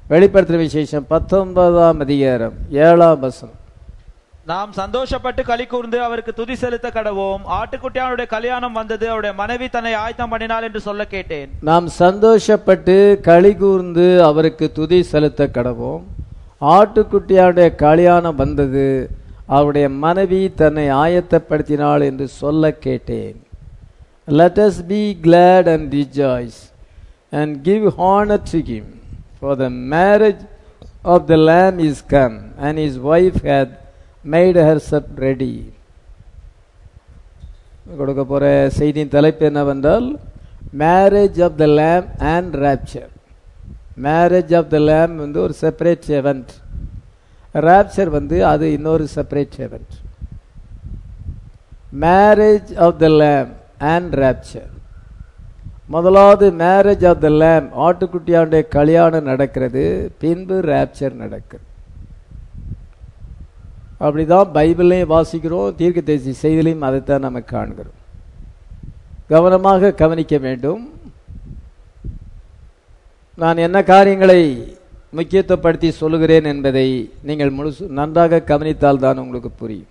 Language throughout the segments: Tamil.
வெளிப்படுத்துற விசேஷம் பத்தொன்பதாம் அதிகாரம் ஏழாம் வசனம் நாம் சந்தோஷப்பட்டு களி கூர்ந்து அவருக்கு துதி செலுத்த கடவோம் ஆட்டுக்குட்டியானுடைய கல்யாணம் வந்தது அவருடைய மனைவி தன்னை ஆயத்தம் பண்ணினாள் என்று சொல்ல கேட்டேன் நாம் சந்தோஷப்பட்டு களி கூர்ந்து அவருக்கு துதி செலுத்த கடவோம் ஆட்டுக்குட்டியாருடைய கல்யாணம் வந்தது அவருடைய மனைவி தன்னை ஆயத்தப்படுத்தினாள் என்று சொல்ல கேட்டேன் let us be glad and rejoice and give honor to him for the marriage of the lamb is come and his wife hath made herself ready கொடுக்க போற செய்தியின் தலைப்பு என்னவென்றால் marriage of the lamb and rapture marriage of the lamb வந்து ஒரு செப்பரேட் event rapture வந்து அது இன்னொரு separate event marriage of the lamb and rapture முதலாவது மேரேஜ் ஆஃப் த lamb ஆட்டுக்குட்டியாருடைய கல்யாணம் நடக்கிறது பின்பு rapture நடக்குது அப்படிதான் பைபிளையும் வாசிக்கிறோம் தீர்க்க தேசி செய்திலையும் அதைத்தான் நம்ம காண்கிறோம் கவனமாக கவனிக்க வேண்டும் நான் என்ன காரியங்களை முக்கியத்துவப்படுத்தி சொல்லுகிறேன் என்பதை நீங்கள் முழுசு நன்றாக கவனித்தால் தான் உங்களுக்கு புரியும்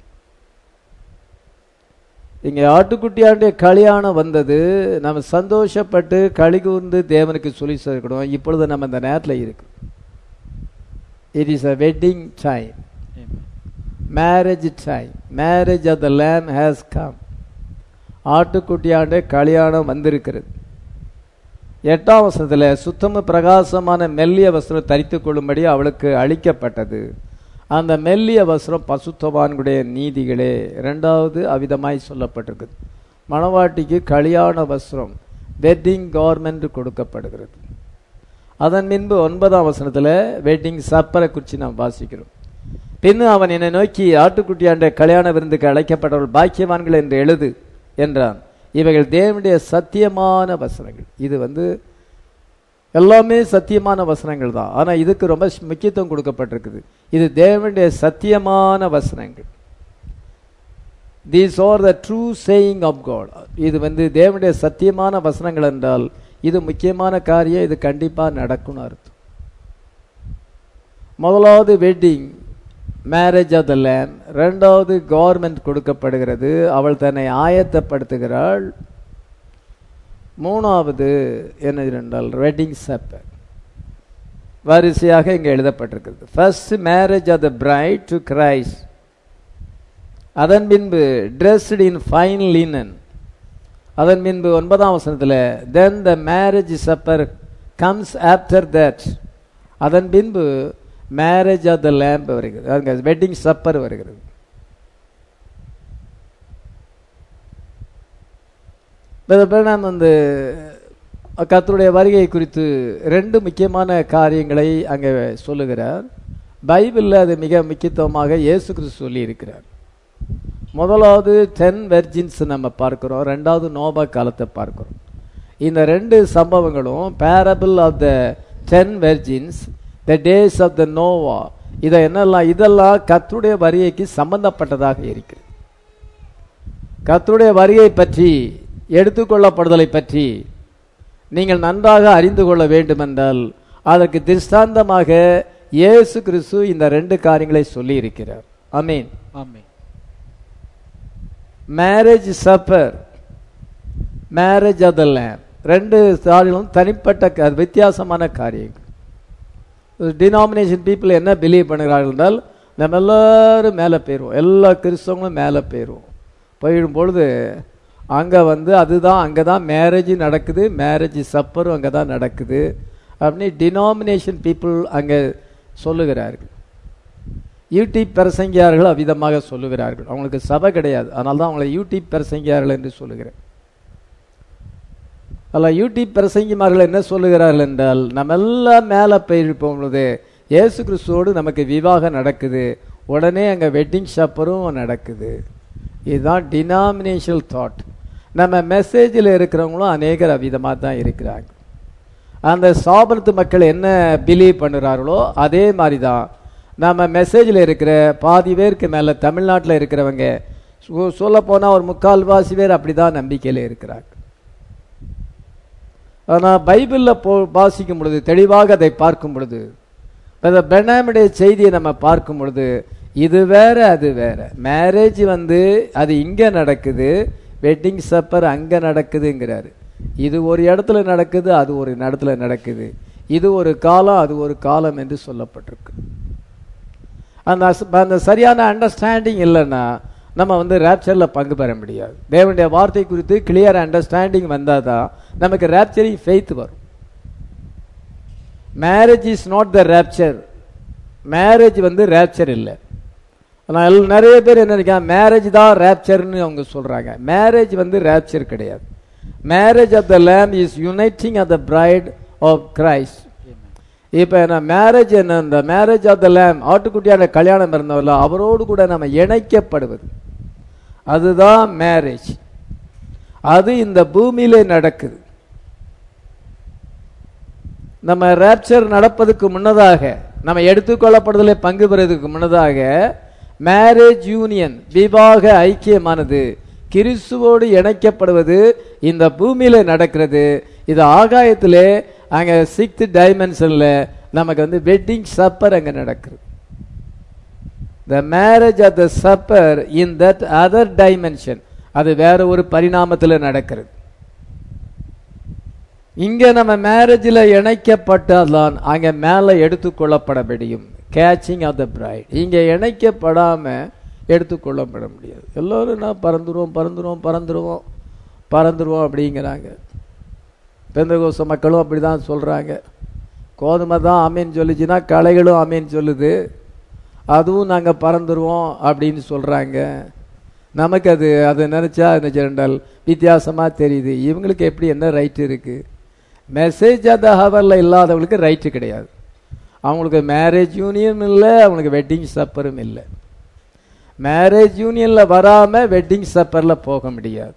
இங்கே ஆட்டுக்குட்டியாருடைய கல்யாணம் வந்தது நம்ம சந்தோஷப்பட்டு களி கூர்ந்து தேவனுக்கு சொல்லி சேர்க்கணும் இப்பொழுது நம்ம இந்த நேரத்தில் இருக்கு it is a wedding time marriage time marriage of the lamb has come ஆட்டுக்குட்டியாண்டு கல்யாணம் வந்திருக்கிறது எட்டாம் வசனத்தில் சுத்தம பிரகாசமான மெல்லிய வஸ்திரம் தரித்து கொள்ளும்படி அவளுக்கு அளிக்கப்பட்டது அந்த மெல்லிய வஸ்திரம் பசுத்தவான்களுடைய நீதிகளே இரண்டாவது அவிதமாய் சொல்லப்பட்டிருக்குது மணவாட்டிக்கு கல்யாண வஸ்திரம் வெட்டிங் கவர்மெண்ட் கொடுக்கப்படுகிறது அதன் பின்பு ஒன்பதாம் வசனத்தில் வெட்டிங் சப்பரை குறித்து நாம் வாசிக்கிறோம் பின்னு அவன் என்னை நோக்கி ஆட்டுக்குட்டியாண்ட கல்யாண விருந்துக்கு அழைக்கப்பட்டவர்கள் பாக்கியவான்கள் என்று எழுது என்றான் இவைகள் தேவனுடைய சத்தியமான வசனங்கள் இது வந்து எல்லாமே சத்தியமான வசனங்கள் தான் ஆனால் இதுக்கு ரொம்ப முக்கியத்துவம் கொடுக்கப்பட்டிருக்குது இது தேவனுடைய சத்தியமான வசனங்கள் these are the true saying of God இது வந்து தேவனுடைய சத்தியமான வசனங்கள் என்றால் இது முக்கியமான காரியம் இது கண்டிப்பாக நடக்கும்னு அர்த்தம் முதலாவது wedding marriage of the lamb ரெண்டாவது கவர்மெண்ட் கொடுக்கப்படுகிறது அவள் தன்னை ஆயத்தப்படுத்துகிறாள் மூணாவது என்ன என்றால் வெட்டிங் சப்பர் வரிசையாக இங்கே எழுதப்பட்டிருக்கிறது first marriage of the bride to Christ அதன் பின்பு ட்ரெஸ்ட் இன் ஃபைன் லினன் அதன் பின்பு ஒன்பதாம் வசனத்தில் then the marriage supper comes after that அதன் பின்பு மேரேஜ் ஆஃப் த லேம்ப் வருகிறது அங்கே வெட்டிங் சப்பர் வருகிறது நாம் வந்து கத்தருடைய வருகை குறித்து ரெண்டு முக்கியமான காரியங்களை அங்கே சொல்லுகிறார் பைபிளில் அது மிக முக்கியத்துவமாக இயேசு கிறிஸ்து சொல்லி இருக்கிறார் முதலாவது டென் வெர்ஜின்ஸ் நம்ம பார்க்கிறோம் ரெண்டாவது நோபா காலத்தை பார்க்கிறோம் இந்த ரெண்டு சம்பவங்களும் parable of the ten virgins the days of the Noah இதை என்னெல்லாம் இதெல்லாம் கத்தருடைய வருகைக்கு சம்பந்தப்பட்டதாக இருக்கிறது கத்தருடைய வருகை பற்றி எடுத்துக்கொள்ளப்படுதலை பற்றி நீங்கள் நன்றாக அறிந்து கொள்ள வேண்டுமென்றால் அதற்கு திருஷ்டாந்தமாக இயேசு கிறிஸ்து இந்த ரெண்டு காரியங்களை சொல்லி இருக்கிறார் அமீன் ஆமென் marriage supper marriage of the lamb ரெண்டு சாரிகளும் தனிப்பட்ட க- வித்தியாசமான காரியங்கள் டினாமினேஷன் பீப்புள் என்ன பிலீவ் பண்ணுகிறார்கள் என்றால் நம்ம எல்லாரும் மேலே போயிடுவோம் எல்லா கிறிஸ்தவங்களும் மேலே போயிடுவோம் போயிடும் பொழுது அங்கே வந்து அதுதான் அங்கே தான் மேரேஜ் நடக்குது மேரேஜ் சப்பரும் அங்கே தான் நடக்குது அப்படின்னு டினாமினேஷன் பீப்புள் அங்கே சொல்லுகிறார்கள் யூடியூப் பிரசங்கியார்கள் அவ்விதமாக சொல்லுகிறார்கள் அவங்களுக்கு சபை கிடையாது அதனால தான் அவங்களை யூடியூப் பிரசங்கியார்கள் என்று சொல்லுகிறேன் அல்ல யூடியூப் பிரசங்கிமார்கள் என்ன சொல்லுகிறார்கள் என்றால் நம்ம எல்லாம் மேலே போயிருப்போம் பொழுது இயேசு கிறிஸ்துவோடு நமக்கு விவாகம் நடக்குது உடனே அங்கே வெட்டிங் ஷாப்பரும் நடக்குது இதுதான் டினாமினேஷனல் தாட் நம்ம மெசேஜில் இருக்கிறவங்களும் அநேகர் அவ்விதமாக தான் இருக்கிறாங்க அந்த சாபனத்து மக்கள் என்ன பிலீவ் பண்ணுறார்களோ அதே மாதிரி தான் நம்ம மெசேஜில் இருக்கிற பாதி பேருக்கு மேலே தமிழ்நாட்டில் இருக்கிறவங்க சொல்ல போனால் ஒரு முக்கால்வாசி பேர் அப்படி தான் நம்பிக்கையில் இருக்கிறாங்க ஆனால் பைபிளில் போ வாசிக்கும் பொழுது தெளிவாக அதை பார்க்கும் பொழுது இப்போ பெனாமுடைய செய்தியை நம்ம பார்க்கும் பொழுது இது வேற அது வேற மேரேஜ் வந்து அது இங்க நடக்குது வெட்டிங் சப்பர் அங்க நடக்குதுங்கிறாரு இது ஒரு இடத்துல நடக்குது அது ஒரு இடத்துல நடக்குது இது ஒரு காலம் அது ஒரு காலம் என்று சொல்லப்பட்டிருக்கு அந்த அஸ்- அந்த சரியான அண்டர்ஸ்டாண்டிங் இல்லைன்னா நம்ம வந்து ரேப்சர்ல பங்கு பெற முடியாது தேவனுடைய வார்த்தை குறித்து கிளியர் அண்டர்ஸ்டாண்டிங் வந்தால் தான் நமக்கு ரேப்சரிங் ஃபெய்த் வரும் marriage is not the rapture marriage வந்து ரேப்சர் இல்லை ஆனால் நிறைய பேர் என்ன நினைக்கிறாங்க மேரேஜ் தான் ரேப்சர்னு அவங்க சொல்றாங்க மேரேஜ் வந்து ரேப்சர் கிடையாது marriage of the lamb is uniting of the bride of Christ இப்போ என்ன மேரேஜ் என்ன இந்த மேரேஜ் ஆஃப் த லேம் ஆட்டுக்குட்டியான கல்யாணம் இருந்தவர்ல அவரோடு கூட நம்ம இணைக்கப்படுவது அதுதான் மேரேஜ் அது இந்த பூமியிலே நடக்குது நம்ம ரேப்சர் நடப்பதுக்கு முன்னதாக நம்ம எடுத்துக்கொள்ளப்படுதலை பங்கு பெறுவதற்கு முன்னதாக மேரேஜ் யூனியன் விவாக ஐக்கியமானது கிறிஸ்துவோடு இணைக்கப்படுவது இந்த பூமியில நடக்கிறது இது ஆகாயத்திலே அங்க சிக்ஸ்த் டைமென்ஷன்ல நமக்கு வந்து வெட்டிங் சப்பர் அங்க நடக்குது the marriage of the supper in that other dimension அது வேற ஒரு பரிணாமத்தில் நடக்கிறது இங்க நம்ம மேரேஜில் இணைக்கப்பட்டால்தான் அங்க மேல எடுத்துக்கொள்ளப்பட முடியும் கேச்சிங் ஆஃப் த பிரைட் இங்க இணைக்கப்படாம எடுத்துக்கொள்ளப்பட முடியாது எல்லோரும் நான் பறந்துருவோம் பறந்துருவோம் பறந்துருவோம் பறந்துருவோம் அப்படிங்கிறாங்க பெந்தகோச மக்களும் அப்படிதான் சொல்றாங்க கோதுமை தான் அமீன் சொல்லுச்சுன்னா களைகளும் அமீன் சொல்லுது அதுவும் நாங்க பறந்துருவோம் அப்படின்னு சொல்றாங்க நமக்கு அது அதை நினைச்சா நினைச்சிருந்தால் வித்தியாசமா தெரியுது இவங்களுக்கு எப்படி என்ன ரைட் இருக்கு மெசேஜ் அந்த ஹவரில் இல்லாதவங்களுக்கு ரைட்டு கிடையாது அவங்களுக்கு மேரேஜ் யூனியன் இல்லை அவங்களுக்கு வெட்டிங் சப்பரும் இல்லை மேரேஜ் யூனியன்ல வராம வெட்டிங் சப்பர்ல போக முடியாது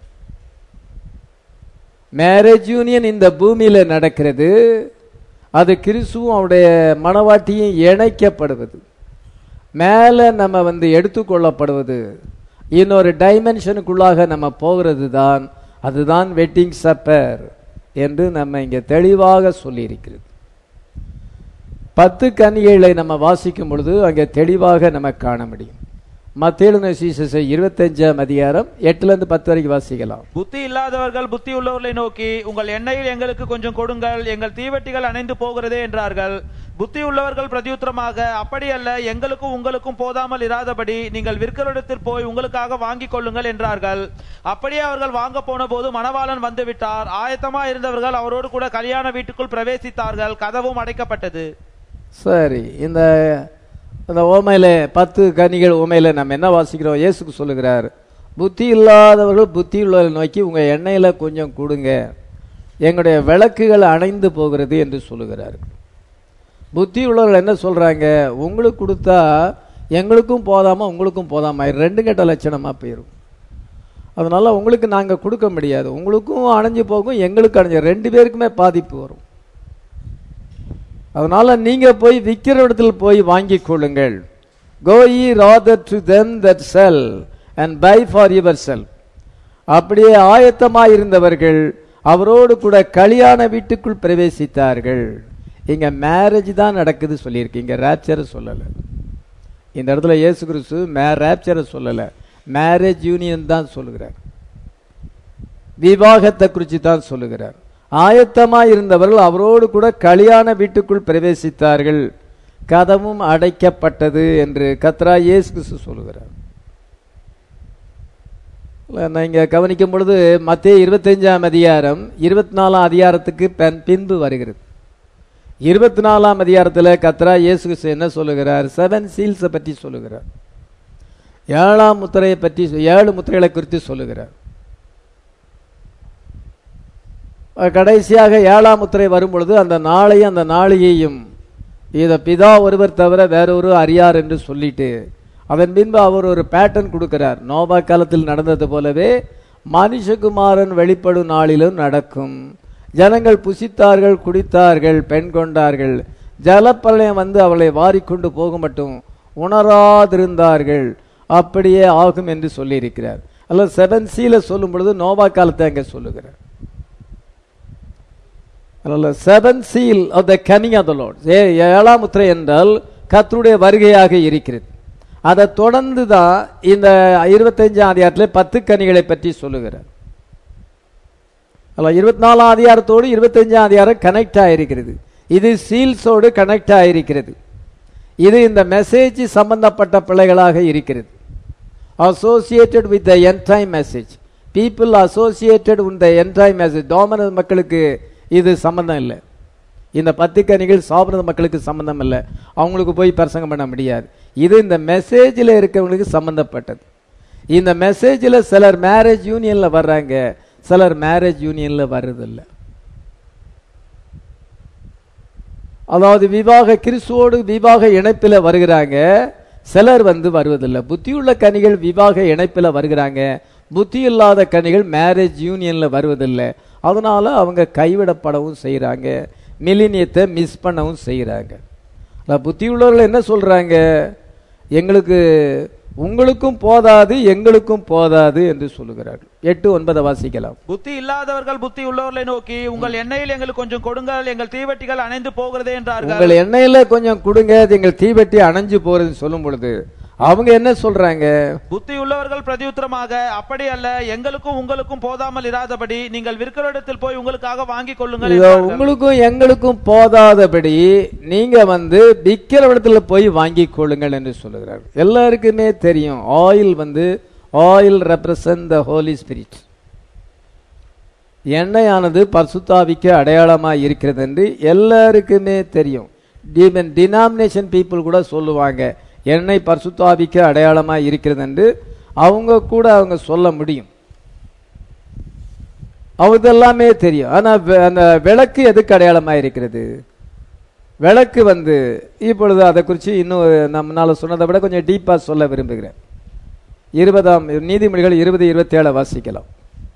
மேரேஜ் யூனியன் இந்த பூமியில நடக்கிறது அது கிறிஸ்துவும் அவருடைய மனவாட்டியும் இணைக்கப்படுவது மேலே நம்ம வந்து எடுத்துக்கொள்ளப்படுவது இன்னொரு டைமென்ஷனுக்குள்ளாக நம்ம போகிறது தான் அதுதான் வெட்டிங் சப்பர் என்று நம்ம இங்கே தெளிவாக சொல்லியிருக்கிறது பத்து கன்னிகைகளை நம்ம வாசிக்கும் பொழுது அங்கே தெளிவாக நம்ம காண முடியும் மத்தேலு சீசஸை இருபத்தஞ்சாம் அதிகாரம் எட்டுல இருந்து பத்து வரைக்கும் வாசிக்கலாம் புத்தி இல்லாதவர்கள் புத்தி உள்ளவர்களை நோக்கி உங்கள் எண்ணெயில் எங்களுக்கு கொஞ்சம் கொடுங்கள் எங்கள் தீவெட்டிகள் அணைந்து போகிறதே என்றார்கள் புத்தி உள்ளவர்கள் பிரதியுத்தரமாக அப்படி அல்ல எங்களுக்கும் உங்களுக்கும் போதாமல் இராதபடி நீங்கள் விற்கலிடத்தில் போய் உங்களுக்காக வாங்கிக் கொள்ளுங்கள் என்றார்கள் அப்படியே அவர்கள் வாங்க போன போது மணவாளன் வந்து விட்டார் ஆயத்தமா இருந்தவர்கள் அவரோடு கூட கல்யாண வீட்டுக்குள் பிரவேசித்தார்கள் கதவும் அடைக்கப்பட்டது சரி இந்த இந்த ஓமையில பத்து கனிகள் ஓமையில நம்ம என்ன வாசிக்கிறோம் இயேசுக்கு சொல்லுகிறார் புத்தி இல்லாதவர்கள் புத்தி உள்ளவர்களை நோக்கி உங்க எண்ணெயில கொஞ்சம் கொடுங்க எங்களுடைய விளக்குகள் அணைந்து போகிறது என்று சொல்லுகிறார் புத்தி உள்ளவர்கள் என்ன சொல்றாங்க உங்களுக்கு கொடுத்தா எங்களுக்கும் போதாம உங்களுக்கும் போதாம ரெண்டு கெட்ட லட்சணமா போயிடும் அதனால உங்களுக்கு நாங்க கொடுக்க முடியாது உங்களுக்கும் அணைஞ்சு போகும் எங்களுக்கு அணைஞ்சு ரெண்டு பேருக்குமே பாதிப்பு வரும் அதனால நீங்க போய் விக்கிற இடத்துல போய் வாங்கிக் கொள்ளுங்கள் கோ ye rather to them that sell and buy for yourself அப்படியே ஆயத்தமாய் இருந்தவர்கள் அவரோடு கூட கல்யாண வீட்டுக்குள் பிரவேசித்தார்கள் இங்க மேரேஜ் தான் நடக்குது சொல்லியிருக்கு இங்க ரேப்சரை சொல்லல இந்த இடத்துல இயேசு கிறிஸ்து மே ரேப்சரை சொல்லல மேரேஜ் யூனியன் தான் சொல்லுகிறார் விவாகத்தை குறித்து தான் சொல்லுகிறார் ஆயத்தமாய் இருந்தவர்கள் அவரோடு கூட கல்யாண வீட்டுக்குள் பிரவேசித்தார்கள் கதவும் அடைக்கப்பட்டது என்று கத்ரா இயேசு கிறிஸ்து சொல்லுகிறார் நான் இங்க கவனிக்கும் பொழுது மத்திய இருபத்தஞ்சாம் அதிகாரம் இருபத்தி நாலாம் அதிகாரத்துக்கு பெண் பின்பு வருகிறது இருபத்தி நாலாம் அதிகாரத்தில் கத்ரா இயேசு கிறிஸ்து என்ன சொல்லுகிறார் செவன் சீல்ஸை பற்றி சொல்லுகிறார் ஏழாம் முத்திரையை பற்றி ஏழு முத்திரைகளை குறித்து சொல்லுகிறார் கடைசியாக ஏழாம் முத்திரை வரும் பொழுது அந்த நாளையும் அந்த நாளிகையும் இதை பிதா ஒருவர் தவிர வேறொரு அறியார் என்று சொல்லிட்டு அதன் பின்பு அவர் ஒரு பேட்டர்ன் கொடுக்கிறார் நோபா காலத்தில் நடந்தது போலவே மனுஷகுமாரன் வெளிப்படும் நாளிலும் நடக்கும் ஜனங்கள் புசித்தார்கள் குடித்தார்கள் பெண் கொண்டார்கள் ஜலப்பழயம் வந்து அவளை வாரிக்கொண்டு போக மட்டும் உணராதிருந்தார்கள் அப்படியே ஆகும் என்று சொல்லியிருக்கிறார் அல்ல செவன் சீல சொல்லும் பொழுது நோபா காலத்தை அங்கே சொல்லுகிறார் அதனால seven seal of the coming of the Lord ஏழாம் முத்திரை என்றால் கர்த்தருடைய வருகையாக இருக்கிறது அதை தொடர்ந்து தான் இந்த இருபத்தஞ்சாம் அதிகாரத்தில் பத்து கனிகளை பற்றி சொல்லுகிறார் அல்ல இருபத்தி நாலாம் அதிகாரத்தோடு இருபத்தஞ்சாம் அதிகாரம் கனெக்ட் ஆயிருக்கிறது இது சீல்ஸோடு கனெக்ட் ஆயிருக்கிறது இது இந்த மெசேஜ் சம்பந்தப்பட்ட பிள்ளைகளாக இருக்கிறது associated with the endtime message people associated with the endtime message டோமன மக்களுக்கு இது சம்பந்தம் இல்லை இந்த பத்து கனிகள் சாப்பிட்ற மக்களுக்கு சம்பந்தம் இல்லை அவங்களுக்கு போய் பிரசங்கம் பண்ண முடியாது இது இந்த மெசேஜில் இருக்கிறவங்களுக்கு சம்பந்தப்பட்டது இந்த மெசேஜில் சிலர் மேரேஜ் யூனியனில் வர்றாங்க சிலர் மேரேஜ் யூனியனில் வர்றதில்லை அதாவது விவாக கிறிஸ்துவோடு விவாக இணைப்பில் வருகிறாங்க சிலர் வந்து வருவதில்லை புத்தியுள்ள கனிகள் விவாக இணைப்பில் வருகிறாங்க புத்தி இல்லாத கனிகள் மேரேஜ் யூனியனில் வருவதில்லை அதனால அவங்க கைவிடப்படவும் செய்கிறாங்க மிலினியத்தை மிஸ் பண்ணவும் செய்கிறாங்க புத்தியுள்ளவர்கள் என்ன சொல்றாங்க எங்களுக்கு உங்களுக்கும் போதாது எங்களுக்கும் போதாது என்று சொல்லுகிறார்கள் எட்டு ஒன்பதை வாசிக்கலாம் புத்தி இல்லாதவர்கள் புத்தி உள்ளவர்களை நோக்கி உங்கள் எண்ணெயில் எங்களுக்கு கொஞ்சம் கொடுங்கள் எங்கள் தீவெட்டிகள் அணைந்து போகிறதே என்றார்கள் உங்கள் எண்ணெயில கொஞ்சம் கொடுங்க அது எங்கள் தீவெட்டி அணைஞ்சு போறதுன்னு சொல்லும் பொழுது அவங்க என்ன சொல்றாங்க புத்தி உள்ளவர்கள் பிரதியுத்தரமாக அப்படி அல்ல எங்களுக்கும் உங்களுக்கும் போதாமல் இராதபடி நீங்கள் விற்கிறஇடத்தில் போய் உங்களுக்காக வாங்கிக் கொள்ளுங்கள் இதோ என்றார்கள். உங்களுக்கும் எங்களுக்கும் போதாதபடி நீங்க வந்து விக்கிற இடத்துல போய் வாங்கிக் கொள்ளுங்கள் என்று சொல்லுகிறார்கள் எல்லாருக்குமே தெரியும் ஆயில் வந்து oil represent the Holi Spirit எண்ணெயானது பரிசுத்தாவிக்கு அடையாளமாக இருக்கிறது என்று எல்லாருக்குமே தெரியும் ஈவன் டினாமினேஷன் பீப்புள் கூட சொல்லுவாங்க எண்ணெய் பரிசுத்தாவிக்கு அடையாளமாக இருக்கிறது என்று அவங்க கூட அவங்க சொல்ல முடியும் அவங்களுக்கு எல்லாமே தெரியும் ஆனா வெ- அந்த விளக்கு எதுக்கு அடையாளமா இருக்கிறது விளக்கு வந்து இப்பொழுது அதை குறித்து இன்னும் நம்மளால சொன்னதை விட கொஞ்சம் டீப்பா சொல்ல விரும்புகிறேன் இருபதாம் நீதிமொழிகள் இருபது இருபத்தி ஏழை வாசிக்கலாம்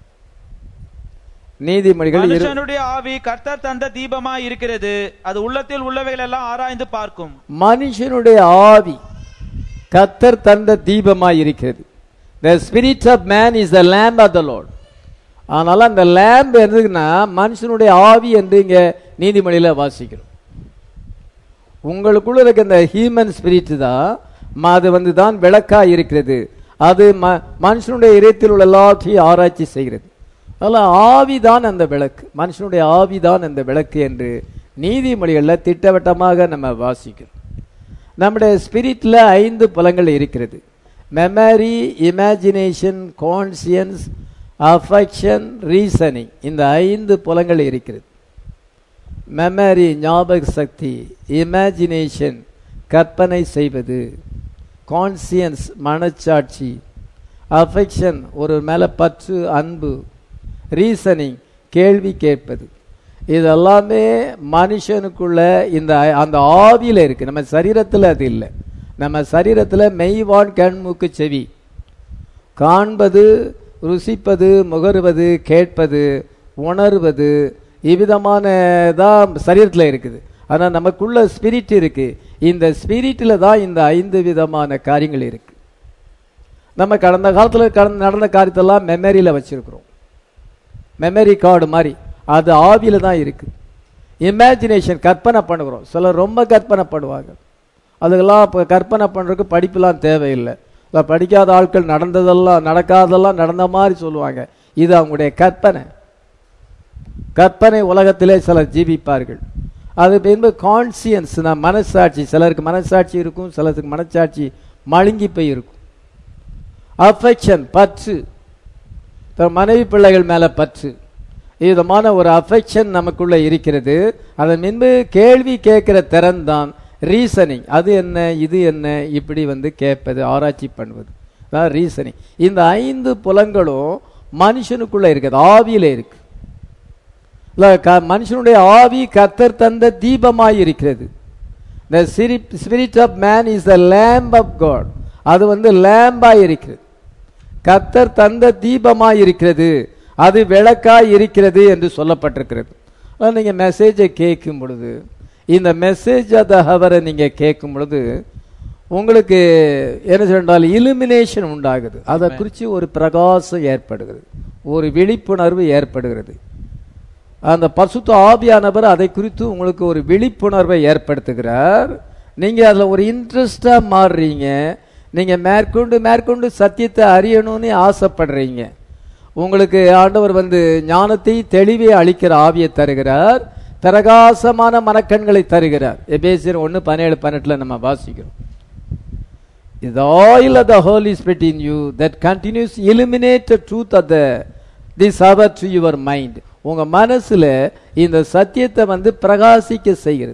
நீதிமொழிகள் இரு மனுஷனுடைய ஆவி கர்த்தர் தந்த தீபமா இருக்கிறது அது உள்ளத்தில் உள்ளவைகள் எல்லாம் ஆராய்ந்து பார்க்கும் மனுஷனுடைய ஆவி கத்தர் தந்த தீபமாய் இருக்கிறது the spirit of man is the lamp of the Lord அதனால அந்த லேம்ப் எதுக்குன்னா மனுஷனுடைய ஆவி என்று இங்க நீதிமொழியில வாசிக்கிறோம் உங்களுக்குள்ள இருக்க இந்த ஹியூமன் ஸ்பிரிட் தான் ம- அது வந்து தான் விளக்கா இருக்கிறது அது ம- மனுஷனுடைய இதயத்தில் உள்ள எல்லாத்தையும் ஆராய்ச்சி செய்கிறது அதனால ஆவிதான் அந்த விளக்கு மனுஷனுடைய ஆவிதான் அந்த விளக்கு என்று நீதிமொழிகளில் திட்டவட்டமாக நம்ம வாசிக்கிறோம் நம்முடைய ஸ்பிரிட்ல ஐந்து புலங்கள் இருக்கிறது memory imagination conscience affection reasoning இந்த ஐந்து புலங்கள் இருக்கிறது மெமரி ஞாபக சக்தி இமேஜினேஷன் கற்பனை செய்வது கான்சியன்ஸ் மனச்சாட்சி அஃபெக்ஷன் ஒரு மேல பற்று அன்பு ரீசனிங் கேள்வி கேட்பது இதெல்லாமே மனுஷனுக்குள்ள இந்த அந்த ஆவியில இருக்கு நம்ம சரீரத்துல அது இல்லை நம்ம சரீரத்துல மெய்வான் கண்மூக்கு செவி காண்பது ருசிப்பது முகருவது கேட்பது உணர்வது இவ்விதமான தான் சரீரத்தில் இருக்குது ஆனால் நமக்குள்ள ஸ்பிரிட் இருக்கு இந்த ஸ்பிரிட்டில் தான் இந்த ஐந்து விதமான காரியங்கள் இருக்கு நம்ம கடந்த காலத்தில் கடந்த நடந்த காரியத்தெல்லாம் மெமரியில் வச்சிருக்கிறோம் மெமரி கார்டு மாதிரி அது ஆவியில தான் இருக்கு இமேஜினேஷன் கற்பனை பண்ணுகிறோம் சிலர் ரொம்ப கற்பனை பண்ணுவாங்க அதுக்கெல்லாம் இப்போ கற்பனை பண்ணுறதுக்கு படிப்புலாம் தேவையில்லை இல்லை படிக்காத ஆட்கள் நடந்ததெல்லாம் நடக்காததெல்லாம் நடந்த மாதிரி சொல்லுவாங்க இது அவங்களுடைய கற்பனை கற்பனை உலகத்திலே சிலர் ஜீவிப்பார்கள் அது என்பது கான்சியன்ஸ் நான் மனசாட்சி சிலருக்கு மனசாட்சி இருக்கும் சிலருக்கு மனசாட்சி மழுங்கி போய் இருக்கும் அஃபெக்ஷன் பற்று தன் மனைவி பிள்ளைகள் மேல பற்று விதமான ஒரு அஃபெக்ஷன் நமக்குள்ள இருக்கிறது அதன் முன்பு கேள்வி கேட்கிற திறன் தான் ரீசனிங் அது என்ன இது என்ன இப்படி வந்து கேட்பது ஆராய்ச்சி பண்ணுவது அதான் ரீசனிங் இந்த ஐந்து புலங்களும் மனுஷனுக்குள்ள இருக்குது ஆவியில இருக்கு இல்ல, க- மனுஷனுடைய ஆவி கத்தர் தந்த தீபமாய் இருக்கிறது the spirit of man is the lamb of god அது வந்து லேம்பாய் இருக்கிறது கத்தர் தந்த தீபமாய் இருக்கிறது அது விளக்காய் இருக்கிறது என்று சொல்லப்பட்டிருக்கிறது அதான் நீங்க மெசேஜை கேட்கும் பொழுது இந்த மெசேஜ் அத ஹவரை நீங்க கேட்கும் பொழுது உங்களுக்கு என்ன சொன்னால் இலுமினேஷன் உண்டாகுது அதை குறித்து ஒரு பிரகாசம் ஏற்படுகிறது ஒரு விழிப்புணர்வு ஏற்படுகிறது அந்த பசுத்த ஆவியானவர் அதை குறித்து உங்களுக்கு ஒரு விழிப்புணர்வை ஏற்படுத்துகிறார் நீங்க அதுல ஒரு இன்ட்ரெஸ்டா மாறுறீங்க நீங்க மேற்கொண்டு மேற்கொண்டு சத்தியத்தை அறியணும்னு ஆசைப்படுறீங்க உங்களுக்கு ஆண்டவர் வந்து ஞானத்தை தெளிவை அளிக்கிற ஆவியை தருகிறார் பிரகாசமான மனக்கண்களை தருகிறார் எபேசியர் ஒன்று பதினேழு பதினெட்டுல நம்ம வாசிக்கிறோம் is the oil of the Holy Spirit in you that continues to illuminate the truth of the this hour to your mind. உங்க மனசுல இந்த சத்தியத்தை வந்து பிரகாசிக்க செய்கிறது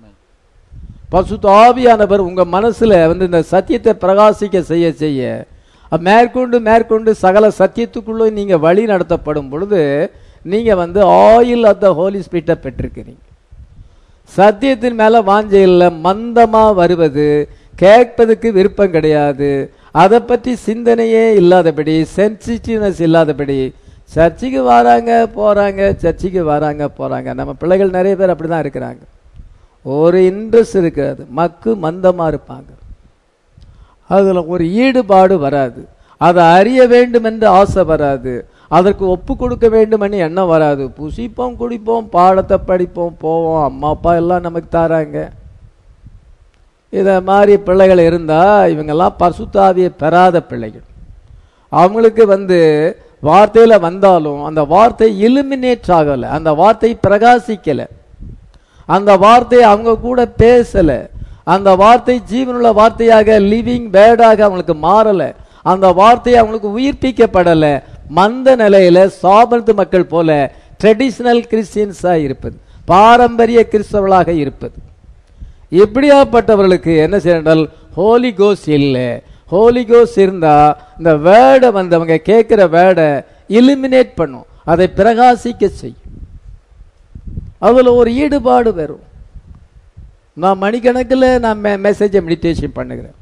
பசுத்த ஆவியானவர் உங்க மனசுல வந்து இந்த சத்தியத்தை பிரகாசிக்க செய்ய செய்ய அஹ் மேற்கொண்டு மேற்கொண்டு சகல சத்தியத்துக்குள்ள நீங்க வழி நடத்தப்படும் பொழுது நீங்க வந்து ஆயில் ஆஃப் த ஹோலி ஸ்பிரிட்டை பெற்றிருக்கிறீங்க சத்தியத்தின் மேல வாஞ்சை இல்லை மந்தமா வருவது கேட்பதுக்கு விருப்பம் கிடையாது அதை பற்றி சிந்தனையே இல்லாதபடி சென்சிட்டிவ்னஸ் இல்லாதபடி சர்ச்சுக்கு வராங்க போறாங்க சர்ச்சுக்கு வராங்க போறாங்க நம்ம பிள்ளைகள் நிறைய பேர் அப்படிதான் இருக்கிறாங்க ஒரு இன்ட்ரெஸ்ட் இருக்காது மக்கு மந்தமா இருப்பாங்க அதுல ஒரு ஈடுபாடு வராது அதை அறிய வேண்டும் என்று ஆசை வராது அதற்கு ஒப்பு கொடுக்க வேண்டும் என்று எண்ணம் வராது புசிப்போம் குடிப்போம் பாடத்தை படிப்போம் போவோம் அம்மா அப்பா எல்லாம் நமக்கு தாராங்க இத மாதிரி பிள்ளைகள் இருந்தா இவங்கெல்லாம் பசுத்தாவியை பெறாத பிள்ளைகள் அவங்களுக்கு வந்து வார்த்தையில வந்தாலும் அந்த வார்த்தை இலுமினேட் ஆகல அந்த வார்த்தை பிரகாசிக்கல அந்த வார்த்தை அவங்க கூட பேசல அந்த வார்த்தை ஜீவனுள்ள வார்த்தையாக லிவிங் வேர்டாக அவங்களுக்கு மாறல அந்த வார்த்தை அவங்களுக்கு உயிர்ப்பிக்கப்படல மந்த நிலையில சாபத்து மக்கள் போல ட்ரெடிஷனல் கிறிஸ்டியன்ஸா இருப்பது பாரம்பரிய கிறிஸ்தவர்களாக இருப்பது இப்படியாப்பட்டவர்களுக்கு என்ன செய்யறால் ஹோலி கோஸ் இல்லை ஹோலி கோஸ் இருந்தா இந்த வேர்டை வந்து அவங்க கேட்கிற வேர்டை இலிமினேட் பண்ணும் அதை பிரகாசிக்க செய்யும் அதுல ஒரு ஈடுபாடு வரும் நான் மணிக்கணக்கில் நான் மெசேஜை மெடிடேஷன் பண்ணுகிறேன்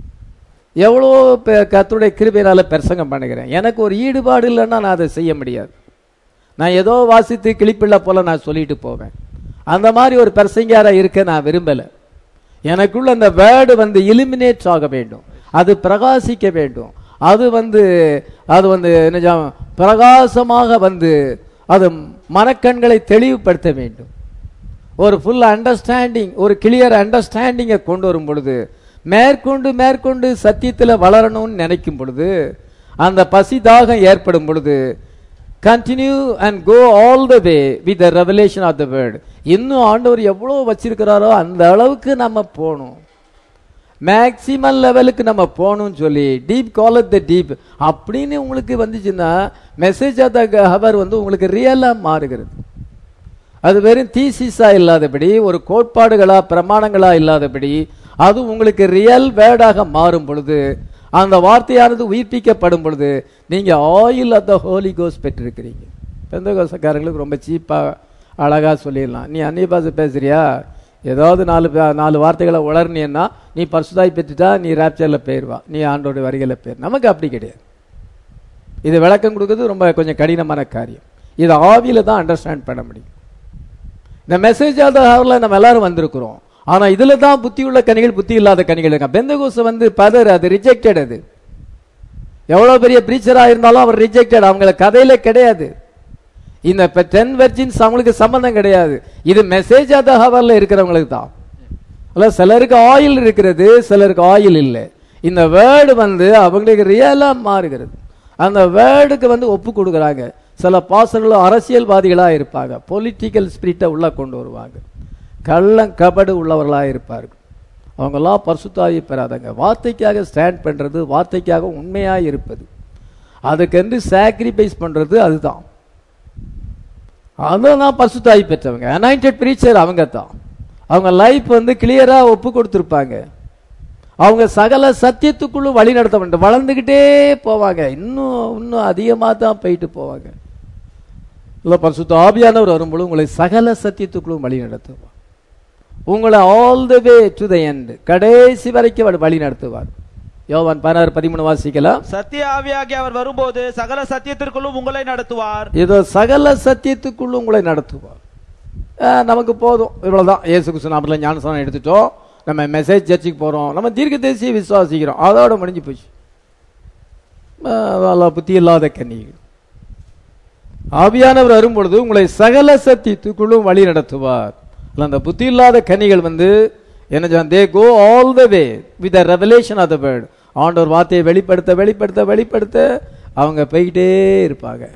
எவ்வளோ கத்துடைய கிருபையினால பிரசங்கம் பண்ணுகிறேன் எனக்கு ஒரு ஈடுபாடு இல்லைன்னா நான் அதை செய்ய முடியாது நான் ஏதோ வாசித்து கிளிப்பிள்ள போல நான் சொல்லிட்டு போவேன் அந்த மாதிரி ஒரு பிரசங்காரா இருக்க நான் விரும்பலை எனக்குள்ள அந்த வேர்டு வந்து இலிமினேட் ஆக வேண்டும் அது பிரகாசிக்க வேண்டும் அது வந்து அது வந்து என்ன சொல்ல, பிரகாசமாக வந்து அது மனக்கண்களை தெளிவுபடுத்த வேண்டும் ஒரு ஃபுல் அண்டர்ஸ்டாண்டிங் ஒரு கிளியர் அண்டர்ஸ்டாண்டிங்கை கொண்டு வரும் பொழுது மேற்கொண்டு மேற்கொண்டு சத்தியத்தில் வளரணும்னு நினைக்கும் பொழுது அந்த பசி தாகம் ஏற்படும் பொழுது continue and go all the way with the revelation of the word இன்னும் ஆண்டவர் எவ்வளோ வச்சிருக்கிறாரோ அந்த அளவுக்கு நம்ம போகணும் மேக்சிமம் லெவலுக்கு நம்ம போகணும்னு சொல்லி டீப் கால் த டீப் அப்படின்னு உங்களுக்கு வந்துச்சுன்னா மெசேஜ் ஆஃப் த ஹவர் வந்து உங்களுக்கு ரியலாக மாறுகிறது அது வெறும் தீசிஸா இல்லாதபடி ஒரு கோட்பாடுகளா பிரமாணங்களா இல்லாதபடி அது உங்களுக்கு ரியல் வேர்டாக மாறும் பொழுது அந்த வார்த்தையானது உயிர்ப்பிக்கப்படும் பொழுது நீங்க ஆயில் ஆஃப் த ஹோலி கோஸ் பெற்றிருக்கிறீங்க பெந்த கோசக்காரங்களுக்கு ரொம்ப சீப்பா அழகா சொல்லிடலாம் நீ அந்நிய பாஷை பேசுறியா ஏதாவது நாலு பே- நாலு வார்த்தைகளை உளர்னியன்னா நீ பரிசுதாய் பெற்றுட்டா நீ ரேப்சர்ல போயிருவா நீ ஆண்டோட வரிகளை பேர் நமக்கு அப்படி கிடையாது இது விளக்கம் கொடுக்கிறது ரொம்ப கொஞ்சம் கடினமான காரியம் இதை ஆவியில தான் அண்டர்ஸ்டாண்ட் பண்ண முடியும் இந்த மெசேஜ் ஹவர்ல நம்ம எல்லாரும் வந்திருக்கிறோம் ஆனா இதுல தான் புத்தி உள்ள கனிகள் புத்தி இல்லாத கனிகள் இருக்கு பெந்தகோச வந்து பதர் அது ரிஜெக்டட் அது எவ்வளவு பெரிய பிரீச்சரா இருந்தாலும் அவர் ரிஜெக்டட் அவங்கள கதையில கிடையாது இந்த டென் வெர்ஜின்ஸ் அவங்களுக்கு சம்பந்தம் கிடையாது இது மெசேஜ் ஆத ஹவர்ல இருக்கிறவங்களுக்கு தான் அல்ல சிலருக்கு ஆயில் இருக்கிறது சிலருக்கு ஆயில் இல்லை இந்த வேர்டு வந்து அவங்களுக்கு ரியலா மாறுகிறது அந்த வேர்டுக்கு வந்து ஒப்பு கொடுக்குறாங்க சில பாசர்களும் அரசியல்வாதிகளா இருப்பாங்க பொலிட்டிக்கல் ஸ்பிரிட்டை உள்ள கொண்டு வருவாங்க கள்ளம் கபடு உள்ளவர்களா இருப்பார்கள் அவங்கெல்லாம் பரிசுத்தாவி பெறாதங்க வார்த்தைக்காக ஸ்டாண்ட் பண்றது வார்த்தைக்காக உண்மையா இருப்பது அதுக்கென்று சாக்ரிஃபைஸ் பண்றது அதுதான் அதெல்லாம் பரிசுத்தாவி பெற்றவங்க அனாயிண்டட் பிரீச்சர் அவங்க தான் அவங்க லைஃப் வந்து கிளியரா ஒப்பு கொடுத்துருப்பாங்க அவங்க சகல சத்தியத்துக்குள்ளும் வழி நடத்த வேண்டும் வளர்ந்துக்கிட்டே போவாங்க இன்னும் இன்னும் அதிகமாக தான் போயிட்டு போவாங்க இல்லை பரிசுத்த ஆவியானவர் வரும்பொழுது உங்களை சகல சத்தியத்துக்குள்ளும் வழி நடத்துவார் உங்களை all the way to the end கடைசி வரைக்கும் அவர் வழி நடத்துவார் யோவான் பதினாறு பதிமூணு வாசிக்கலாம் சத்திய ஆவியாகி அவர் வரும்போது சகல சத்தியத்திற்குள்ளும் உங்களை நடத்துவார் இதோ சகல சத்தியத்துக்குள்ள உங்களை நடத்துவார் ஆ, நமக்கு போதும் இவ்வளவுதான் இயேசு கிறிஸ்து நாமத்தில் ஞானஸ்தானம் எடுத்துட்டோம் நம்ம மெசேஜ் சர்ச்சுக்கு போறோம் நம்ம தீர்க்க தேசிய விசுவாசிக்கிறோம் அதோட முடிஞ்சு போச்சு ஆ, அதெல்லாம் புத்தி இல்லாத கன்னிகள் ஆவியானவர் வரும்பொழுது உங்களை சகல சத்தியத்துக்குள்ளும் வழி நடத்துவார் இல்ல, அந்த புத்தி இல்லாத கனிகள் வந்து என்ன they go all the way with revelation of the word ஆண்டவர் வார்த்தையை வெளிப்படுத்த வெளிப்படுத்த வெளிப்படுத்த அவங்க போய்கிட்டே இருப்பாங்க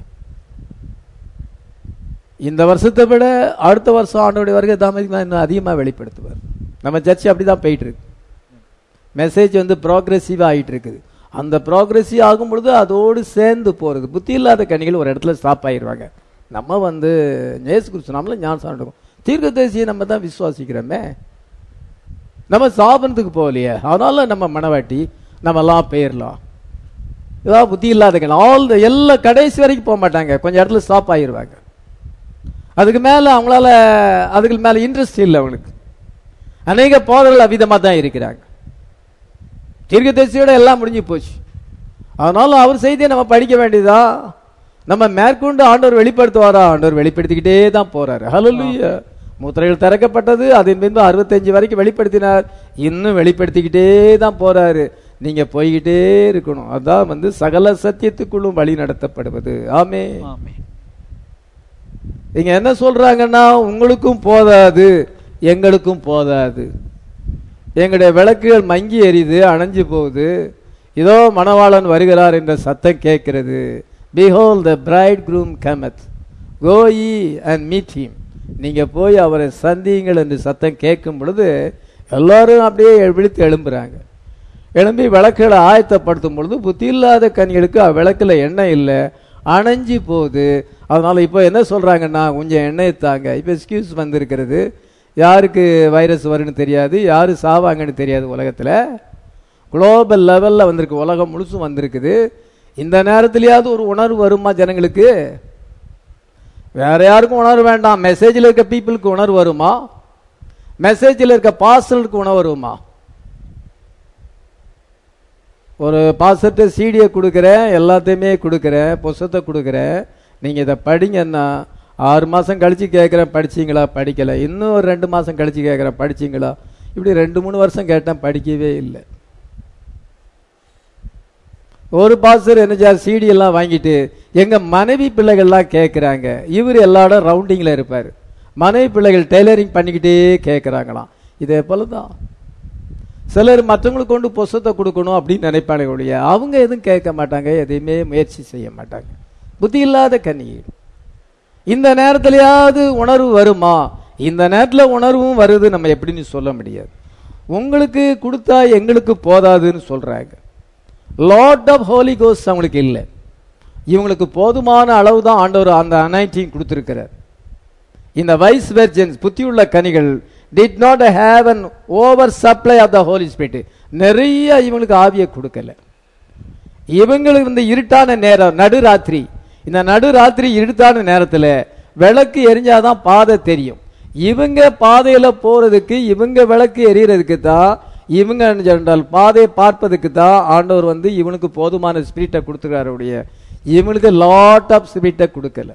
இந்த வருஷத்தை விட அடுத்த வருஷம் ஆண்டோடைய வருகை தாமதிக்கலாம் இன்னும் அதிகமாக வெளிப்படுத்துவார் நம்ம சர்ச் அப்படிதான் போயிட்டு இருக்கு மெசேஜ் வந்து ப்ராக்ரெசிவாக ஆகிட்டு இருக்குது அந்த ப்ராக்ரெசிவ் ஆகும் பொழுது அதோடு சேர்ந்து போகிறது புத்தி இல்லாத கனிகள் ஒரு இடத்துல ஸ்டாப் ஆயிடுவாங்க நம்ம வந்து நேசு குறிச்சு நம்மளும் ஞானம் இருக்கும் தீர்க்கதரிசியை நம்ம தான் விசுவாசிக்கிறோமே நம்ம சாபனத்துக்கு போகலையே அதனால நம்ம மனவாட்டி நம்ம எல்லாம் போயிடலாம் ஏதாவது புத்தி இல்லாத ஆல் எல்லா கடைசி வரைக்கும் போக மாட்டாங்க கொஞ்சம் இடத்துல ஸ்டாப் ஆயிடுவாங்க அதுக்கு மேல அவங்களால அதுக்கு மேல இன்ட்ரெஸ்ட் இல்லை அவங்களுக்கு அநேக போதர்கள் அவிதமாக தான் இருக்கிறாங்க தீர்க்கதரிசியோட எல்லாம் முடிஞ்சு போச்சு அதனால அவர் செய்தியை நம்ம படிக்க வேண்டியதா நம்ம மேற்கொண்டு ஆண்டவர் வெளிப்படுத்துவாரா ஆண்டவர் வெளிப்படுத்திக்கிட்டே தான் போறாரு ஹalleluya முத்திரைகள் திறக்கப்பட்டது அதன் பின்பு அறுபத்தஞ்சு வரைக்கும் வெளிப்படுத்தினார் இன்னும் வெளிப்படுத்திக்கிட்டே தான் போறாரு நீங்க போய்கிட்டே இருக்கணும் அதான் வந்து சகல சத்தியத்துக்குள்ளும் வழி நடத்தப்படுவது ஆமே ஆமென். இங்க என்ன சொல்றாங்கன்னா உங்களுக்கும் போதாது எங்களுக்கும் போதாது எங்களுடைய விளக்குகள் மங்கி எரியுது அணைஞ்சு போகுது இதோ மணவாளன் வருகிறார் என்ற சத்தம் கேட்கிறது behold the bridegroom cometh go ye and meet him நீங்க போய் அவரை சந்தியுங்கள் என்று சத்தம் கேட்கும் பொழுது எல்லாரும் அப்படியே விழித்து எழும்புறாங்க எழும்பி விளக்குகளை ஆயத்தப்படுத்தும் பொழுது புத்தி இல்லாத கனிகளுக்கு விளக்குல எண்ணெய் இல்லை அணைஞ்சு போகுது அதனால இப்போ என்ன சொல்றாங்கன்னா கொஞ்சம் எண்ணெய் தாங்க இப்போ எக்ஸ்கியூஸ் வந்திருக்கிறது யாருக்கு வைரஸ் வரும்னு தெரியாது யாரு சாவாங்கன்னு தெரியாது உலகத்துல குளோபல் லெவல்ல வந்திருக்கு உலகம் முழுசும் வந்திருக்குது இந்த நேரத்திலேயாவது ஒரு உணர்வு வருமா ஜனங்களுக்கு வேற யாருக்கும் உணர்வு வேண்டாம் மெசேஜில் இருக்க பீப்புளுக்கு உணர்வு வருமா மெசேஜில் இருக்க பாசலுக்கு உணர்வு வருமா ஒரு பாசத்தை சீடியை கொடுக்குறேன் எல்லாத்தையுமே கொடுக்குறேன் புஸ்தத்தை கொடுக்குறேன் நீங்கள் இதை படிங்கன்னா ஆறு மாதம் கழிச்சு கேட்குறேன் படிச்சீங்களா படிக்கலை இன்னும் ஒரு ரெண்டு மாதம் கழிச்சு கேட்குறேன் படிச்சீங்களா இப்படி ரெண்டு மூணு வருஷம் கேட்டேன் படிக்கவே இல்லை ஒரு பாஸ்டர் என்ன செய்யார் சிடி எல்லாம் வாங்கிட்டு எங்க மனைவி பிள்ளைகள்லாம் கேட்குறாங்க இவர் எல்லா இடம் ரவுண்டிங்ல இருப்பார் மனைவி பிள்ளைகள் டெய்லரிங் பண்ணிக்கிட்டே கேட்குறாங்களாம் இதே போல தான் சிலர் மற்றவங்களுக்கு கொண்டு புஸ்தத்தை கொடுக்கணும் அப்படின்னு நினைப்பாங்க ஒழிய அவங்க எதுவும் கேட்க மாட்டாங்க எதையுமே முயற்சி செய்ய மாட்டாங்க புத்தி இல்லாத கன்னி இந்த நேரத்திலேயாவது உணர்வு வருமா இந்த நேரத்தில் உணர்வும் வருது நம்ம எப்படின்னு சொல்ல முடியாது உங்களுக்கு கொடுத்தா எங்களுக்கு போதாதுன்னு சொல்றாங்க லார்ட் ஆஃப் ஹோலி கோஸ்ட் அவங்களுக்கு இல்லை இவங்களுக்கு போதுமான அளவு தான் ஆண்டவர் அந்த அனைத்தையும் கொடுத்துருக்கிறார் இந்த வைஸ் வெர்ஜன்ஸ் புத்தியுள்ள கனிகள் did not have an over supply of the Holi Spirit நிறைய இவங்களுக்கு ஆவியை கொடுக்கல இவங்களுக்கு இந்த இருட்டான நேரம் நடுராத்திரி இந்த நடுராத்திரி இருட்டான நேரத்துல விளக்கு எரிஞ்சாதான் பாதை தெரியும் இவங்க பாதையில போறதுக்கு இவங்க விளக்கு எரியறதுக்கு தான் இவங்க என்ன சொன்னால் பாதையை பார்ப்பதுக்கு தான் ஆண்டவர் வந்து இவனுக்கு போதுமான ஸ்பிரிட்டை கொடுத்துருக்காரு உடைய இவனுக்கு லாட் ஆஃப் ஸ்பிரிட்டை கொடுக்கல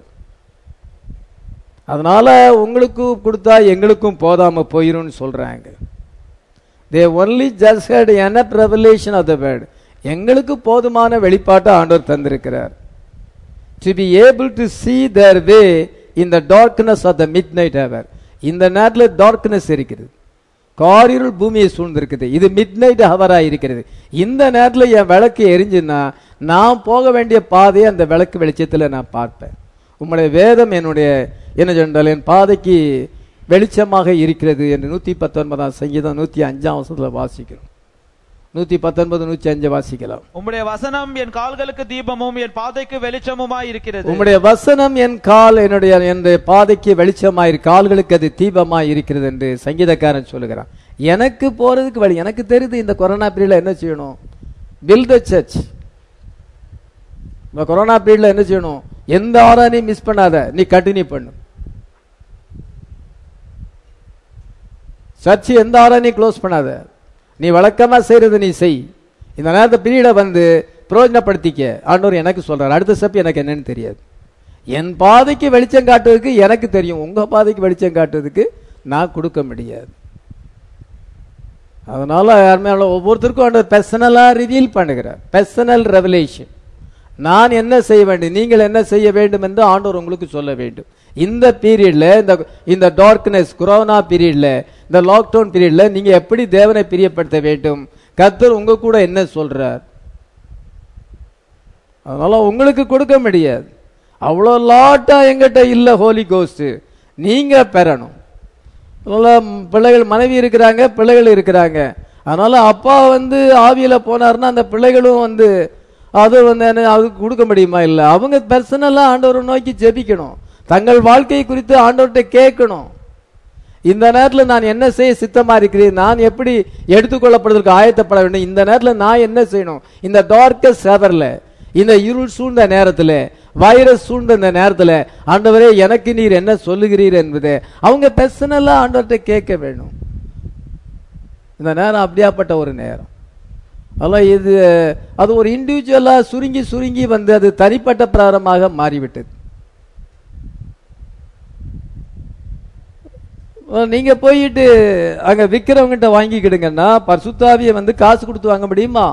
அதனால உங்களுக்கு கொடுத்தா எங்களுக்கும் போதாம போயிரும்னு சொல்றாங்க they only just had enough revelation of the word எங்களுக்கு போதுமான வெளிப்பாட்டை ஆண்டவர் தந்திருக்கிறார் to be able to see their way in the darkness of the midnight hour இந்த நேரத்தில் டார்க்னஸ் இருக்கிறது காரிருள் பூமியை சூழ்ந்திருக்குது இது மிட் நைட் ஹவரா இருக்கிறது இந்த நேரத்தில் என் விளக்கு எரிஞ்சுன்னா நான் போக வேண்டிய பாதையை அந்த விளக்கு வெளிச்சத்தில் நான் பார்ப்பேன் உம்முடைய வேதம் என்னுடைய என்ன சொன்னால் என் பாதைக்கு வெளிச்சமாக இருக்கிறது என்று நூற்றி பத்தொன்பதாம் சங்கீதம் நூற்றி அஞ்சாம் வருஷத்தில் வாசிக்கிறோம் நூற்றி பத்தொன்பது நூற்றி அஞ்சு வாசிக்கலாம் உம்முடைய வசனம் என் கால்களுக்கு தீபமும் என் பாதைக்கு வெளிச்சமுமாய் இருக்கிறது உம்முடைய வசனம் என் கால் என்னுடைய என் பாதைக்கு வெளிச்சமாய் கால்களுக்கு அது தீபமாய் இருக்கிறது என்று சங்கீதக்காரன் சொல்லுகிறான் எனக்கு போறதுக்கு வழி எனக்கு தெரியுது இந்த கொரோனா பீரியட்ல என்ன செய்யணும் பில் த சர்ச் இந்த கொரோனா பீரியட்ல என்ன செய்யணும் எந்த ஆரானையும் மிஸ் பண்ணாத நீ கண்டினியூ பண்ணு சர்ச் எந்த ஆரானையும் க்ளோஸ் பண்ணாத நீ வழக்கமா செய்யறது நீ செய் இந்த நேரத்தை பீரியடை வந்து பிரயோஜனப்படுத்திக்க ஆண்டவர் எனக்கு சொல்றாரு அடுத்த ஸ்டெப் எனக்கு என்னன்னு தெரியாது என் பாதைக்கு வெளிச்சம் காட்டுறதுக்கு எனக்கு தெரியும் உங்க பாதைக்கு வெளிச்சம் காட்டுறதுக்கு நான் கொடுக்க முடியாது அதனால யாருமே ஒவ்வொருத்தருக்கும் ஆண்டவர் பர்சனலா ரிவீல் பண்ணுகிறார் பர்சனல் ரெவலேஷன் நான் என்ன செய்ய வேண்டும் நீங்கள் என்ன செய்ய வேண்டும் என்று ஆண்டவர் உங்களுக்கு சொல்ல வேண்டும் இந்த பீரியட்ல இந்த இந்த டார்க்னஸ் கொரோனா பீரியட்ல இந்த லாக்டவுன் பீரியட்ல நீங்க எப்படி தேவனை பிரியப்படுத்த வேண்டும் கர்த்தர் உங்க கூட என்ன சொல்றார் அதனால உங்களுக்கு கொடுக்க முடியாது அவ்வளோ லாட்டா எங்கிட்ட இல்ல ஹோலி கோஸ்ட் நீங்க பெறணும் அதனால ம், பிள்ளைகள் மனைவி இருக்கிறாங்க பிள்ளைகள் இருக்கிறாங்க அதனால அப்பா வந்து ஆவியில போனாருன்னா அந்த பிள்ளைகளும் வந்து அது வந்து என்ன அதுக்கு கொடுக்க முடியுமா இல்ல அவங்க பர்சனலா ஆண்டவரை நோக்கி ஜெபிக்கணும் தங்கள் வாழ்க்கை குறித்து ஆண்டவர்கிட்ட கேட்கணும் இந்த நேரத்தில் நான் என்ன செய்ய சித்தமா இருக்கிறேன் நான் எப்படி எடுத்துக்கொள்ளப்படுவதற்கு ஆயத்தப்பட வேண்டும் இந்த நேரத்தில் நான் என்ன செய்யணும் இந்த டார்க்கஸ்ட் ஹவர்ல இந்த இருள் சூழ்ந்த நேரத்தில் வைரஸ் சூழ்ந்த இந்த நேரத்தில் ஆண்டவரே எனக்கு நீர் என்ன சொல்லுகிறீர் என்பது அவங்க பர்சனலா ஆண்டவர்கிட்ட கேட்க வேணும் இந்த நேரம் அப்படியாப்பட்ட ஒரு நேரம் அதெல்லாம் இது அது ஒரு இண்டிவிஜுவலா சுருங்கி சுருங்கி வந்து அது தனிப்பட்ட பிராரமாக மாறிவிட்டது அஹ் நீங்க போயிட்டு அங்க விக்கிறவங்கிட்ட வாங்கிக்கிடுங்கன்னா பரிசுத்தாவிய வந்து காசு கொடுத்து வாங்க முடியுமா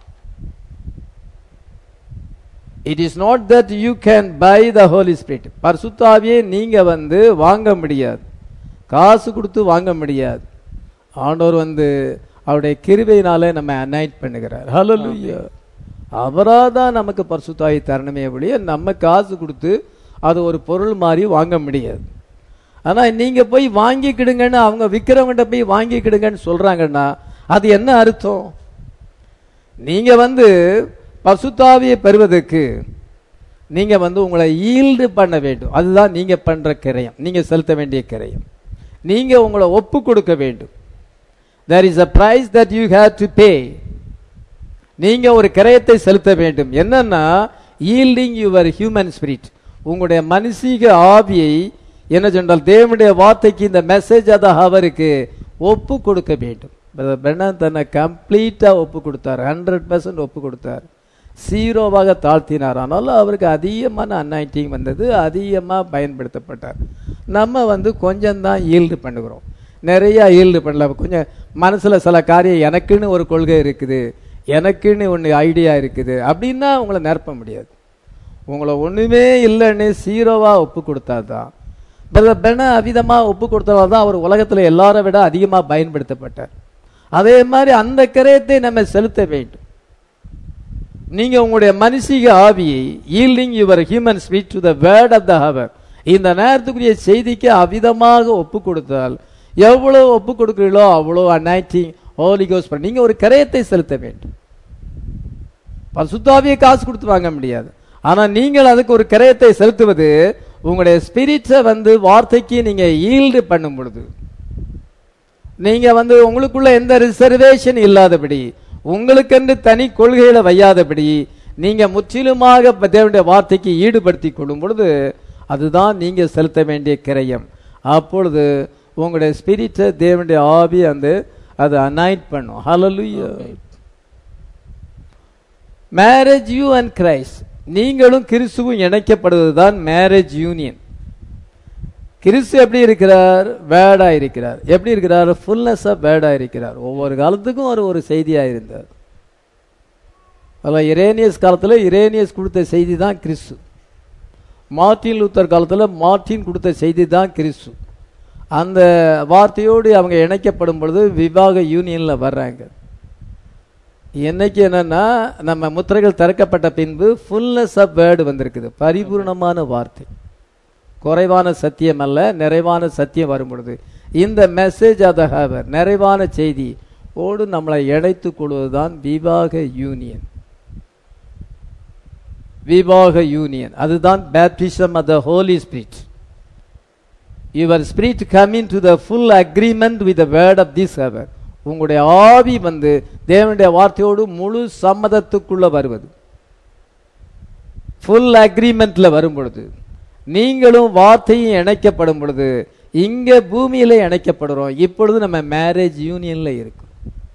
it is not that you can buy the Holi Spirit பரிசுத்தாவியை நீங்க வந்து வாங்க முடியாது காசு கொடுத்து வாங்க முடியாது ஆண்டவர் வந்து அவருடைய கிருபையினாலே நம்ம அனைட் பண்ணுகிறார் ஹalleluya அவராக தான் நமக்கு பரிசுத்தாவி தரணுமே ஒழிய நம்ம காசு கொடுத்து அது ஒரு பொருள் மாதிரி வாங்க முடியாது ஆனா நீங்க போய் வாங்கிக்கிடுங்கன்னு அவங்க விக்கிறவங்கிட்ட போய் வாங்கிக்கிடுங்கன்னு சொல்றாங்கன்னா அது என்ன அர்த்தம் நீங்க வந்து பசுத்தாவியை பெறுவதற்கு நீங்க வந்து உங்களை ஈல்டு பண்ண வேண்டும் அதுதான் நீங்க பண்ற கிரயம் நீங்க செலுத்த வேண்டிய கிரயம் நீங்க உங்களை ஒப்பு கொடுக்க வேண்டும் there is a price that you have to pay நீங்க ஒரு கிரயத்தை செலுத்த வேண்டும் என்னன்னா ஈல்டிங் யுவர் ஹியூமன் ஸ்பிரிட் உங்களுடைய மனுஷீக ஆவியை என்ன சொன்னால் தேவனுடைய வார்த்தைக்கு இந்த மெசேஜ் அத அவருக்கு ஒப்பு கொடுக்க வேண்டும் பெண்ணன் தன்னை கம்ப்ளீட்டா ஒப்பு கொடுத்தார் ஹண்ட்ரட் பர்சன்ட் ஒப்பு கொடுத்தார் சீரோவாக தாழ்த்தினார் ஆனாலும் அவருக்கு அதிகமான அன்னாயிட்டிங் வந்தது அதிகமாக பயன்படுத்தப்பட்டார் நம்ம வந்து கொஞ்சம் தான் ஈல்டு பண்ணுகிறோம் நிறைய ஈல்டு பண்ணல கொஞ்சம் மனசுல சில காரியம் எனக்குன்னு ஒரு கொள்கை இருக்குது எனக்குன்னு ஒன்று ஐடியா இருக்குது அப்படின்னா உங்களை நிரப்ப முடியாது உங்களை ஒண்ணுமே இல்லைன்னு சீரோவா ஒப்பு கொடுத்தாதான் பெண அவிதமா ஒப்பு கொடுத்ததால் தான் அவர் உலகத்துல எல்லாரை விட அதிகமா பயன்படுத்தப்பட்டார் அதே மாதிரி அந்த கிரயத்தை நம்ம செலுத்த வேண்டும் நீங்க உங்களுடைய மனுஷிக ஆவியை yielding your human speech to the word of the hour இந்த நேரத்துக்குரிய செய்திக்கு அவிதமாக ஒப்பு கொடுத்தால் எவ்வளவு ஒப்பு கொடுக்கிறீங்களோ அவ்வளோ அனாய்டிங் ஹோலி கோஸ் நீங்க ஒரு கிரயத்தை செலுத்த வேண்டும் பசுத்தாவியை காசு கொடுத்து வாங்க முடியாது ஆனா நீங்கள் அதுக்கு ஒரு கிரயத்தை செலுத்துவது உங்களுடைய ஸ்பிரிட்ஸை வந்து வார்த்தைக்கு நீங்க ஈல்டு பண்ணும் பொழுது நீங்க வந்து உங்களுக்குள்ள எந்த ரிசர்வேஷன் இல்லாதபடி உங்களுக்கென்று தனி கொள்கையில வையாதபடி நீங்க முற்றிலுமாக இப்ப தேவனுடைய வார்த்தைக்கு ஈடுபடுத்தி கொள்ளும் பொழுது அதுதான் நீங்க செலுத்த வேண்டிய கிரயம் அப்பொழுது உங்களுடைய ஸ்பிரிட்டை தேவனுடைய ஆவி அந்த அது அனாயிட் பண்ணும் ஹalleluya மேரேஜ் யூ அண்ட் கிரைஸ்ட் நீங்களும் கிறிஸ்துவும் இணைக்கப்படுவது தான் மேரேஜ் யூனியன் கிறிஸ்து எப்படி இருக்கிறார் வேர்டா இருக்கிறார் எப்படி இருக்கிறார் ஃபுல்னஸ் ஆஃப் வேர்டா இருக்கிறார் ஒவ்வொரு காலத்துக்கும் ஒரு ஒரு செய்தியா இருந்தார் அதில் இரேனியஸ் காலத்துல இரேனியஸ் கொடுத்த செய்தி தான் கிறிஸ்து மார்ட்டின் லூத்தர் காலத்துல மார்ட்டின் கொடுத்த செய்தி தான் கிறிஸ்து அந்த வார்த்தையோடு அவங்க இணைக்கப்படும் பொழுது விவாக யூனியன்ல வர்றாங்க என்னைக்கு என்னன்னா நம்ம முத்திரைகள் திறக்கப்பட்ட பின்பு ஃபுல்னஸ் ஆஃப் வேர்டு வந்திருக்குது பரிபூர்ணமான வார்த்தை குறைவான சத்தியம் அல்ல நிறைவான சத்தியம் வரும் பொழுது இந்த மெசேஜ் ஆஃப் த ஹவர் நிறைவான செய்தி ஓடு நம்மளை இணைத்துக் கொள்வதுதான் விவாக யூனியன் விவாக யூனியன் அதுதான் baptism of the Holi Spirit your spirit coming to the full agreement with the word of this hour உங்களுடைய ஆவி வந்து தேவனுடைய வார்த்தையோடு முழு சம்மதத்துக்குள்ள வருவது ஃபுல் அக்ரிமெண்ட்ல வரும் பொழுது நீங்களும் வார்த்தையும் இணைக்கப்படும் பொழுது இங்க பூமியில இணைக்கப்படுறோம் இப்பொழுது நம்ம மேரேஜ் யூனியன்ல இருக்கும்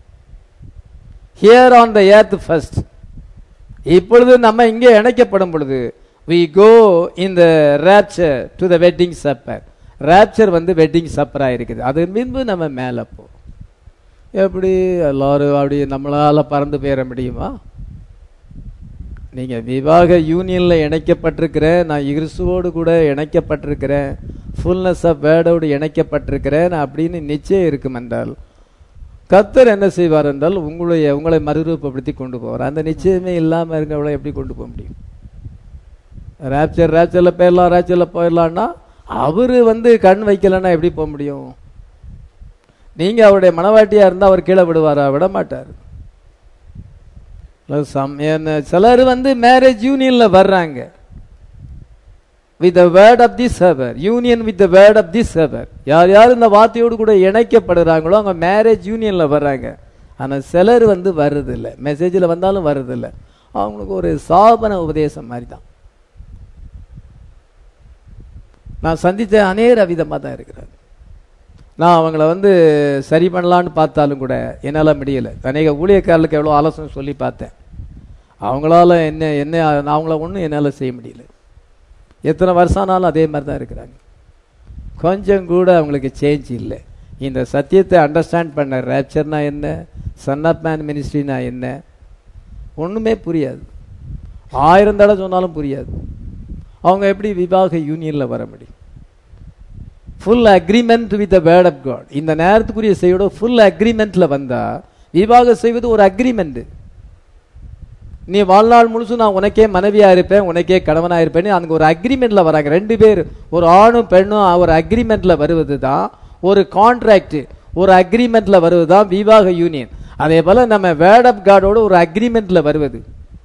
here on the earth first இப்பொழுது நம்ம இங்கே இணைக்கப்படும் பொழுது we go in the rapture to the wedding supper rapture வந்து வெட்டிங் சப்பரா இருக்குது அது பின்பு நம்ம மேல போ எப்படி எல்லாரும் அப்படி நம்மளால பறந்து போயிட முடியுமா நீங்க விவாக யூனியன்ல இணைக்கப்பட்டிருக்கிறேன் நான் கிறிஸ்துவோடு கூட இணைக்கப்பட்டிருக்கிறேன் ஃபுல்னஸ் ஆஃப் வேர்டோடு இணைக்கப்பட்டிருக்கிறேன் அப்படின்னு நிச்சயம் இருக்கும் என்றால் கத்தர் என்ன செய்வார் என்றால் உங்களுடைய உங்களை மறுரூபப்படுத்தி கொண்டு போவார் அந்த நிச்சயமே இல்லாம இருக்கவளை எப்படி கொண்டு போக முடியும் ரேப்சர் ரேப்சர்ல போயிடலாம் ரேப்சர்ல போயிடலாம்னா அவரு வந்து கண் வைக்கலன்னா எப்படி போக முடியும் நீங்க அவருடைய மனவாட்டியா இருந்தா அவர் கீழே விடுவாரா விட மாட்டார் இல்ல, சம்- என்ன- சிலர் வந்து மேரேஜ் யூனியன்ல வர்றாங்க with word of the server union with word of the server யார் யார் இந்த வார்த்தையோடு கூட இணைக்கப்படுறாங்களோ அவங்க மேரேஜ் யூனியன்ல வர்றாங்க ஆனா சிலர் வந்து வர்றதில்ல மெசேஜில் வந்தாலும் வர்றதில்ல அவங்களுக்கு ஒரு சாபன உபதேசம் மாதிரி தான் நான் சந்தித்த அநேக விதமாக தான் இருக்கிறாங்க நான் அவங்கள வந்து சரி பண்ணலான்னு பார்த்தாலும் கூட என்னால் முடியல அநேக ஊழியக்காரர்களுக்கு எவ்வளோ ஆலோசனை சொல்லி பார்த்தேன் அவங்களால என்ன என்ன நான் அவங்கள ஒன்றும் என்னால் செய்ய முடியல எத்தனை வருஷம் ஆனாலும் அதே மாதிரி தான் இருக்கிறாங்க கொஞ்சம் கூட அவங்களுக்கு சேஞ்ச் இல்லை இந்த சத்தியத்தை அண்டர்ஸ்டாண்ட் பண்ண ரேப்சர்னா என்ன சன் ஆஃப் மேன் மினிஸ்ட்ரினா என்ன ஒன்றுமே புரியாது ஆயிரம் தடவை சொன்னாலும் புரியாது அவங்க எப்படி விவாக யூனியனில் வர முடியும் full agreement with the word of God இந்த நேரத்துக்குரிய செய்யோட ஃபுல் அக்ரிமெண்ட்ல வந்தா விவாகம் செய்வது ஒரு அக்ரிமெண்ட் நீ வாழ்நாள் முழுசும் நான் உனக்கே மனைவியா இருப்பேன் உனக்கே கணவனா இருப்பேன்னு அங்க ஒரு அக்ரிமெண்ட்ல வராங்க ரெண்டு பேர் ஒரு ஆணும் பெண்ணும் ஒரு அக்ரிமெண்ட்ல வருவது தான் ஒரு கான்ட்ராக்ட் ஒரு அக்ரிமெண்ட்ல வருவது தான் விவாக யூனியன் அதே போல நம்ம வேர்ட் ஆஃப் காடோட ஒரு அக்ரிமெண்ட்ல வருவது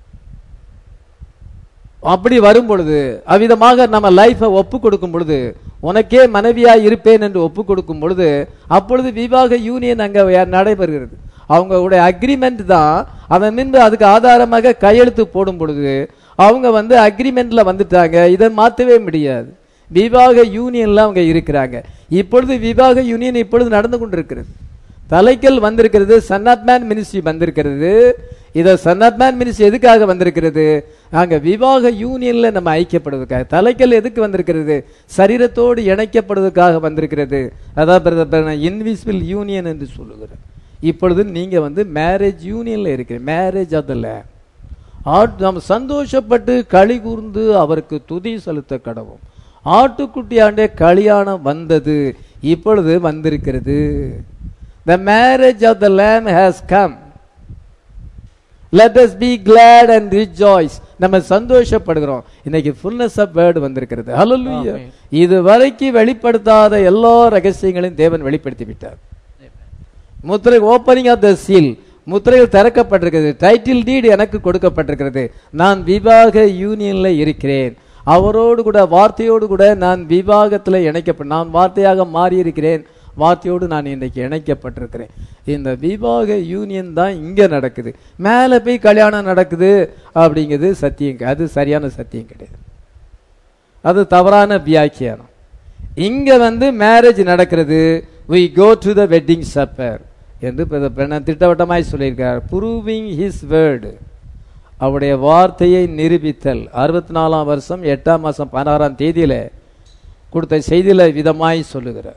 அப்படி வரும் பொழுது அவ்விதமாக நம்ம லைஃபை ஒப்பு கொடுக்கும் பொழுது உனக்கே மனைவியா இருப்பேன் என்று ஒப்பு கொடுக்கும் பொழுது அப்பொழுது விவாக யூனியன் அங்க நடைபெறுகிறது அவங்களுடைய அக்ரிமெண்ட் தான் அதன் முன்பு அதுக்கு ஆதாரமாக கையெழுத்து போடும் பொழுது அவங்க வந்து அக்ரிமெண்ட்ல வந்துட்டாங்க இதை மாற்றவே முடியாது விவாக யூனியன்ல அவங்க இருக்கிறாங்க இப்பொழுது விவாக யூனியன் இப்பொழுது நடந்து கொண்டிருக்கிறது தலைக்கல் வந்திருக்கிறது சன் ஆஃப் மேன் மினிஸ்ட்ரி வந்திருக்கிறது இத சன் ஆஃப் மேன் மினிஸ்ட்ரி எதுக்காக வந்திருக்கிறது அங்க விவாக யூனியன்ல நம்ம ஐக்கியப்படுவதற்காக தலைக்கல் எதுக்கு வந்திருக்கிறது சரீரத்தோடு இணைக்கப்படுவதற்காக வந்திருக்கிறது அதாவது இன்விசிபிள் யூனியன் என்று சொல்லுகிறேன் இப்பொழுது நீங்க வந்து மேரேஜ் யூனியன்ல இருக்கிறீங்க மேரேஜ் அதில் நாம் சந்தோஷப்பட்டு களி கூர்ந்து அவருக்கு துதி செலுத்த கடவும் ஆட்டுக்குட்டியாண்டே கல்யாணம் வந்தது இப்பொழுது வந்திருக்கிறது the marriage of the lamb has come let us be glad and rejoice நம்ம சந்தோஷப்படுகிறோம் இன்னைக்கு ஃபுல்னஸ் ஆஃப் வேர்டு வந்திருக்கிறது ஹalleluya Amen. இது வரைக்கும் வெளிப்படுத்தாத எல்லா ரகசியங்களையும் தேவன் வெளிப்படுத்தி விட்டார் முத்திரை ஓப்பனிங் ஆஃப் த சீல் முத்திரைகள் திறக்கப்பட்டிருக்கிறது டைட்டில் டீட் எனக்கு கொடுக்கப்பட்டிருக்கிறது நான் விவாக யூனியன்ல இருக்கிறேன் அவரோடு கூட வார்த்தையோடு கூட நான் விவாகத்துல இணைக்கப்ப நான் வார்த்தையாக மாறி இருக்கிறேன் வார்த்தையோடு நான் இன்றைக்கு இணைக்கப்பட்டிருக்கிறேன் இந்த விவாக யூனியன் தான் இங்க நடக்குது மேல போய் கல்யாணம் நடக்குது அப்படிங்கிறது சத்தியம் கெ- அது சரியான சத்தியம் கிடையாது அது தவறான வியாக்கியானம் இங்க வந்து மேரேஜ் நடக்கிறது we go to the wedding supper என்று பிரதர் பிரணாம் திட்டவட்டமாய் சொல்லியிருக்கார் ப்ரூவிங் ஹிஸ் வேர்டு அவருடைய வார்த்தையை நிரூபித்தல் அறுபத்தி நாலாம் வருஷம் எட்டாம் மாசம் பதினாறாம் தேதியில கொடுத்த செய்தியில விதமாய் சொல்லுகிறார்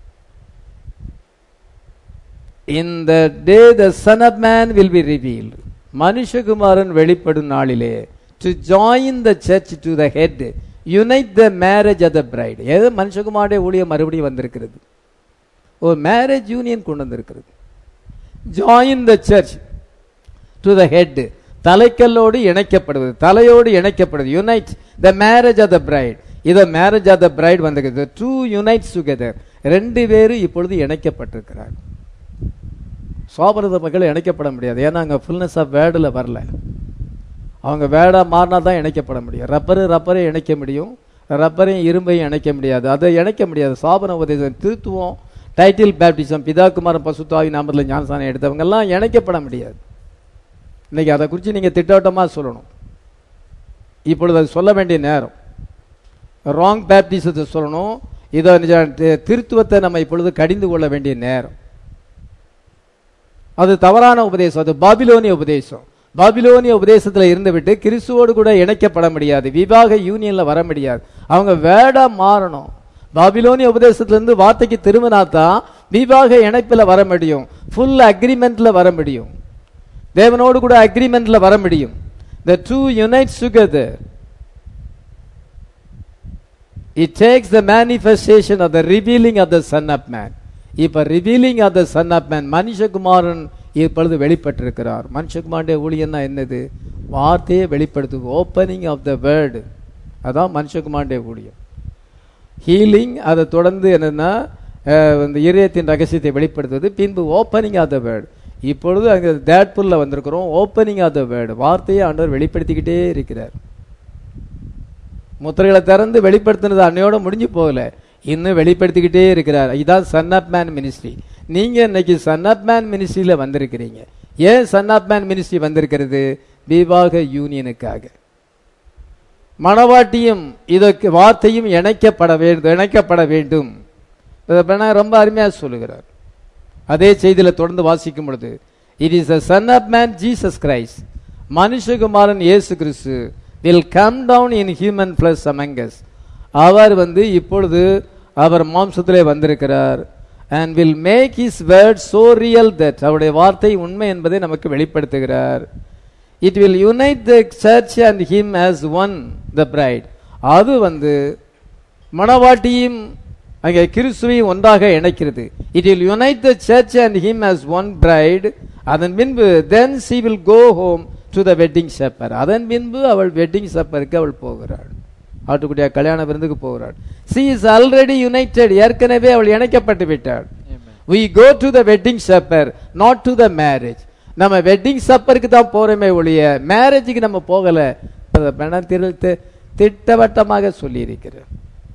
இந்த day the son of man will be revealed மனுஷகுமாரன் வெளிப்படும் நாளிலே to join the church to the head unite the marriage of the bride ஏதோ மனுஷகுமாருடைய ஊழியம் மறுபடியும் வந்திருக்கிறது ஒரு மேரேஜ் யூனியன் கொண்டு வந்திருக்கிறது join the church to the head தலைக்கல்லோடு இணைக்கப்படுவது தலையோடு இணைக்கப்படுவது unite the marriage of the bride இத மேரேஜ் ஆஃப் த பிரைட் வந்திருக்கிறது டூ யுனைட்ஸ் டுகெதர் ரெண்டு பேரும் இப்பொழுது இணைக்கப்பட்டிருக்கிறார் சோபரத மக்கள் இணைக்கப்பட முடியாது ஏன்னா அங்க ஃபுல்னஸ் ஆஃப் வேர்டில் வரல அவங்க வேடா மாறினா தான் இணைக்கப்பட முடியும் ரப்பரு ரப்பரை இணைக்க முடியும் ரப்பரையும் இரும்பையும் இணைக்க முடியாது அதை இணைக்க முடியாது சாபன உபதேசம் திருத்துவம் டைட்டில் பேப்டிசம் பிதாகுமாரன் பசுத்தாவி நாமத்தில் ஞானசானம் எடுத்தவங்க எல்லாம் இணைக்கப்பட முடியாது இன்னைக்கு அதை குறித்து நீங்க திட்டவட்டமா சொல்லணும் இப்பொழுது அது சொல்ல வேண்டிய நேரம் ராங் பேப்டிசத்தை சொல்லணும் இதை நிஜ- தி- திருத்துவத்தை நம்ம இப்பொழுது கடிந்து கொள்ள வேண்டிய நேரம் அது தவறான உபதேசம் அது பாபிலோனிய உபதேசம் பாபிலோனிய உபதேசத்துல இருந்துவிட்டு கிறிஸ்துவோடு கூட இணைக்கப்பட முடியாது விவாக யூனியன்ல வர முடியாது அவங்க வேடா மாறணும் பாபிலோனிய உபதேசத்துல இருந்து வார்த்தைக்கு திரும்பினா தான் விவாக இணைப்புல வர முடியும் ஃபுல் அக்ரிமெண்ட்ல வர முடியும் தேவனோடு கூட அக்ரிமெண்ட்ல வர முடியும் the two unites together it takes the manifestation of the revealing of the son of man இப்ப revealing of the son of man மனுஷகுமாரன் இப்பொழுது வெளிப்பட்டிருக்கிறார் மனுஷகுமாரனுடைய ஊழியம்னா என்னது வார்த்தையை வெளிப்படுத்து ஓப்பனிங் ஆஃப் த வேர்டு அதான் மனுஷகுமாரனுடைய ஊழியம் ஹீலிங் அதை தொடர்ந்து என்னன்னா அஹ், இந்த இதயத்தின் ரகசியத்தை வெளிப்படுத்துவது பின்பு ஓப்பனிங் ஆஃப் த வேர்டு இப்பொழுது அங்கே தேட்புல்ல வந்திருக்கிறோம் ஓப்பனிங் ஆஃப் த வேர்டு வார்த்தையை ஆண்டவர் வெளிப்படுத்திக்கிட்டே இருக்கிறார் முத்திரைகளை திறந்து வெளிப்படுத்தினது அன்னையோட முடிஞ்சு போகல இன்னும் வெளிப்படுத்திக்கிட்டே இருக்கிறார் இதான் சன் ஆப் மேன் மினிஸ்ட்ரி நீங்க இன்னைக்கு சன் ஆப் மேன் மினிஸ்ட்ரியில வந்திருக்கிறீங்க ஏன் சன் ஆப் மேன் மினிஸ்ட்ரி வந்திருக்கிறது விவாக யூனியனுக்காக மணவாட்டியும் இதற்கு வார்த்தையும் இணைக்கப்பட வேண்டும் இணைக்கப்பட வேண்டும் இதை பெண்ணா ரொம்ப அருமையா சொல்லுகிறார் அதே செய்தியில தொடர்ந்து வாசிக்கும் பொழுது it is a son of man Jesus Christ மனுஷகுமாரன் இயேசு கிறிஸ்து will come down in human flesh among us அவர் வந்து இப்பொழுது அவர் மாம்சத்திலே வந்திருக்கிறார் and will make his word so real that அவருடைய வார்த்தை உண்மை என்பதை நமக்கு வெளிப்படுத்துகிறார் it will unite the church and him as one the bride அது வந்து மணவாட்டியும் அங்கே கிறிஸ்துவையும் ஒன்றாக இணைக்கிறது it will unite the church and him as one bright அதன் பின்பு then she will go home to the wedding supper அதன் பின்பு அவள் வெட்டிங் சப்பருக்கு அவள் போகிறாள் ஆட்டுக்குட்டியா கல்யாண விருந்துக்கு போகிறாள் சி இஸ் ஆல்ரெடி யுனைடெட் ஏற்கனவே அவள் இணைக்கப்பட்டு விட்டாள் we go to the wedding supper not to the marriage நம்ம வெட்டிங் சப்பருக்கு தான் போறோமே ஒழிய மேரேஜுக்கு நம்ம போகல பணம் திரு திட்டவட்டமாக சொல்லி இருக்கிறார்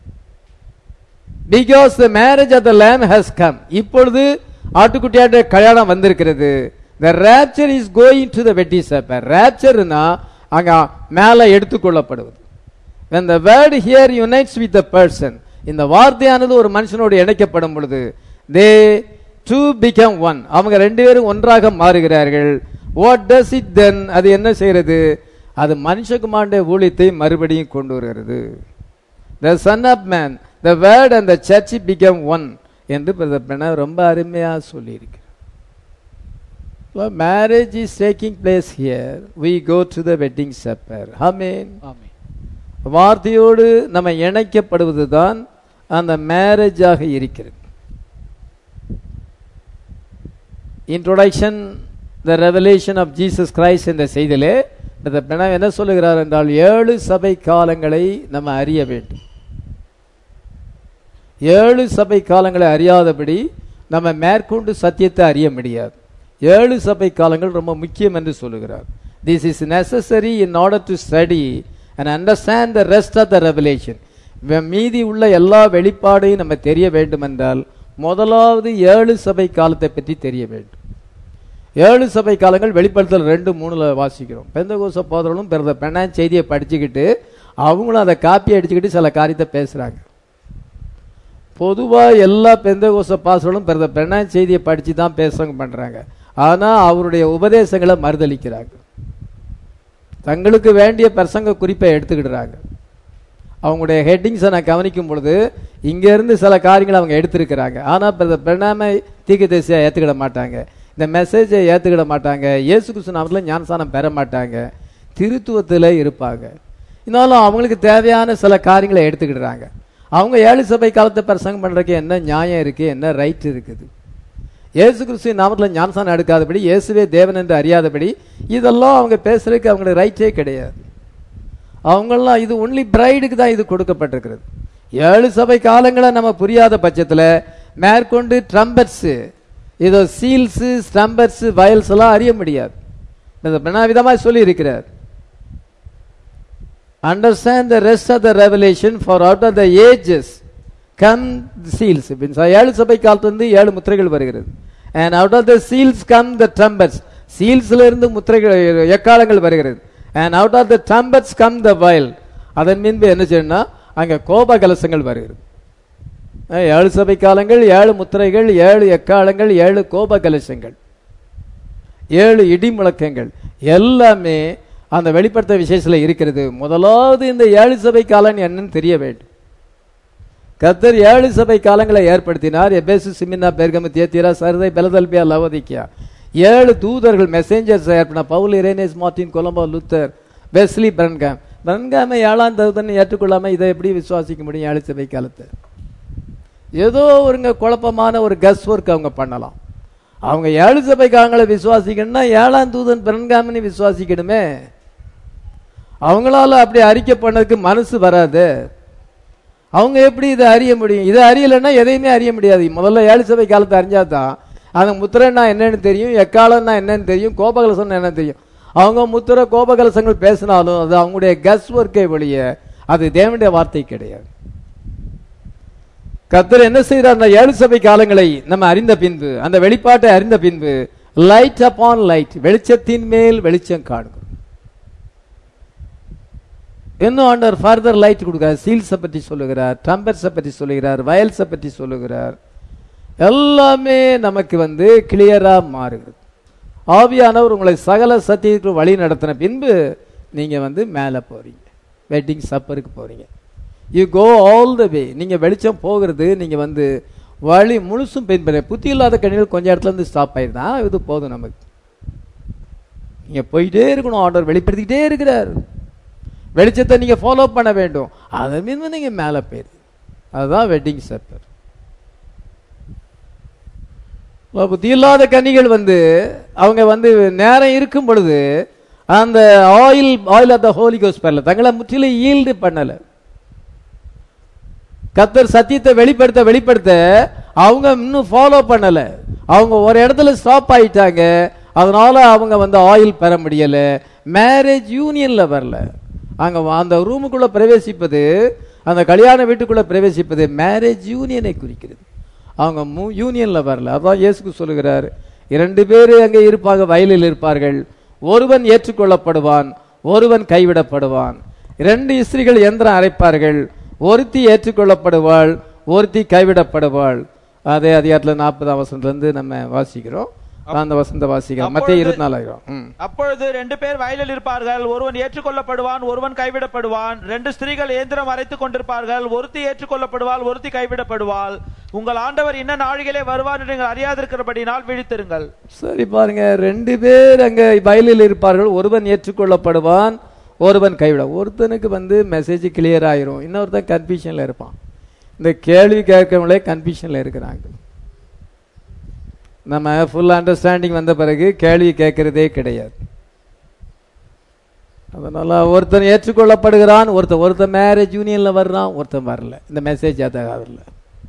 because the marriage of the lamb has come இப்பொழுது ஆட்டுக்குட்டியாட்ட கல்யாணம் வந்திருக்கிறது the rapture is going to the வெட்டி சப்பர் ரேப்சர்னா அங்க மேல எடுத்துக்கொள்ளப்படுவது when the word here unites with the person இந்த வார்த்தையானது ஒரு மனுஷனோடு இணைக்கப்படும் பொழுது they two become one அவங்க ரெண்டு பேரும் ஒன்றாக மாறுகிறார்கள் what does it then அது என்ன செய்யறது அது மனுஷகுமாருடைய ஊழியத்தை மறுபடியும் கொண்டு வருகிறது the son of man the word and the church become one என்று பிரதர் பிரணவ் ரொம்ப அருமையா சொல்லியிருக்கிறார் So marriage is taking place here. We go to the wedding supper. Amen. ஆமென் வார்த்தையோடு நம்ம இணைக்கப்படுவதுதான் அந்த மேரேஜாக இருக்கிறது introduction the revelation of Jesus Christ என்ற செய்தியிலே இந்த பிணம் என்ன சொல்லுகிறார் என்றால் ஏழு சபை காலங்களை நம்ம அறிய வேண்டும் ஏழு சபை காலங்களை அறியாதபடி நம்ம மேற்கொண்டு சத்தியத்தை அறிய முடியாது ஏழு சபை காலங்கள் ரொம்ப முக்கியம் என்று சொல்லுகிறார் this is necessary in order to study and understand the rest of the revelation மீதி உள்ள எல்லா வெளிப்பாடையும் நம்ம தெரிய வேண்டும் என்றால் முதலாவது ஏழு சபை காலத்தை பற்றி தெரிய வேண்டும் ஏழு சபை காலங்கள் வெளிப்படுத்தல் ரெண்டு மூணுல வாசிக்கிறோம் பெந்தகோச போதவர்களும் பிறந்த பெண்ணா செய்தியை படிச்சுக்கிட்டு அவங்களும் அதை காப்பி அடிச்சுக்கிட்டு சில காரியத்தை பேசுறாங்க பொதுவா எல்லா பெந்தகோச பாசர்களும் பிறந்த பெண்ணா செய்தியை படிச்சு தான் பேசுறவங்க பண்றாங்க ஆனா அவருடைய உபதேசங்களை மறுதளிக்கிறாங்க தங்களுக்கு வேண்டிய பிரசங்க குறிப்பை எடுத்துக்கிடுறாங்க அவங்களுடைய ஹெட்டிங்ஸை நான் கவனிக்கும் பொழுது இங்க இருந்து சில காரியங்களை அவங்க எடுத்திருக்கிறாங்க ஆனா பிரதர் பிரணாமை தீர்க்கதரிசியா ஏத்துக்கிட மாட்டாங்க இந்த மெசேஜை ஏத்துக்கிட மாட்டாங்க இயேசு கிறிஸ்து நாமத்துல ஞானசானம் பெற மாட்டாங்க திருத்துவத்துல இருப்பாங்க இருந்தாலும் அவங்களுக்கு தேவையான சில காரியங்களை எடுத்துக்கிடுறாங்க அவங்க ஏழு சபை காலத்தை பிரசங்கம் பண்றதுக்கு என்ன நியாயம் இருக்கு என்ன ரைட் இருக்குது இயேசு கிறிஸ்து நாமத்துல ஞானசானம் எடுக்காதபடி இயேசுவே தேவன் என்று அறியாதபடி இதெல்லாம் அவங்க பேசுறதுக்கு அவங்களுக்கு ரைட்டே கிடையாது அவங்கெல்லாம் இது ஒன்லி பிரைடுக்கு தான் இது கொடுக்கப்பட்டிருக்கிறது ஏழு சபை காலங்களை நம்ம புரியாத பட்சத்துல மேற்கொண்டு ட்ரம்பட்ஸ் இதோ சீல்ஸ் ஸ்டம்பர்ஸ் வயல்ஸ் எல்லாம் அறிய முடியாது விதமாக சொல்லி இருக்கிறார் understand the rest of the revelation for out of the ages come seals ஏழு சபை காலத்திலிருந்து ஏழு முத்திரைகள் வருகிறது and out of the seals come the trumpets சீல்ஸ்ல இருந்து முத்திரைகள் எக்காலங்கள் வருகிறது and out of the trumpets come the vials அதன் பின்பு என்ன செய்யணும்னா அங்க கோப கலசங்கள் வருகிறது அஹ் ஏழு சபை காலங்கள் ஏழு முத்திரைகள் ஏழு எக்காலங்கள் ஏழு கோப கலசங்கள் ஏழு இடி முழக்கங்கள் எல்லாமே அந்த வெளிப்படுத்த விசேஷத்தில் இருக்கிறது முதலாவது இந்த ஏழு சபை காலம் என்னன்னு தெரிய வேண்டும் கத்தர் ஏழு சபை காலங்களை ஏற்படுத்தினார் எபேசு சிமினா பெர்கமு தேத்திரா சரதை பெலதல்பியா லவோதிக்கியா ஏழு தூதர்கள் மெசேஞ்சர்ஸ் ஏற்பட Paul Irenaeus Martin Columba Luther Wesley Branham பிரன்காமை ஏழாம் தகுதன் ஏற்றுக்கொள்ளாம இதை எப்படி விசுவாசிக்க முடியும் ஏழு சபை காலத்தை ஏதோ ஒருங்க குழப்பமான ஒரு கஸ் ஒர்க் அவங்க பண்ணலாம் அவங்க ஏழு சபைக்காரங்களை விசுவாசிக்கணும்னா ஏழாம் தூதன் பிரன்காமனி விசுவாசிக்கணுமே அவங்களால அப்படி அறிக்கை பண்ணதுக்கு மனசு வராது அவங்க எப்படி இதை அறிய முடியும் இதை அறியலைன்னா எதையுமே அறிய முடியாது முதல்ல ஏழு சபை காலத்தை அறிஞ்சாதான் அந்த முத்திரைன்னா என்னன்னு தெரியும் எக்காலம்னா என்னன்னு தெரியும் கோபகலசம் என்னன்னு தெரியும் அவங்க முத்திரை கோபகலசங்கள் பேசினாலும் அது அவங்களுடைய கஸ் ஒர்க்கை வெளிய அது தேவனுடைய வார்த்தை கிடையாது கர்த்தர் என்ன செய்யறார் அந்த ஏழு சபை காலங்களை நம்ம அறிந்த பின்பு அந்த வெளிப்பாட்டை அறிந்த பின்பு லைட் அப்பான் லைட் வெளிச்சத்தின் மேல் வெளிச்சம் காணுகிறோம் இன்னும் ஆண்டவர் ஃபர்தர் லைட் கொடுக்கிறார் சீல்ஸை பற்றி சொல்லுகிறார் ட்ரம்பர்ஸை பற்றி சொல்லுகிறார் வயல்ஸை பற்றி சொல்லுகிறார் எல்லாமே நமக்கு வந்து கிளியரா மாறுகிறது ஆவியானவர் உங்களை சகல சத்தியத்துக்கு வழி நடத்தின பின்பு நீங்க வந்து மேலே போறீங்க வெட்டிங் சப்பருக்கு போறீங்க யூ கோ ஆல் த வே நீங்க வெளிச்சம் போகிறது நீங்க வந்து வழி முழுசும் பின்பற்ற புத்தி இல்லாத கணிகள் கொஞ்சம் இடத்துல இருந்து ஸ்டாப் ஆயிருந்தா இது போதும் நமக்கு நீங்க போயிட்டே இருக்கணும் ஆர்டர் வெளிப்படுத்திக்கிட்டே இருக்கிறார் வெளிச்சத்தை நீங்க ஃபாலோ பண்ண வேண்டும் அதன் மீது நீங்க மேலே போயிரு அதுதான் வெட்டிங் சப்பர் புத்தி இல்லாத கன்னிகள் வந்து அவங்க வந்து நேரம் இருக்கும் பொழுது அந்த oil oil of the Holi கோஸ் பண்ணல தங்களை முற்றிலும் ஈல்டு பண்ணல கத்தர் சத்தியத்தை வெளிப்படுத்த வெளிப்படுத்த அவங்க இன்னும் ஃபாலோ பண்ணல அவங்க ஒரு இடத்துல ஸ்டாப் ஆயிட்டாங்க அதனால அவங்க வந்து ஆயில் பெற முடியல மேரேஜ் யூனியன்ல வரல அங்க அந்த ரூமுக்குள்ள பிரவேசிப்பது அந்த கல்யாண வீட்டுக்குள்ள பிரவேசிப்பது மேரேஜ் யூனியனை குறிக்கிறது அவங்க மூ யூனியன்ல வரல அதான் இயேசுக்கு சொல்லுகிறார் இரண்டு பேர் அங்கே இருப்பாங்க வயலில் இருப்பார்கள் ஒருவன் ஏற்றுக்கொள்ளப்படுவான் ஒருவன் கைவிடப்படுவான் இரண்டு இஸ்திரிகள் எந்திரம் அரைப்பார்கள் ஒருத்தி ஏற்றுக்கொள்ளப்படுவாள் ஒருத்தி கைவிடப்படுவாள் அதே அதிகாரத்தில் நாற்பதாம் வசனத்துல நம்ம வாசிக்கிறோம் அந்த வசந்த வாசிக்கிறோம் மத்திய இருபத்தி நாலாயிரம் ம் அப்பொழுது ரெண்டு பேர் வயலில் இருப்பார்கள் ஒருவன் ஏற்றுக்கொள்ளப்படுவான் ஒருவன் கைவிடப்படுவான் ரெண்டு ஸ்திரீகள் இயந்திரம் அரைத்துக் கொண்டிருப்பார்கள் ஒருத்தி ஏற்றுக்கொள்ளப்படுவாள் ஒருத்தி கைவிடப்படுவாள் உங்கள் ஆண்டவர் இன்ன நாழிகளே வருவார் என்று நீங்கள் அறியாதிருக்கிறபடினால் விழித்திருங்கள் சரி பாருங்க ரெண்டு பேர் அங்க வயலில் இருப்பார்கள் ஒருவன் ஏற்றுக்கொள்ளப்படுவான் ஒருவன் கைவிட ஒருத்தனுக்கு வந்து மெசேஜ் கிளியர் ஆயிரும் இன்னொருத்தன் கன்ஃபியூஷன்ல இருப்பான் இந்த கேள்வி கேட்கவங்களே கன்ஃபியூஷன்ல இருக்கிறாங்க நம்ம ஃபுல் அண்டர்ஸ்டாண்டிங் வந்த பிறகு கேள்வி கேட்கறதே கிடையாது அதனால ஒருத்தன் ஏற்றுக்கொள்ளப்படுகிறான் ஒருத்தன் ஒருத்தன் மேரேஜ் யூனியன்ல வர்றான் ஒருத்தன் வரல இந்த மெசேஜ் அதை வரல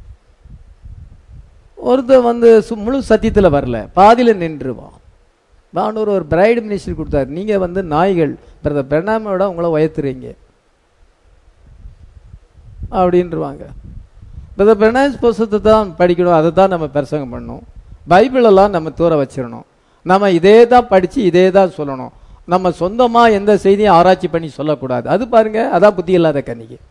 ஒருத்தன் வந்து சு- முழு சத்தியத்துல வரல பாதியில நின்றுவான் பாண்டூர் ஒரு பிரைடு மினிஸ்டர் கொடுத்தாரு நீங்க வந்து நாய்கள் பிரதர் பிரணாமோட உங்களை உயர்த்துறீங்க அப்படின்றவாங்க பிரதர் பிரணாஸ் புஸ்தத்தை தான் படிக்கணும் அதை தான் நம்ம பிரசங்கம் பண்ணணும் பைபிளெல்லாம் நம்ம தூர வச்சிடணும் நம்ம இதே தான் படிச்சு இதே தான் சொல்லணும் நம்ம சொந்தமா எந்த செய்தியும் ஆராய்ச்சி பண்ணி சொல்லக்கூடாது அது பாருங்க அதான் புத்தி இல்லாத கன்னிகை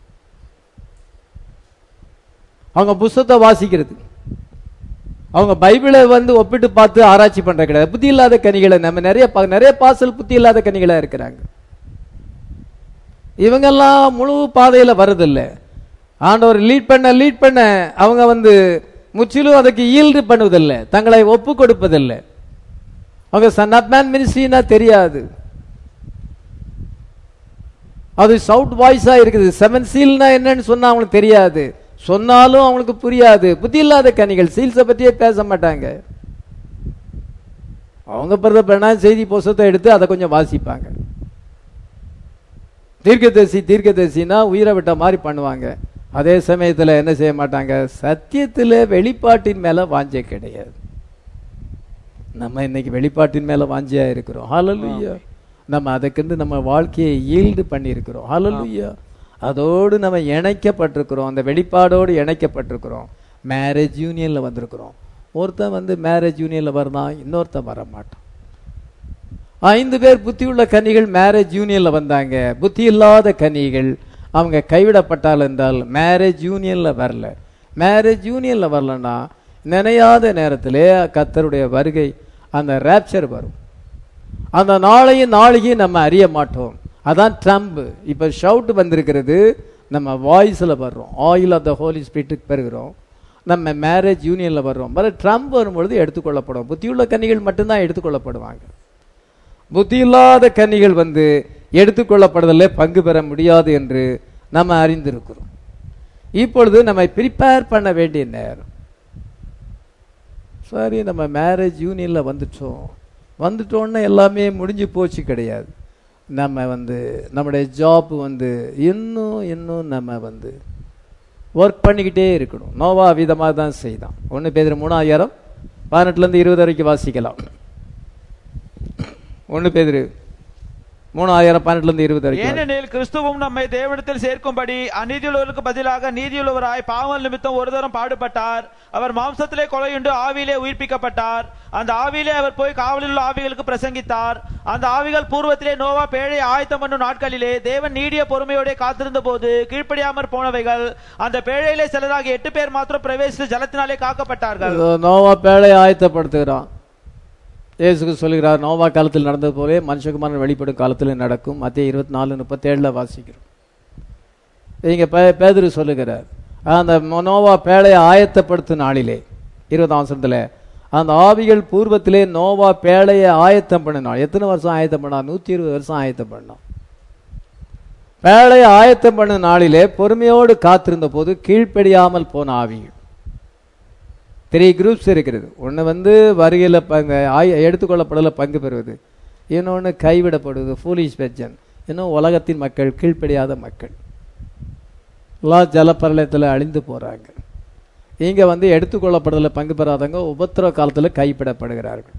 அவங்க புஸ்தத்தை வாசிக்கிறது அவங்க பைபிளை வந்து ஒப்பிட்டு பார்த்து ஆராய்ச்சி பண்ற கிடையாது புத்தி இல்லாத கனிகளை நம்ம நிறைய பா- நிறைய பாசல் புத்தி இல்லாத கனிகளா இருக்கிறாங்க இவங்கெல்லாம் முழு பாதையில வரதில்லை ஆண்டவர் லீட் பண்ண லீட் பண்ண அவங்க வந்து முற்றிலும் அதுக்கு ஈல்டு பண்ணுவதில்லை தங்களை ஒப்பு கொடுப்பதில்லை அவங்க சன் ஆஃப் மேன் மினிஸ்ட்ரினா தெரியாது அது சவுட் வாய்ஸா இருக்குது செவன் சீல்னா என்னன்னு சொன்னா அவங்களுக்கு தெரியாது சொன்னாலும் அவங்களுக்கு புரியாது புத்தி இல்லாத கனிகள் சீல்ஸை பத்தியே பேச மாட்டாங்க அவங்க பிறந்த பெண்ணா செய்தி புஸ்தத்தை எடுத்து அதை கொஞ்சம் வாசிப்பாங்க தீர்க்கதரிசி தீர்க்கதரிசினா உயிரை விட்ட மாதிரி பண்ணுவாங்க அதே சமயத்துல என்ன செய்ய மாட்டாங்க சத்தியத்துல வெளிப்பாட்டின் மேல வாஞ்சை கிடையாது நம்ம இன்னைக்கு வெளிப்பாட்டின் மேல வாஞ்சியா இருக்கிறோம் ஹalleluya நம்ம அதுக்குன்னு நம்ம வாழ்க்கையை ஈல்டு பண்ணியிருக்கிறோம் ஹalleluya அதோடு நம்ம இணைக்கப்பட்டிருக்கிறோம் அந்த வெளிப்பாடோடு இணைக்கப்பட்டிருக்கிறோம் மேரேஜ் யூனியன்ல வந்திருக்கிறோம் ஒருத்தன் வந்து மேரேஜ் யூனியன்ல வரலாம் இன்னொருத்தன் வர மாட்டான் ஐந்து பேர் புத்தியுள்ள கன்னிகள் மேரேஜ் யூனியன்ல வந்தாங்க புத்தி இல்லாத கன்னிகள் அவங்க கைவிடப்பட்டால் என்றால் மேரேஜ் யூனியன்ல வரல மேரேஜ் யூனியன்ல வரலன்னா நினையாத நேரத்திலே கத்தருடைய வருகை அந்த ரேப்சர் வரும் அந்த நாளையும் நாளையும் நம்ம அறிய மாட்டோம் அதான் ட்ரம்ப் இப்ப ஷவுட் வந்திருக்கிறது நம்ம வாய்ஸ்ல வர்றோம் ஆயில் ஆஃப் த ஹோலி ஸ்பிரிட்டுக்கு பெறுகிறோம் நம்ம மேரேஜ் யூனியன்ல வர்றோம் பல ட்ரம்ப் வரும்பொழுது எடுத்துக்கொள்ளப்படும் புத்தியுள்ள கன்னிகள் மட்டும்தான் எடுத்துக்கொள்ளப்படுவாங்க புத்தியில்லாத கன்னிகள் வந்து எடுத்துக்கொள்ளப்படுதலே பங்கு பெற முடியாது என்று நம்ம அறிந்திருக்கிறோம் இப்பொழுது நம்ம ப்ரிப்பேர் பண்ண வேண்டிய நேரம் சரி நம்ம மேரேஜ் யூனியனில் வந்துட்டோம் வந்துட்டோன்னே எல்லாமே முடிஞ்சு போச்சு கிடையாது நம்ம வந்து நம்முடைய ஜாப் வந்து இன்னும் இன்னும் நம்ம வந்து ஒர்க் பண்ணிக்கிட்டே இருக்கணும் நோவா விதமாக தான் செய்தான் ஒன்று பேர் மூணாயிரம் பதினெட்டுலேருந்து இருபது வரைக்கும் வாசிக்கலாம் ஒன்று பேர் மூணாயிரம் பன்னெண்டுலேருந்து இருபது வரைக்கும் ஏனெனில் கிறிஸ்துவும் நம்மை தேவனிடத்தில் சேர்க்கும்படி அநீதியுள்ளவருக்கு பதிலாக நீதியுள்ளவராய் பாவம் நிமித்தம் ஒரு தரம் பாடுபட்டார் அவர் மாம்சத்திலே கொலையுண்டு ஆவியிலே உயிர்ப்பிக்கப்பட்டார் அந்த ஆவியிலே அவர் போய் காவலில் உள்ள ஆவிகளுக்கு பிரசங்கித்தார் அந்த ஆவிகள் பூர்வத்திலே நோவா பேழை ஆயத்தம் பண்ணும் நாட்களிலே தேவன் நீடிய பொறுமையோட காத்திருந்த போது கீழ்ப்படியாமற் போனவைகள் அந்த பேழையிலே சிலராக எட்டு பேர் மாத்திரம் பிரவேசித்து ஜலத்தினாலே காக்கப்பட்டார்கள் இதோ நோவா பேழை ஆயத்தப்படுத்துகிறான் இயேசுக்கு சொல்கிறார் நோவா காலத்தில் நடந்தது போலே மனுஷகுமாரன் வெளிப்படும் காலத்தில் நடக்கும் மத்திய இருபத்தி நாலு முப்பத்தேழில் வாசிக்கிறோம் இங்கே பே பேதுரு சொல்லுகிறார் அந்த மொ- நோவா பேழையை ஆயத்தப்படுத்தும் நாளிலே இருபதாம் வருஷத்தில் அந்த ஆவிகள் பூர்வத்திலே நோவா பேழையை ஆயத்தம் பண்ணினான் எத்தனை வருஷம் ஆயத்தம் பண்ணா நூற்றி இருபது வருஷம் ஆயத்தம் பண்ணான் பேழையை ஆயத்தம் பண்ணும் நாளிலே பொறுமையோடு காத்திருந்த போது கீழ்ப்படியாமல் போன ஆவிகள் த்ரீ குரூப்ஸ் இருக்கிறது ஒன்று வந்து வருகையில் பங்கு ஆய எடுத்துக்கொள்ளப்படல பங்கு பெறுவது இன்னொன்று கைவிடப்படுவது ஃபூலிஷ் பெஜன் இன்னும் உலகத்தின் மக்கள் கீழ்ப்படியாத மக்கள் எல்லாம் ஜலப்பரலயத்தில் அழிந்து போகிறாங்க இங்கே வந்து எடுத்துக்கொள்ளப்படுதல பங்கு பெறாதவங்க உபத்திரவ காலத்தில் கைவிடப்படுகிறார்கள்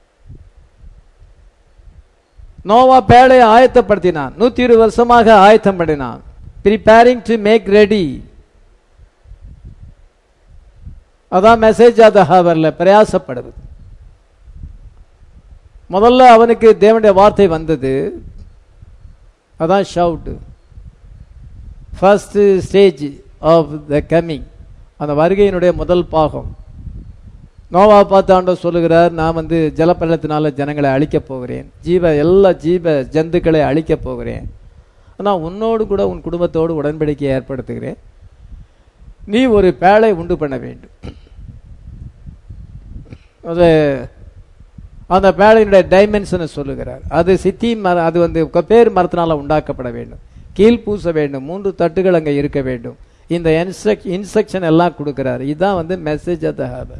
நோவா பேழையை ஆயத்தப்படுத்தினான் நூற்றி இருபது வருஷமாக ஆயத்தம் பண்ணினான் ப்ரிப்பேரிங் டு மேக் ரெடி அதான் மெசேஜ் ஆத ஹவர்ல பிரயாசப்படுவது முதல்ல அவனுக்கு தேவனுடைய வார்த்தை வந்தது அதான் shout first stage of the coming அந்த வருகையினுடைய முதல் பாகம் நோவா பார்த்து ஆண்டவர் சொல்லுகிறார் நான் வந்து ஜலப்பள்ளத்தினால ஜனங்களை அழிக்கப் போகிறேன் ஜீவ எல்லா ஜீவ ஜந்துக்களை அழிக்கப் போகிறேன் ஆனால் உன்னோடு கூட உன் குடும்பத்தோடு உடன்படிக்கை ஏற்படுத்துகிறேன் நீ ஒரு பேழை உண்டு பண்ண வேண்டும் அது அந்த பேழையினுடைய டைமென்ஷனை சொல்லுகிறார் அது சித்தி மர அது வந்து பேர் மரத்தினால உண்டாக்கப்பட வேண்டும் கீழ் பூச வேண்டும் மூன்று தட்டுகள் அங்கே இருக்க வேண்டும் இந்த இன்ஸ்ட்ரக் இன்ஸ்ட்ரக்ஷன் எல்லாம் கொடுக்கிறார் இதுதான் வந்து மெசேஜ் ஆஃப் த ஹேபர்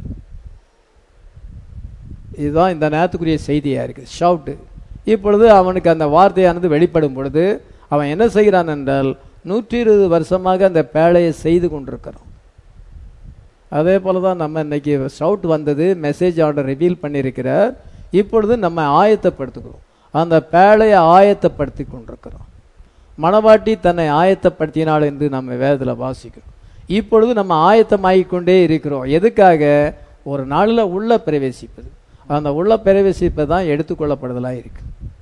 இதுதான் இந்த நேரத்துக்குரிய செய்தியா இருக்கு ஷவுட்டு இப்பொழுது அவனுக்கு அந்த வார்த்தையானது வெளிப்படும் பொழுது அவன் என்ன செய்கிறான் என்றால் நூற்றி இருபது வருஷமாக அந்த பேழையை செய்து கொண்டிருக்கிறான் அதே போல தான் நம்ம இன்னைக்கு ஷவுட் வந்தது மெசேஜ் ஆர்டர் ரிவீல் பண்ணியிருக்கிறார் இப்பொழுது நம்ம ஆயத்தப்படுத்துகிறோம் அந்த பேழையை ஆயத்தப்படுத்தி கொண்டிருக்கிறோம் மணவாட்டி தன்னை ஆயத்தப்படுத்தினாள் என்று நம்ம வேதத்தில் வாசிக்கிறோம் இப்பொழுது நம்ம ஆயத்தமாகிக் கொண்டே இருக்கிறோம் எதுக்காக ஒரு நாளில் உள்ள பிரவேசிப்பது அந்த உள்ள பிரவேசிப்பது தான் எடுத்துக்கொள்ளப்படுதலாக இருக்கு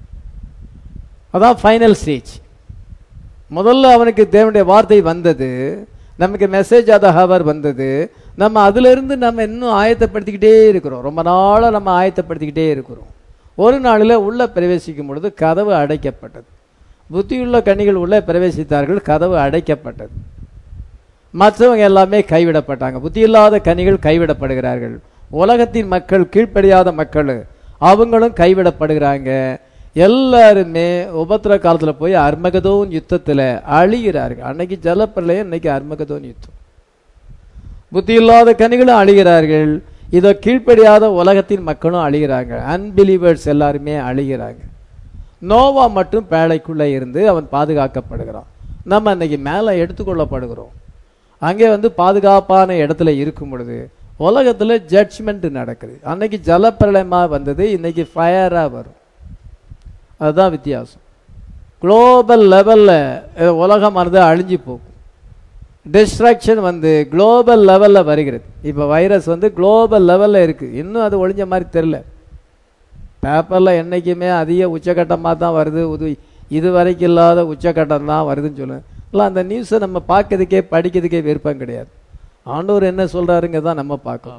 அதான் ஃபைனல் ஸ்டேஜ் முதல்ல அவனுக்கு தேவனுடைய வார்த்தை வந்தது நமக்கு மெசேஜ் ஆத ஹவர் வந்தது நம்ம அதிலிருந்து நம்ம இன்னும் ஆயத்தப்படுத்திக்கிட்டே இருக்கிறோம் ரொம்ப நாளாக நம்ம ஆயத்தப்படுத்திக்கிட்டே இருக்கிறோம் ஒரு நாளில் உள்ள பிரவேசிக்கும் பொழுது கதவு அடைக்கப்பட்டது புத்தியுள்ள கன்னிகள் உள்ளே பிரவேசித்தார்கள் கதவு அடைக்கப்பட்டது மற்றவங்க எல்லாமே கைவிடப்பட்டாங்க புத்தி இல்லாத கனிகள் கைவிடப்படுகிறார்கள் உலகத்தின் மக்கள் கீழ்ப்படியாத மக்கள் அவங்களும் கைவிடப்படுகிறாங்க எல்லாருமே உபத்திர காலத்துல போய் அர்மகதோன் யுத்தத்துல அழிகிறார்கள் அன்னைக்கு ஜலப்பிரளயம் இன்னைக்கு அர்மகதோன் யுத்தம் புத்தி இல்லாத கனிகளும் அழிகிறார்கள் இதோ கீழ்ப்படியாத உலகத்தின் மக்களும் அழிகிறாங்க அன்பிலீவர்ஸ் எல்லாருமே அழிகிறாங்க நோவா மட்டும் பேழைக்குள்ள இருந்து அவன் பாதுகாக்கப்படுகிறான் நம்ம இன்னைக்கு மேலே எடுத்துக்கொள்ளப்படுகிறோம் அங்கே வந்து பாதுகாப்பான இடத்துல இருக்கும் பொழுது உலகத்துல ஜட்ஜ்மெண்ட் நடக்குது அன்னைக்கு ஜலப்பிரளயமா வந்தது இன்னைக்கு ஃபயரா வரும் அதுதான் வித்தியாசம் குளோபல் லெவல்ல உலகமானது அழிஞ்சு போகும் டிஸ்ட்ராக்ஷன் வந்து குளோபல் லெவல்ல வருகிறது இப்போ வைரஸ் வந்து குளோபல் லெவல்ல இருக்கு இன்னும் அது ஒழிஞ்ச மாதிரி தெரியல பேப்பர்ல என்னைக்குமே அதிக உச்சகட்டமாக தான் வருது இது இது வரைக்கும் இல்லாத உச்சகட்டம் தான் வருதுன்னு சொல்லுவேன் இல்லை அந்த நியூஸை நம்ம பார்க்கறதுக்கே படிக்கிறதுக்கே விருப்பம் கிடையாது ஆண்டவர் என்ன சொல்றாருங்க தான் நம்ம பார்க்கலாம்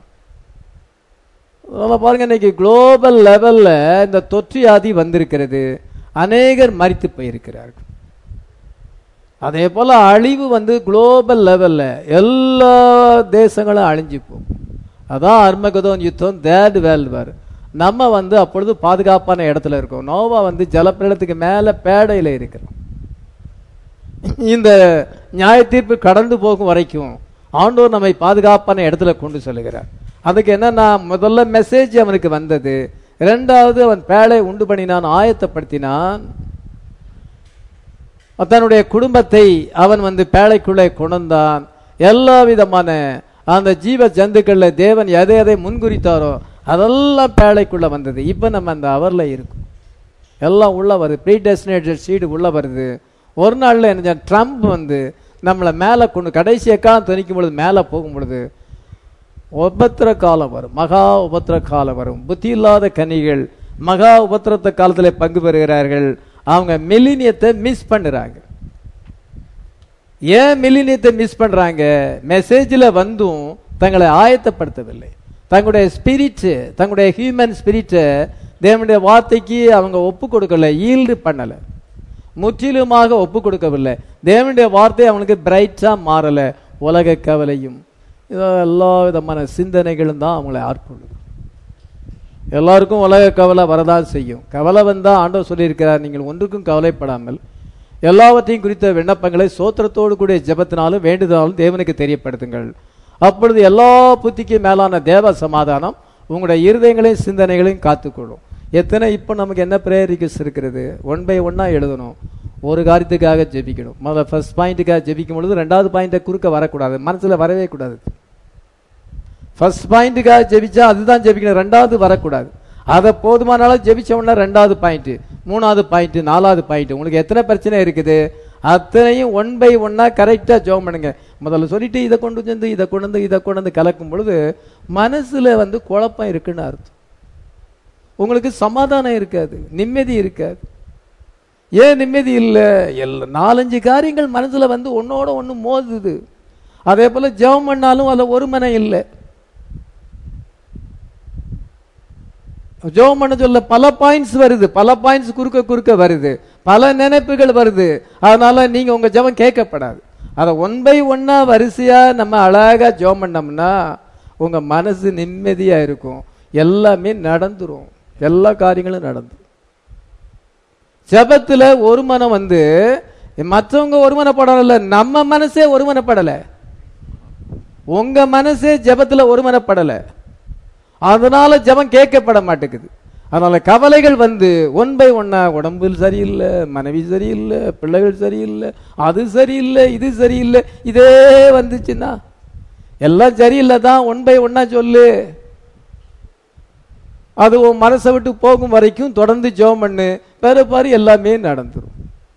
அதனால பாருங்க இன்னைக்கு குளோபல் லெவல்ல இந்த தொற்று வியாதி வந்திருக்கிறது அநேகர் மறித்து போயிருக்கிறார்கள் அதே போல அழிவு வந்து குளோபல் லெவல்ல எல்லா தேசங்களும் அழிஞ்சு போகும் அதான் அர்மகதோன் யுத்தம் தேர்ட் வேர்ல்டு வார் நம்ம வந்து அப்பொழுது பாதுகாப்பான இடத்துல இருக்கோம் நோவா வந்து ஜலப்பிரளத்துக்கு மேல பேடையில இருக்கிறோம் இந்த நியாய தீர்ப்பு கடந்து போகும் வரைக்கும் ஆண்டோர் நம்மை பாதுகாப்பான இடத்துல கொண்டு செல்கிறார் அதுக்கு என்னன்னா முதல்ல மெசேஜ் அவனுக்கு வந்தது இரண்டாவது அவன் பேழை உண்டு பண்ணினான் ஆயத்தப்படுத்தினான் தன்னுடைய குடும்பத்தை அவன் வந்து பேழைக்குள்ளே கொண்டான் எல்லா விதமான அந்த ஜீவ ஜந்துக்கள்ல தேவன் எதை எதை முன்குறித்தாரோ அதெல்லாம் பேழைக்குள்ள வந்தது இப்ப நம்ம அந்த அவர்ல இருக்கும் எல்லாம் உள்ள வருது ப்ரீ டெஸ்டினேட்டட் சீடு உள்ள வருது ஒரு நாள்ல என்ன செஞ்சான்? ட்ரம்ப் வந்து நம்மளை மேலே கொண்டு கடைசி எக்காலம் துணிக்கும் பொழுது மேலே போகும் பொழுது உபத்திர காலம் வரும் மகா உபத்திர காலம் வரும் புத்தி இல்லாத கனிகள் மகா உபத்திரத்த காலத்துல பங்கு பெறுகிறார்கள் அவங்க மில்லினியத்தை மிஸ் பண்ணுறாங்க ஏன் மில்லினியத்தை மிஸ் பண்றாங்க மெசேஜில் வந்தும் தங்களை ஆயத்தப்படுத்தவில்லை தங்களுடைய ஸ்பிரிட் தங்களுடைய ஹியூமன் ஸ்பிரிட்டை தேவனுடைய வார்த்தைக்கு அவங்க ஒப்பு கொடுக்கல ஈல்டு பண்ணல முற்றிலுமாக ஒப்பு கொடுக்கவில்லை தேவனுடைய வார்த்தை அவனுக்கு பிரைட்டா மாறல உலக கவலையும் இதோ எல்லா விதமான சிந்தனைகளும் தான் அவங்களை ஆட்கொள்ளுது எல்லாருக்கும் உலக கவலை வரதான் செய்யும் கவலை வந்தா ஆண்டவர் சொல்லியிருக்கிறார் நீங்கள் ஒன்றுக்கும் கவலைப்படாமல் எல்லாவற்றையும் குறித்த விண்ணப்பங்களை சோத்திரத்தோடு கூடிய ஜெபத்தினாலும் வேண்டுதலாலும் தேவனுக்கு தெரியப்படுத்துங்கள் அப்பொழுது எல்லா புத்திக்கும் மேலான தேவ சமாதானம் உங்களுடைய இருதயங்களையும் சிந்தனைகளையும் காத்துக்கொள்ளும் எத்தனை இப்போ நமக்கு என்ன ப்ரேயர் ரிக்வஸ்ட் இருக்கிறது ஒன் பை ஒன்னா எழுதணும் ஒரு காரியத்துக்காக ஜெபிக்கணும் முதல்ல ஃபர்ஸ்ட் பாயிண்ட்டுக்காக ஜெபிக்கும் பொழுது ரெண்டாவது பாயிண்ட்டை குறுக்க வரக்கூடாது மனசுல வரவே கூடாது ஃபர்ஸ்ட் பாயிண்ட்டுக்காக ஜெபிச்சா அதுதான் ஜெபிக்கணும் ரெண்டாவது வரக்கூடாது அதை போதுமானாலும் ஜெபிச்ச உடனே ரெண்டாவது பாயிண்ட் மூணாவது பாயிண்ட் நாலாவது பாயிண்ட் உங்களுக்கு எத்தனை பிரச்சனை இருக்குது அத்தனையும் ஒன் பை ஒன்னா கரெக்டா ஜோம் பண்ணுங்க முதல்ல சொல்லிட்டு இதை கொண்டு வந்து இதை கொண்டு வந்து இதை கொண்டு வந்து கலக்கும் பொழுது மனசுல வந்து குழப்பம் இருக்குன்னு அர்த்தம் உங்களுக்கு சமாதானம் இருக்காது நிம்மதி இருக்காது ஏன் நிம்மதி இல்லை எல்லா நாலஞ்சு காரியங்கள் மனசுல வந்து ஒன்னோட ஒன்று மோதுது அதே போல ஜெபம் பண்ணாலும் அதில் ஒரு மனம் இல்லை ஜெபம் பண்ண சொல்ல பல பாயிண்ட்ஸ் வருது பல பாயிண்ட்ஸ் குறுக்க குறுக்க வருது பல நினைப்புகள் வருது அதனால நீங்க உங்க ஜெபம் கேட்கப்படாது அதை ஒன் பை ஒன்னா வரிசையா நம்ம அழகா ஜெபம் பண்ணோம்னா உங்க மனசு நிம்மதியா இருக்கும் எல்லாமே நடந்துரும் எல்லா காரியங்களும் நடந்துரும் ஜெபத்துல ஒரு மனம் வந்து மற்றவங்க ஒருமனப்படல நம்ம மனசே ஒருமனப்படல உங்க மனசே ஜெபத்துல ஒருமனப்படல அதனால ஜெபம் கேட்கப்பட மாட்டேங்குது அதனால கவலைகள் வந்து ஒன் பை ஒன்னா உடம்பு சரியில்லை மனைவி சரியில்லை பிள்ளைகள் சரியில்லை அது சரியில்லை இது சரியில்லை இதே வந்துச்சுன்னா எல்லாம் சரியில்லை தான் ஒன் பை ஒன்னா சொல்லு அது உன் மனசை விட்டு போகும் வரைக்கும் தொடர்ந்து ஜெபம் பண்ணு பெற பாரு எல்லாமே நடந்துரும்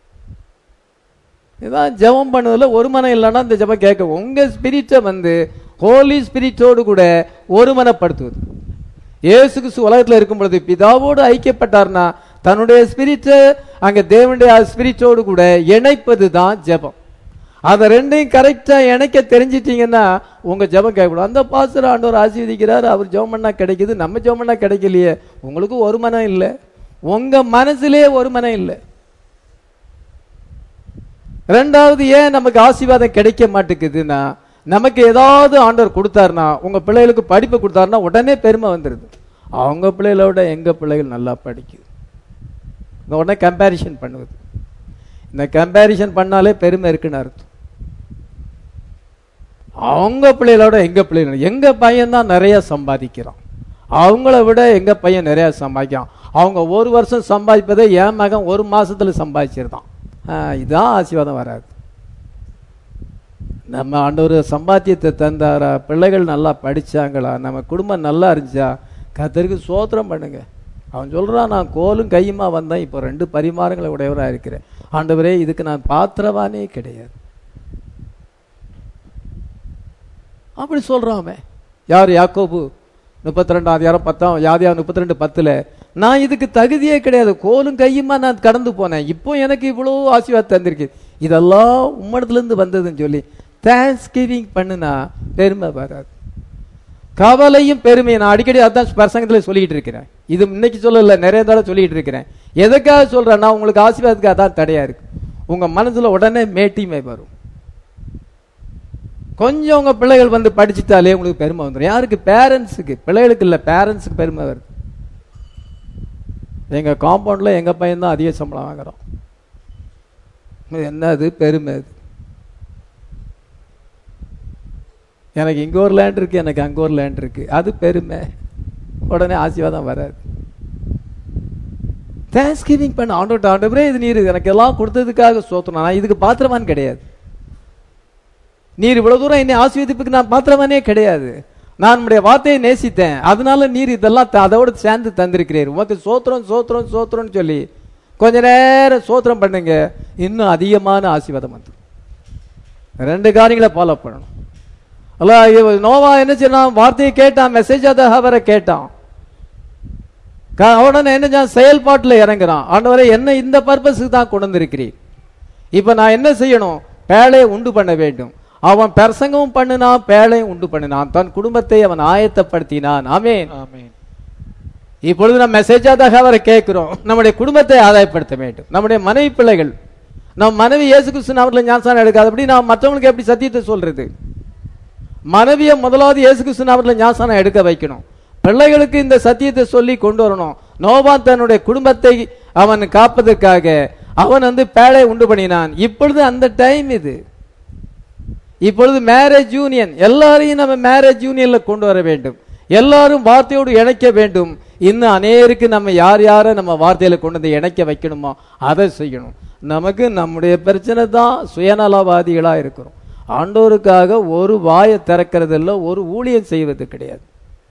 இதான் ஜெபம் பண்ணதுல ஒரு மனம் இல்லைன்னா இந்த ஜெபம் கேட்க உங்க ஸ்பிரிட்டை வந்து ஹோலி ஸ்பிரிட்டோடு கூட ஒருமனப்படுத்துவது இயேசு கிறிஸ்து உலகத்துல இருக்கும் பொழுது பிதாவோடு ஐக்கியப்பட்டார்னா தன்னுடைய ஸ்பிரிட்டை அங்க தேவனுடைய ஸ்பிரிட்டோடு கூட இணைப்பது தான் ஜெபம் அதை ரெண்டையும் கரெக்டா இணைக்க தெரிஞ்சிட்டீங்கன்னா உங்க ஜெபம் கேட்கணும் அந்த பாசர் ஆண்டவர் ஆசீர்வதிக்கிறார் அவர் ஜெபம் பண்ணா கிடைக்குது நம்ம ஜெபம் பண்ணா கிடைக்கலையே உங்களுக்கு ஒரு மனம் இல்லை உங்க மனசுலயே ஒரு மனம் இல்லை ரெண்டாவது ஏன் நமக்கு ஆசீர்வாதம் கிடைக்க மாட்டேங்குதுன்னா நமக்கு ஏதாவது ஆண்டவர் கொடுத்தாருனா உங்க பிள்ளைகளுக்கு படிப்பு கொடுத்தாருனா உடனே பெருமை வந்துடுது அவங்க பிள்ளைகளோட எங்க பிள்ளைகள் நல்லா படிக்குது இந்த உடனே கம்பேரிஷன் பண்ணுவது இந்த கம்பேரிஷன் பண்ணாலே பெருமை இருக்குன்னு அர்த்தம் அவங்க பிள்ளைகளோட எங்க பிள்ளைகள் எங்க பையன் தான் நிறைய சம்பாதிக்கிறான் அவங்கள விட எங்க பையன் நிறைய சம்பாதிக்கிறான் அவங்க ஒரு வருஷம் சம்பாதிப்பதை என் மகன் ஒரு மாசத்துல சம்பாதிச்சிருந்தான் இதான் ஆசீர்வாதம் வராது நம்ம ஆண்டவர் சம்பாத்தியத்தை தந்தாரா பிள்ளைகள் நல்லா படிச்சாங்களா நம்ம குடும்பம் நல்லா இருந்துச்சா கத்தருக்கு சோத்திரம் பண்ணுங்க அவன் சொல்றான் நான் கோலும் கையுமா வந்தேன் இப்போ ரெண்டு பரிமாறங்களை உடையவராக இருக்கிறேன் ஆண்டவரே இதுக்கு நான் பாத்திரவானே கிடையாது அப்படி சொல்றான் அவன் யார் யாக்கோபு முப்பத்தி ரெண்டாம் அதிகாரம் பத்தாம் யாதியா முப்பத்தி ரெண்டு பத்துல நான் இதுக்கு தகுதியே கிடையாது கோலும் கையுமா நான் கடந்து போனேன் இப்போ எனக்கு இவ்வளவு ஆசீர்வாதம் தந்திருக்கு இதெல்லாம் உம்மடத்துல இருந்து வந்ததுன்னு சொல்லி தேங்க்ஸ் கிவிங் பண்ணுனா பெருமை வராது கவலையும் பெருமையும் நான் அடிக்கடி அதான் பிரசங்கத்தில் சொல்லிட்டு இருக்கிறேன் இது இன்னைக்கு சொல்லல நிறைய தடவை சொல்லிட்டு இருக்கிறேன் எதுக்காக சொல்றேன் நான் உங்களுக்கு ஆசீர்வாதத்துக்கு அதான் தடையா இருக்கு உங்க மனசுல உடனே மேட்டிமை வரும் கொஞ்சம் உங்க பிள்ளைகள் வந்து படிச்சுட்டாலே உங்களுக்கு பெருமை வந்துடும் யாருக்கு பேரண்ட்ஸுக்கு பிள்ளைகளுக்கு இல்ல பேரண்ட்ஸுக்கு பெருமை வருது எங்கள் காம்பவுண்டில் எங்கள் பையன் தான் அதிக சம்பளம் வாங்குறோம் இது என்னது பெருமை அது எனக்கு இங்கே ஒரு லேண்ட் இருக்குது எனக்கு அங்கே ஒரு லேண்ட் இருக்குது அது பெருமை உடனே ஆசீர்வாதம் வராது தேங்க்ஸ் கிவிங் பண்ண ஆண்டோட்ட ஆண்டவரே இது நீர் எனக்கு எல்லாம் கொடுத்ததுக்காக சோத்தணும் நான் இதுக்கு பாத்திரமான் கிடையாது நீர் இவ்வளவு தூரம் என்னை ஆசீர்வதிப்புக்கு நான் பாத்திரமானே கிடையாது நான் உடைய வார்த்தையை நேசித்தேன் அதனால நீர் இதெல்லாம் த- அதோட சேர்ந்து தந்திருக்கிறீர் உமக்கு சோத்திரம் சோத்திரம் சோத்திரம்னு சொல்லி கொஞ்ச நேரம் சோத்திரம் பண்ணுங்க இன்னும் அதிகமான ஆசீர்வாதம் வந்து ரெண்டு காரியங்களை ஃபாலோ பண்ணணும் அல்ல இவ- நோவா என்ன செய்யலாம் வார்த்தையை கேட்டான் மெசேஜ் அதை அவரை கேட்டான் க- உடனே என்ன செய்யான்? செயல்பாட்டுல இறங்குறான் ஆண்டவரே என்ன இந்த பர்பஸுக்கு தான் கொண்டு வந்திருக்கிறீர் இப்ப நான் என்ன செய்யணும் பேழையை உண்டு பண்ண வேண்டும் அவன் பிரசங்கமும் பண்ணினான் பேழையும் உண்டு பண்ணினான் தன் குடும்பத்தை அவன் ஆயத்தப்படுத்தினான் ஆமென் ஆமென் இப்பொழுது நம்ம மெசேஜாக அவரை கேட்கிறோம் நம்முடைய குடும்பத்தை ஆதாயப்படுத்த வேண்டும் நம்முடைய மனைவி பிள்ளைகள் நம் மனைவி இயேசு கிறிஸ்து அவர்களை ஞானசானம் எடுக்காதபடி நாம் மற்றவங்களுக்கு எப்படி சத்தியத்தை சொல்றது மனைவியை முதலாவது இயேசு கிறிஸ்து அவர்களை ஞானசானம் எடுக்க வைக்கணும் பிள்ளைகளுக்கு இந்த சத்தியத்தை சொல்லி கொண்டு வரணும் நோபான் தன்னுடைய குடும்பத்தை அவன் காப்பதற்காக அவன் வந்து பேழை உண்டு பண்ணினான் இப்பொழுது அந்த டைம் இது இப்பொழுது மேரேஜ் யூனியன் எல்லாரையும் நம்ம மேரேஜ் யூனியன்ல கொண்டு வர வேண்டும் எல்லாரும் வார்த்தையோடு இணைக்க வேண்டும் இன்னும் அநேருக்கு நம்ம யார் யாரை நம்ம வார்த்தையில கொண்டு வந்து இணைக்க வைக்கணுமோ அதை செய்யணும் நமக்கு நம்முடைய பிரச்சனை தான் சுயநலவாதிகளா இருக்கிறோம் ஆண்டோருக்காக ஒரு வாயை திறக்கிறது இல்ல ஒரு ஊழியம் செய்வது கிடையாது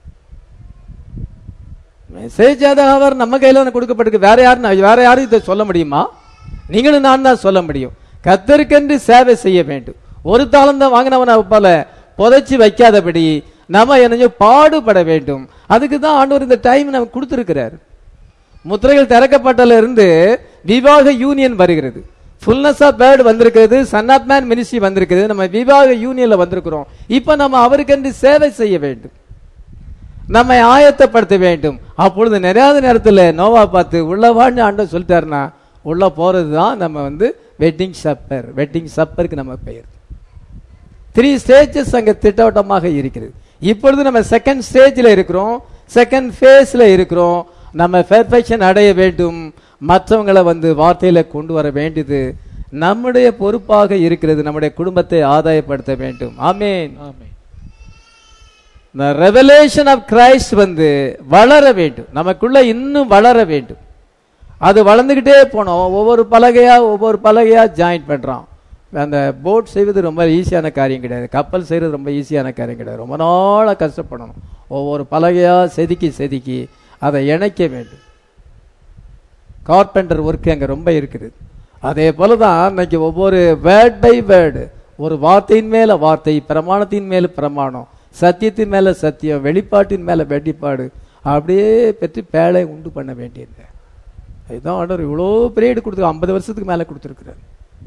மெசேஜ் அவர் நம்ம கையில தானே கொடுக்கப்பட்டிருக்கு வேற யாரும் வேற யாரும் இதை சொல்ல முடியுமா நீங்களும் நான் தான் சொல்ல முடியும் கத்தருக்கென்று சேவை செய்ய வேண்டும் ஒரு தாளம் தான் வாங்கினவனை போல புதைச்சி வைக்காதபடி நம்ம என்ன பாடுபட வேண்டும் அதுக்கு தான் ஆண்டவர் இந்த டைம் நமக்கு கொடுத்துருக்கிறார் முத்திரைகள் திறக்கப்பட்டல இருந்து விவாக யூனியன் வருகிறது ஃபுல்னஸ் ஆஃப் பேர்டு வந்திருக்கிறது சன் ஆஃப் மேன் மினிஸ்ட்ரி வந்திருக்கிறது நம்ம விவாக யூனியன்ல வந்திருக்கிறோம் இப்போ நம்ம அவருக்கென்று சேவை செய்ய வேண்டும் நம்மை ஆயத்தப்படுத்த வேண்டும் அப்பொழுது நிறையாத நேரத்தில் நோவா பார்த்து உள்ள வாழ்ந்து ஆண்டவர் சொல்லிட்டாருன்னா உள்ள போறது தான் நம்ம வந்து வெட்டிங் சப்பர் வெட்டிங் சப்பருக்கு நம்ம பெயர் த்ரீ ஸ்டேஜஸ் அங்க திட்டவட்டமாக இருக்கிறது இப்பொழுது நம்ம செகண்ட் ஸ்டேஜில் இருக்கிறோம் செகண்ட் ஃபேஸ்ல இருக்கிறோம் நம்ம பெர்ஃபெக்ஷன் அடைய வேண்டும் மற்றவங்களை வந்து வார்த்தையில கொண்டு வர வேண்டியது நம்முடைய பொறுப்பாக இருக்கிறது நம்முடைய குடும்பத்தை ஆதாயப்படுத்த வேண்டும் ஆமென் ஆமென் இந்த ரெவலேஷன் ஆஃப் கிரைஸ்ட் வந்து வளர வேண்டும் நமக்குள்ள இன்னும் வளர வேண்டும் அது வளர்ந்துக்கிட்டே போனோம் ஒவ்வொரு பலகையா ஒவ்வொரு பலகையா ஜாயின் பண்றான் அந்த போட் செய்வது ரொம்ப ஈஸியான காரியம் கிடையாது கப்பல் செய்வது ரொம்ப ஈஸியான காரியம் கிடையாது ரொம்ப நாளாக கஷ்டப்படணும் ஒவ்வொரு பலகையா செதுக்கி செதுக்கி அதை இணைக்க வேண்டும் கார்பெண்டர் ஒர்க் அங்கே ரொம்ப இருக்குது அதே போல தான் இன்னைக்கு ஒவ்வொரு வேர்ட் பை வேர்டு ஒரு வார்த்தையின் மேல வார்த்தை பிரமாணத்தின் மேல பிரமாணம் சத்தியத்தின் மேல சத்தியம் வெளிப்பாட்டின் மேல வெளிப்பாடு அப்படியே பெற்று பேழை உண்டு பண்ண வேண்டியது இதுதான் ஆண்டவர் இவ்வளோ பீரியட் கொடுத்து ஐம்பது வருஷத்துக்கு மேல கொடுத்துருக்கிறார்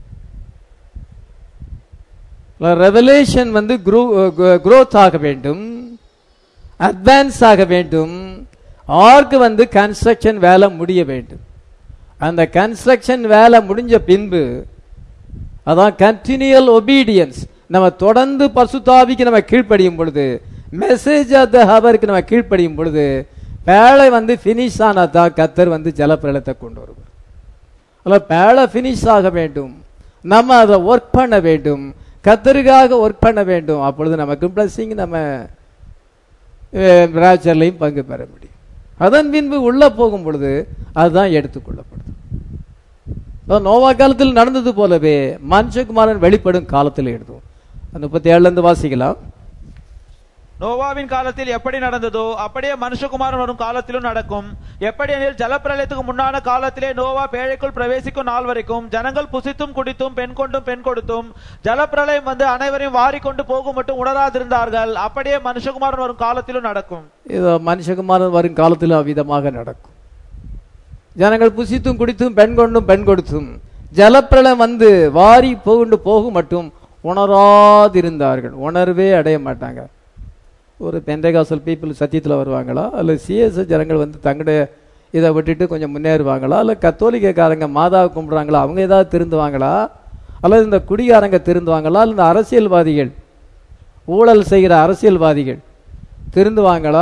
ரெவலேஷன் வந்து growth ஆக வேண்டும் அட்வான்ஸ் ஆக வேண்டும் ஆர்க்கு வந்து கன்ஸ்ட்ரக்ஷன் வேலை முடிய வேண்டும் அந்த கன்ஸ்ட்ரக்ஷன் வேலை முடிஞ்ச பின்பு அதான் கண்டினியூல் ஒபீடியன்ஸ் நம்ம தொடர்ந்து பசுதாவிக்கு நம்ம கீழ்ப்படியும் பொழுது மெசேஜ் ஆஃப் த ஹவருக்கு நம்ம கீழ்ப்படியும் பொழுது பேழை வந்து ஃபினிஷ் ஆனாதான் கத்தர் வந்து ஜலப்பிரளத்தை கொண்டு வருவார் அதில் பேழை ஃபினிஷ் ஆக வேண்டும் நம்ம அதை ஒர்க் பண்ண வேண்டும் கத்தருக்காக ஒர்க் பண்ண வேண்டும் அப்பொழுது நமக்கு பிளஸிங் நம்ம ராஜர்லையும் பங்கு பெற முடியும் அதன் பின்பு உள்ள போகும் பொழுது அதுதான் எடுத்துக்கொள்ளப்படுது அதான் நோவா காலத்தில் நடந்தது போலவே மனுஷகுமாரன் வெளிப்படும் காலத்தில் எழுதும் அந்த முப்பத்தி ஏழுல இருந்து வாசிக்கலாம் நோவாவின் காலத்தில் எப்படி நடந்ததோ அப்படியே மனுஷகுமாரன் வரும் காலத்திலும் நடக்கும் எப்படி எனில் ஜலப்பிரளயத்துக்கு முன்னான காலத்திலே நோவா பேழைக்குள் பிரவேசிக்கும் நாள் வரைக்கும் ஜனங்கள் புசித்தும் குடித்தும் பெண் கொண்டும் பெண் கொடுத்தும் ஜலப்பிரளயம் வந்து அனைவரையும் வாரிக்கொண்டு போகும் மட்டும் உணராதிருந்தார்கள் அப்படியே மனுஷகுமாரன் வரும் காலத்திலும் நடக்கும் இது மனுஷகுமாரன் வரும் காலத்தில் அவ்விதமாக நடக்கும் ஜனங்கள் புசித்தும் குடித்தும் பெண் கொண்டும் பெண் கொடுத்தும் ஜலப்பிரளயம் வந்து வாரி போகுண்டு போகும் மட்டும் உணராதிருந்தார்கள் உணர்வே அடைய மாட்டாங்க ஒரு பெந்தகாசல் பீப்புள் சத்தியத்தில் வருவாங்களா அல்ல சிஎஸ் ஜனங்கள் வந்து தங்களுடைய இதை விட்டுட்டு கொஞ்சம் முன்னேறுவாங்களா அல்ல கத்தோலிக்கக்காரங்க மாதாவை கும்பிடுறாங்களா அவங்க ஏதாவது திருந்துவாங்களா அல்லது இந்த குடிகாரங்க திருந்துவாங்களா அல்ல இந்த அரசியல்வாதிகள் ஊழல் செய்கிற அரசியல்வாதிகள் திருந்துவாங்களா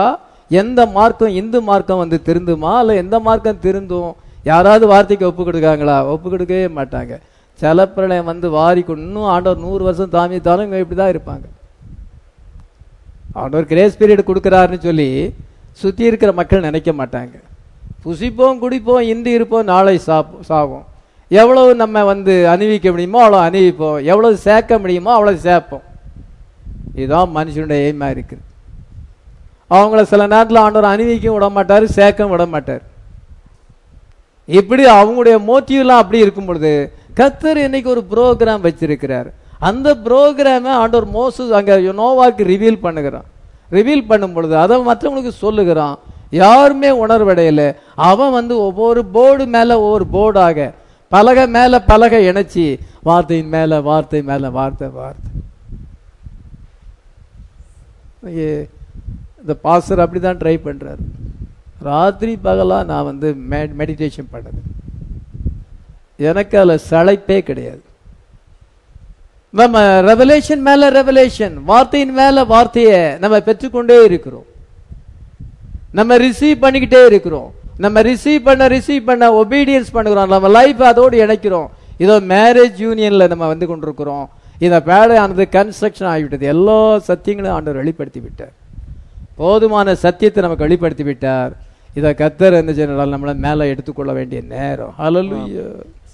எந்த மார்க்கம் இந்து மார்க்கம் வந்து திருந்துமா இல்ல எந்த மார்க்கம் திருந்தும் யாராவது வார்த்தைக்கு ஒப்பு கொடுக்காங்களா ஒப்பு கொடுக்கவே மாட்டாங்க ஜலப்பிரளயம் வந்து வாரி கொண்டு இன்னும் ஆண்டவர் நூறு வருஷம் தாமித்தாலும் இவங்க இப்படிதான் இருப்பாங்க ஆண்டவர் கிரேஸ் பீரியட் கொடுக்குறாருன்னு சொல்லி சுத்தி இருக்கிற மக்கள் நினைக்க மாட்டாங்க புசிப்போம் குடிப்போம் இன்று இருப்போம் நாளை சாப் சாவோம் எவ்வளவு நம்ம வந்து அணிவிக்க முடியுமோ அவ்வளோ அணிவிப்போம் எவ்வளவு சேர்க்க முடியுமோ அவ்வளவு சேர்ப்போம் இதுதான் மனுஷனுடைய எய்மா இருக்குது அவங்கள சில நேரத்தில் ஆண்டவர் அணிவிக்கவும் விட மாட்டார் சேர்க்கவும் விட மாட்டார் இப்படி அவங்களுடைய மோட்டிவ்லாம் அப்படி இருக்கும் பொழுது கத்தர் இன்னைக்கு ஒரு ப்ரோக்ராம் வச்சிருக்கிறார் அந்த ப்ரோக்ராமை ஆண்டவர் மோசு அங்க நோவாக்கு ரிவீல் பண்ணுகிறான் ரிவீல் பண்ணும் பொழுது அதை மற்றவங்களுக்கு சொல்லுகிறான் யாருமே உணர்வடையல அவன் வந்து ஒவ்வொரு போர்டு மேல ஒவ்வொரு போர்டாக பலகை மேல பலகை இணைச்சி வார்த்தையின் மேல வார்த்தை மேல வார்த்தை வார்த்தை இங்கே இந்த பாஸ்டர் அப்படிதான் ட்ரை பண்றாரு ராத்திரி பகலா நான் வந்து மெடிடேஷன் பண்ணது எனக்கு அதுல சளைப்பே கிடையாது நம்ம ரெவலேஷன் மேல ரெவலேஷன் வார்த்தையின் மேல வார்த்தையை நம்ம பெற்றுக்கொண்டே இருக்கிறோம் நம்ம ரிசீவ் பண்ணிக்கிட்டே இருக்கிறோம் நம்ம ரிசீவ் பண்ண ரிசீவ் பண்ண ஒபீடியன்ஸ் பண்ணுகிறோம் நம்ம லைஃப் அதோடு இணைக்கிறோம் இதோ மேரேஜ் யூனியன்ல நம்ம வந்து கொண்டிருக்கிறோம் இதை பேடையானது கன்ஸ்ட்ரக்ஷன் ஆகிவிட்டது எல்லா சத்தியங்களையும் ஆண்டவர் வெளிப்படுத்தி விட்டார் போதுமான சத்தியத்தை நமக்கு வெளிப்படுத்தி விட்டார் இதை கத்தர் என்ன செய்யறால் நம்மளை மேல எடுத்துக்கொள்ள வேண்டிய நேரம் ஹalleluya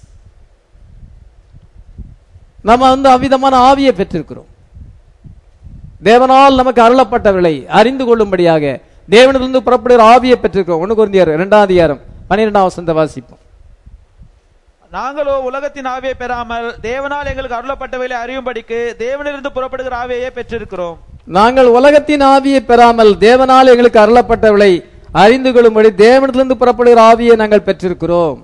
நம்ம வந்து அவ்விதமான ஆவியை பெற்றிருக்கிறோம் தேவனால் நமக்கு அருளப்பட்டவர்களை அறிந்து கொள்ளும்படியாக தேவனிலிருந்து புறப்படுகிற ஆவியை பெற்றிருக்கிறோம் ஒண்ணு குருந்தியார் இரண்டாம் அதிகாரம் பன்னிரெண்டாம் வசந்த வாசிப்போம் நாங்களோ உலகத்தின் ஆவியை பெறாமல் தேவனால் எங்களுக்கு அருளப்பட்டவைகளை அறியும்படிக்கு தேவனிலிருந்து புறப்படுகிற ஆவியையே பெற்றிருக்கிறோம் நாங்கள் உலகத்தின் ஆவியை பெறாமல் தேவனால் எங்களுக்கு அருளப்பட்டவளை அறிந்து கொள்ளும்படி தேவனிலிருந்து புறப்படுகிற ஆவியை நாங்கள் பெற்றிருக்கிறோம்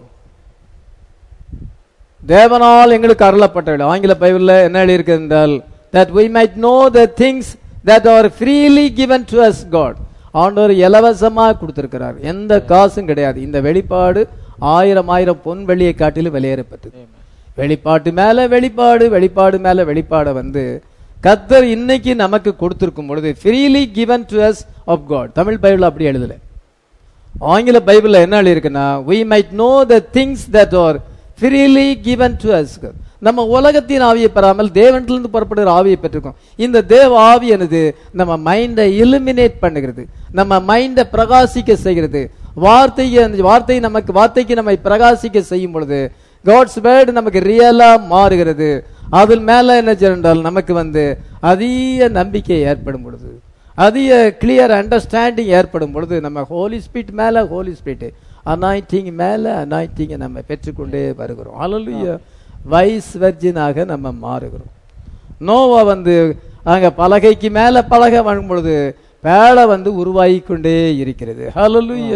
தேவனால் எங்களுக்கு அருளப்பட்டவளை ஆங்கில பைபிள்ல என்ன எழுதியிருக்கு என்றால் that we might know the things that are freely given to us God ஆண்டவர் இலவசமா கொடுத்திருக்கிறார் எந்த காசும் கிடையாது இந்த வெளிப்பாடு ஆயிரம் ஆயிரம் பொன் வெள்ளியை காட்டிலும் வெளியேறப்பட்டது வெளிப்பாட்டு மேல வெளிப்பாடு வெளிப்பாடு மேல வெளிப்பாட வந்து கத்தர் இன்னைக்கு நமக்கு கொடுத்திருக்கும் பொழுது freely given to us of God Tamil Bible அப்படி எழுதல ஆங்கில பைபிள்ல என்ன எழுதியிருக்குன்னா we might know the things that are freely given to us நம்ம உலகத்தின் ஆவியை பெறாமல் தேவனிலிருந்து புறப்படுகிற ஆவியை பெற்றிருக்கோம் இந்த தேவ ஆவி எனது நம்ம மைண்டை இலுமினேட் பண்ணுகிறது நம்ம மைண்டை பிரகாசிக்க செய்கிறது வார்த்தையை அந்த வார்த்தை நமக்கு வார்த்தைக்கு நம்மை பிரகாசிக்க செய்யும் பொழுது காட்ஸ் வேர்டு நமக்கு ரியலா மாறுகிறது அதில் மேல என்ன செய்யறால் நமக்கு வந்து அதிக நம்பிக்கை ஏற்படும் பொழுது அதிக கிளியர் அண்டர்ஸ்டாண்டிங் ஏற்படும் பொழுது நம்ம ஹோலி ஸ்பிரிட் மேல ஹோலி ஸ்பிரிட் அனாயிட்டிங் மேல அனாயிட்டிங்கை நம்ம பெற்றுக்கொண்டே வருகிறோம் அலலுயா வைஸ் வெர்ஜினாக நம்ம மாறுகிறோம் நோவா வந்து அங்க பலகைக்கு மேல பலகை வழங்கும் பொழுது பேழை வந்து உருவாகி கொண்டே இருக்கிறது ஹalleluya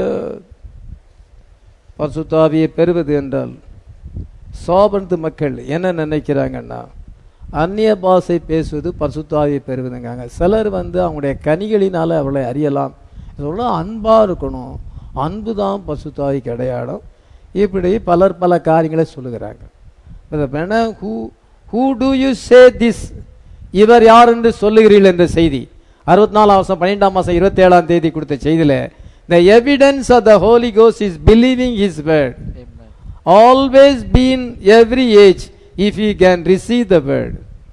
பரிசுத்தாவியை பெறுவது என்றால் சோபனத்து மக்கள் என்ன நினைக்கிறாங்கன்னா அந்நிய பாஷை பேசுவது பரிசுத்தாவியை பெறுவதுங்காங்க சிலர் வந்து அவங்களுடைய கனிகளினால அவளை அறியலாம் சொல்ல அன்பா இருக்கணும் அன்பு தான் பரிசுத்தாவிக்கு அடையாளம் இப்படி பலர் பல காரியங்களை சொல்லுகிறாங்க who who do you say this இவர் யார் என்று சொல்லுகிறீர்கள் என்ற செய்தி அறுபத்தி நாலாம் மாசம் பன்னிரெண்டாம் மாசம் இருபத்தி ஏழாம் தேதி கொடுத்த செய்தியில the evidence of the Holi கோஸ் is believing his word always been every age if you can receive the word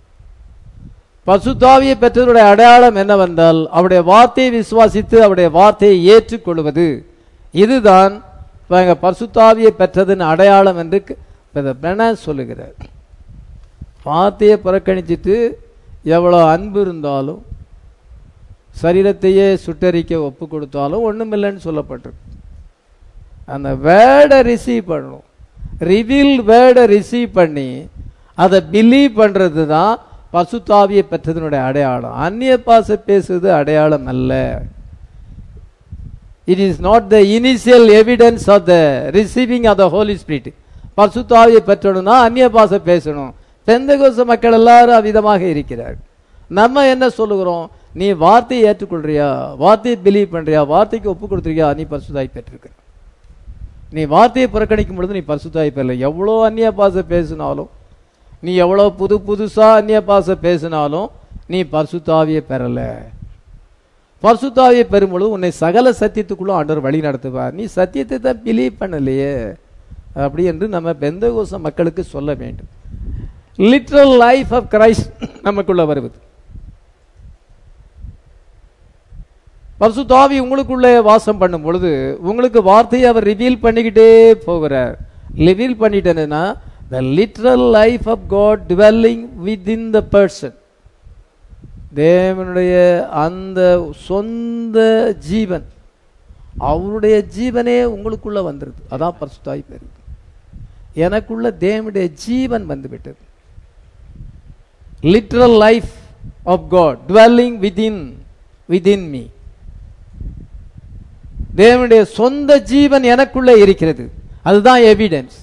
பசுத்தாவியை பெற்றவருடைய அடையாளம் என்னவென்றால் அவருடைய வார்த்தையை விசுவாசித்து அவருடைய வார்த்தையை ஏற்றுக்கொள்வது இதுதான் பசுத்தாவியை பெற்றதன் அடையாளம் என்று பென சொல்லுகிறார் வார்த்தையை புறக்கணிச்சிட்டு எவ்வளோ அன்பு இருந்தாலும் சரீரத்தையே சுட்டரிக்க ஒப்பு கொடுத்தாலும் ஒண்ணுமில்லைன்னு சொல்லப்பட்டிருக்கு அந்த வேர்டை ரிசீவ் பண்ணணும் ரிவீல் வேர்டை ரிசீவ் பண்ணி அதை பிலீவ் பண்றது தான் பசுத்தாவியை பெற்றதனுடைய அடையாளம் அந்நிய பாச பேசுவது அடையாளம் அல்ல it is not the initial evidence of the receiving of the Holi spirit பசுத்தாவியை பெற்றணும்னா அந்நிய பாச பேசணும் பெந்தகோச மக்கள் எல்லாரும் அவ்விதமாக இருக்கிறார் நம்ம என்ன சொல்லுகிறோம் நீ வார்த்தையை ஏற்றுக்கொள்றியா வார்த்தையை பிலீவ் பண்றியா வார்த்தைக்கு ஒப்பு கொடுத்துருக்கியா நீ பரிசுத்தாய் பெற்றிருக்க நீ வார்த்தையை புறக்கணிக்கும் பொழுது நீ பரிசுத்தாய் பெறல எவ்வளோ அந்நிய பாச பேசினாலும் நீ எவ்வளோ புது புதுசா அந்நிய பாச பேசினாலும் நீ பரிசுத்தாவியை பெறல பரிசுத்தாவியை பெறும்பொழுது உன்னை சகல சத்தியத்துக்குள்ள ஆண்டவர் வழி நடத்துவார் நீ சத்தியத்தை தான் பிலீவ் பண்ணலையே அப்படி என்று நம்ம பெந்தகோச மக்களுக்கு சொல்ல வேண்டும் லிட்ரல் லைஃப் ஆஃப் கிரைஸ்ட் நமக்குள்ள வருவது பரிசுத்தாவி உங்களுக்குள்ளே வாசம் பண்ணும் பொழுது உங்களுக்கு வார்த்தையை அவர் ரிவீல் பண்ணிக்கிட்டே போகிறார் ரிவீல் பண்ணிட்டேன்னா the literal life of God dwelling within the person தேவனுடைய அந்த சொந்த ஜீவன் அவருடைய ஜீவனே உங்களுக்குள்ள வந்துருது அதான் பரிசுத்தாய் பெறுது எனக்குள்ள தேவனுடைய ஜீவன் வந்து விட்டது literal life of God dwelling within within me தேவனுடைய சொந்த ஜீவன் எனக்குள்ள இருக்கிறது அதுதான் எவிடன்ஸ்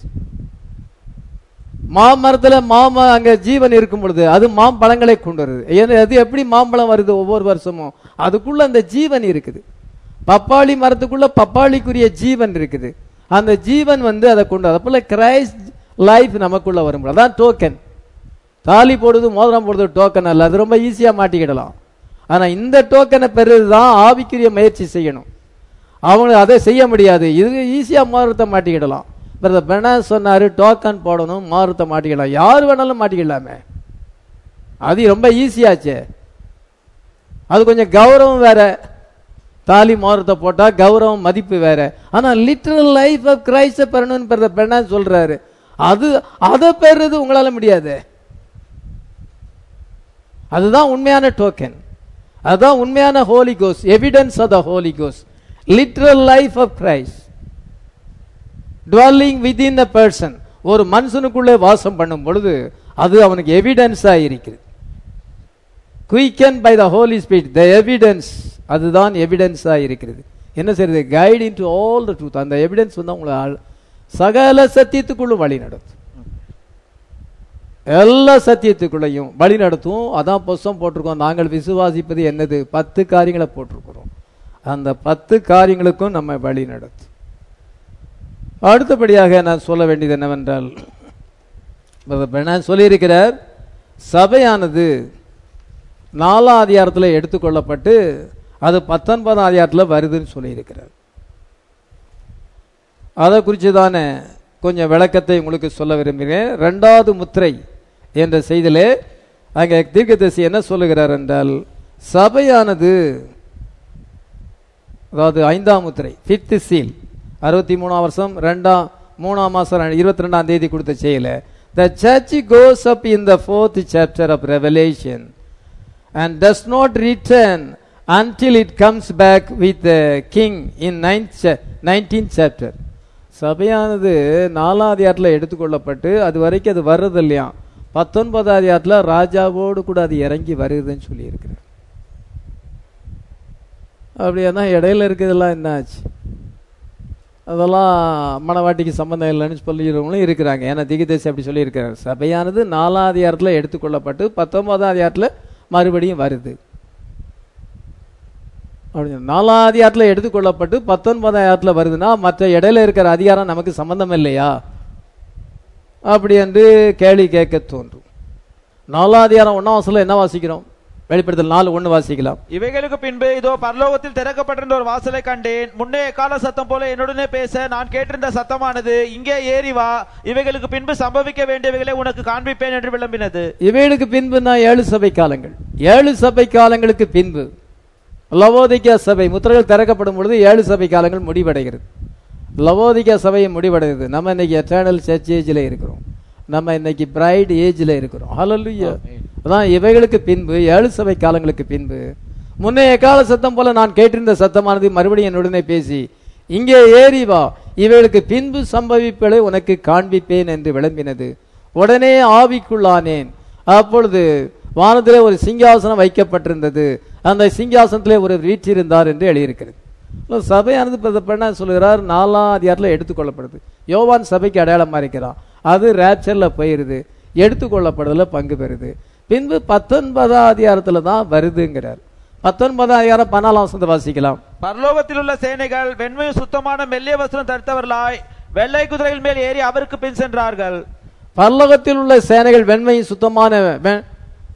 மாமரத்துல மாம அங்க ஜீவன் இருக்கும் பொழுது அது மாம்பழங்களை கொண்டு வருது ஏன்னா அது எப்படி மாம்பழம் வருது ஒவ்வொரு வருஷமும் அதுக்குள்ள அந்த ஜீவன் இருக்குது பப்பாளி மரத்துக்குள்ள பப்பாளிக்குரிய ஜீவன் இருக்குது அந்த ஜீவன் வந்து அதை கொண்டு அதை போல கிரைஸ்ட் லைஃப் நமக்குள்ள வரும் பொழுது அதான் டோக்கன் தாலி போடுறது மோதிரம் போடுறது டோக்கன் அல்ல அது ரொம்ப ஈஸியா மாட்டிக்கிடலாம் ஆனா இந்த டோக்கனை பெறுதுதான் ஆவிக்குரிய முயற்சி செய்யணும் அவங்க அதை செய்ய முடியாது இது ஈஸியா மாறுத்த மாட்டிக்கிடலாம் பிரதர் பெனா சொன்னாரு டோக்கன் போடணும் மாறுத்த மாட்டிக்கலாம் யார் வேணாலும் மாட்டிக்கலாமே அது ரொம்ப ஈஸியாச்சே அது கொஞ்சம் கௌரவம் வேற தாலி மாறுத்த போட்டா கௌரவம் மதிப்பு வேற ஆனா லிட்டரல் லைஃப் ஆஃப் கிரைஸ்ட பெறணும்னு பிரதர் பெனா சொல்றாரு அது அதை பெறுறது உங்களால முடியாது அதுதான் உண்மையான டோக்கன் அதுதான் உண்மையான ஹோலி கோஸ் evidence of the Holi cos literal life of Christ dwelling within a person ஒரு மனுஷனுக்குள்ளே வாசம் பண்ணும் பொழுது அது அவனுக்கு எவிடன்ஸா இருக்கிறது குயிக்கன் by the Holi spirit the evidence அதுதான் எவிடன்ஸா இருக்கிறது என்ன செய்யறது guide in to all the truth அந்த எவிடன்ஸ் வந்து உங்களை ஆள்- சகல சத்தியத்துக்குள்ளும் வழி நடத்தும் எல்லா சத்தியத்துக்குள்ளையும் வழி நடத்தும் அதான் புஸ்தம் போட்டிருக்கோம் நாங்கள் விசுவாசிப்பது என்னது பத்து காரியங்களை போட்டிருக்கிறோம் அந்த பத்து காரியங்களுக்கும் நம்ம வழி நடத்தும் அடுத்தபடியாக நான் சொல்ல வேண்டியது என்னவென்றால் நான் சொல்லியிருக்கிறார் சபையானது நாலாம் அதிகாரத்தில் எடுத்துக்கொள்ளப்பட்டு அது பத்தொன்பதாம் அதிகாரத்தில் வருதுன்னு சொல்லியிருக்கிறார் அதை குறித்து தானே கொஞ்சம் விளக்கத்தை உங்களுக்கு சொல்ல விரும்புகிறேன் ரெண்டாவது முத்திரை என்ற செய்தியிலே அங்கே தீர்க்கதரிசி என்ன சொல்லுகிறார் என்றால் சபையானது அதாவது ஐந்தாம் முத்திரை ஃபிஃப்த் சீல் அறுபத்தி மூணாம் வருஷம் ரெண்டாம் மூணாம் மாசம் இருபத்தி ரெண்டாம் தேதி கொடுத்த செய்யல the church goes up in the fourth chapter of revelation and does not return until it comes back with the king in ninth cha- 19th chapter சபையானது நாலாம் அதிகாரத்தில் எடுத்துக்கொள்ளப்பட்டு அது வரைக்கும் அது வர்றது இல்லையா பத்தொன்பதாம் அதிகாரத்தில் ராஜாவோடு கூட அது இறங்கி வருதுன்னு சொல்லியிருக்கிறார் அப்படியானா இடையில இருக்கிறதெல்லாம் என்ன ஆச்சு அதெல்லாம் மணவாட்டிக்கு சம்பந்தம் இல்லைன்னு சொல்லிடுறவங்களும் இருக்கிறாங்க ஏன்னா திகதேசி அப்படி சொல்லியிருக்கிறார் சபையானது நாலாம் அதிகாரத்தில் எடுத்துக்கொள்ளப்பட்டு பத்தொன்பதாம் அதிகாரத்தில் மறுபடியும் வருது அப்படி நாலாம் அதிகாரத்தில் எடுத்துக்கொள்ளப்பட்டு பத்தொன்பதாம் அதிகாரத்தில் வருதுன்னா மற்ற இடையில இருக்கிற அதிகாரம் நமக்கு சம்பந்தம் இல்லையா அப்படி என்று கேள்வி கேட்க தோன்றும் நாலாம் அதிகாரம் ஒன்னாம் வாசல என்ன வாசிக்கிறோம் வெளிப்படுத்தல் நாலு ஒன்று வாசிக்கலாம் இவைகளுக்கு பின்பு இதோ பரலோகத்தில் திறக்கப்பட்டிருந்த ஒரு வாசலை கண்டேன் முன்னே கால சத்தம் போல என்னுடனே பேச நான் கேட்டிருந்த சத்தமானது இங்கே ஏறி வா இவைகளுக்கு பின்பு சம்பவிக்க வேண்டியவைகளை உனக்கு காண்பிப்பேன் என்று விளம்பினது இவைகளுக்கு பின்பு நான் ஏழு சபை காலங்கள் ஏழு சபை காலங்களுக்கு பின்பு லவோதிக்கா சபை முத்திரைகள் திறக்கப்படும் பொழுது ஏழு சபை காலங்கள் முடிவடைகிறது லவோதிக்கா சபை முடிவடைகிறது நம்ம இன்னைக்கு எட்டர்னல் சர்ச் ஏஜில் இருக்கிறோம் நம்ம இன்னைக்கு பிரைட் ஏஜில் இருக்கிறோம் ஹalleluya அதான் இவைகளுக்கு பின்பு ஏழு சபை காலங்களுக்கு பின்பு முன்னே எக்கால சத்தம் போல நான் கேட்டிருந்த சத்தமானது மறுபடியும் என்னுடனே பேசி இங்கே ஏறி வா இவைகளுக்கு பின்பு சம்பவிப்பதை உனக்கு காண்பிப்பேன் என்று விளம்பினது உடனே ஆவிக்குள்ளானேன் அப்பொழுது வானத்திலே ஒரு சிங்காசனம் வைக்கப்பட்டிருந்தது அந்த சிங்காசனத்திலே ஒரு வீற்றிருந்தார் என்று எழுதியிருக்கிறது இல்ல, சபையானது இப்ப பண்ண சொல்லுகிறார் நாலாம் அதிகாரத்தில் எடுத்துக்கொள்ளப்படுது யோவான் சபைக்கு அடையாளமா இருக்கிறான் அது ரேப்சர்ல போயிருது எடுத்துக்கொள்ளப்படுறதுல பங்கு பெறுது பின்பு பத்தொன்பதாம் அதிகாரத்துல தான் வருதுங்கிறார் பத்தொன்பதாம் அதிகாரம் பதினாலாம் வசனத்தை வாசிக்கலாம் பரலோகத்தில் உள்ள சேனைகள் வெண்மையும் சுத்தமான மெல்லிய வஸ்திரம் தரித்தவர்களாய் வெள்ளை குதிரையில் மேல் ஏறி அவருக்கு பின் சென்றார்கள் பரலோகத்தில் உள்ள சேனைகள் வெண்மையும் சுத்தமான வெ-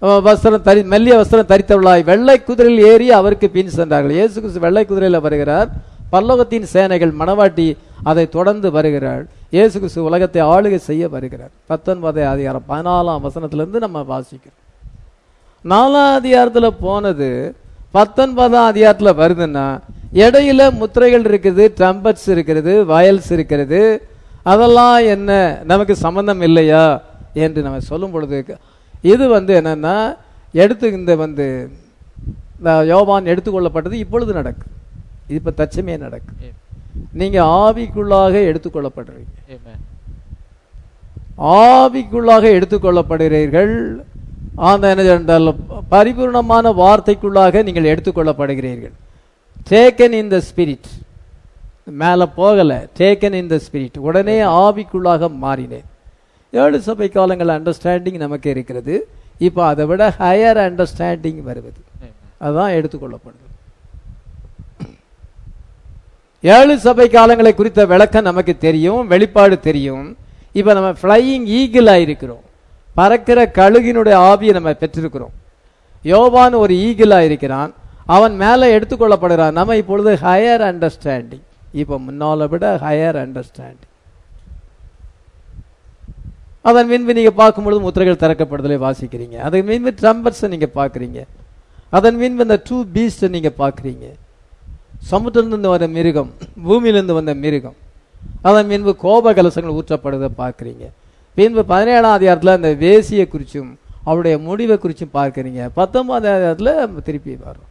அஹ், வஸ்திரம் தரி மெல்லிய வஸ்திரம் தரித்தவளாய் வெள்ளை குதிரையில் ஏறி அவருக்கு பின் சென்றார்கள் இயேசு கிறிஸ்து வெள்ளை குதிரையில் வருகிறார் பல்லவத்தின் சேனைகள் மணவாட்டி அதை தொடர்ந்து வருகிறாள் இயேசு கிறிஸ்து உலகத்தை ஆளுகை செய்ய வருகிறார் பத்தொன்பது அதிகாரம் பதினாலாம் வசனத்திலிருந்து நம்ம வாசிக்கிறோம் நாலாம் அதிகாரத்துல போனது பத்தொன்பதாம் அதிகாரத்துல வருதுன்னா இடையில முத்திரைகள் இருக்குது ட்ரம்பட்ஸ் இருக்கிறது வயல்ஸ் இருக்கிறது அதெல்லாம் என்ன நமக்கு சம்பந்தம் இல்லையா என்று நம்ம சொல்லும் பொழுது இது வந்து என்னன்னா எடுத்து இந்த வந்து இந்த யோவான் எடுத்துக்கொள்ளப்பட்டது இப்பொழுது நடக்கும் இது இப்ப தச்சமே நடக்கும் நீங்க ஆவிக்குள்ளாக எடுத்துக்கொள்ளப்படுறீங்க Amen. ஆவிக்குள்ளாக எடுத்துக்கொள்ளப்படுகிறீர்கள் அந்த என்ன என்றால் பரிபூர்ணமான வார்த்தைக்குள்ளாக நீங்கள் எடுத்துக்கொள்ளப்படுகிறீர்கள் டேக்கன் இன் த ஸ்பிரிட் மேலே போகலை டேக்கன் இன் த ஸ்பிரிட் உடனே ஆவிக்குள்ளாக மாறினேன் ஏழு சபை காலங்கள் அண்டர்ஸ்டாண்டிங் நமக்கு இருக்கிறது இப்போ அதை விட ஹையர் அண்டர்ஸ்டாண்டிங் வருவது Amen. அதுதான் எடுத்துக்கொள்ளப்படுது ஏழு சபை காலங்களை குறித்த விளக்கம் நமக்கு தெரியும் வெளிப்பாடு தெரியும் இப்ப நம்ம ஃப்ளையிங் ஈகிளா இருக்கிறோம் பறக்கிற கழுகினுடைய ஆவியை நம்ம பெற்றிருக்கிறோம் யோவான் ஒரு ஈகிளா இருக்கிறான் அவன் மேலே எடுத்துக்கொள்ளப்படுகிறான் நம்ம இப்பொழுது ஹையர் அண்டர்ஸ்டாண்டிங் இப்போ முன்னால விட ஹையர் அண்டர்ஸ்டாண்டிங் அதன் மின்பு நீங்க பார்க்கும்பொழுது முத்திரைகள் திறக்கப்படுதலை வாசிக்கிறீங்க அதன் மின்பு ட்ரம்பர்ஸை நீங்க பார்க்குறீங்க அதன் மின்பு இந்த டூ பீஸ்ட் நீங்க பார்க்குறீங்க சமுத்திரத்திலிருந்து வந்த மிருகம் பூமியிலிருந்து வந்த மிருகம் அதன் பின்பு கோப கலசங்கள் ஊற்றப்படுவதை பார்க்குறீங்க பின்பு பதினேழாம் அதிகாரத்தில் அந்த வேசியை குறிச்சும் அவருடைய முடிவை குறிச்சும் பார்க்குறீங்க பத்தொன்பதாம் அதிகாரத்தில் திருப்பி வரும்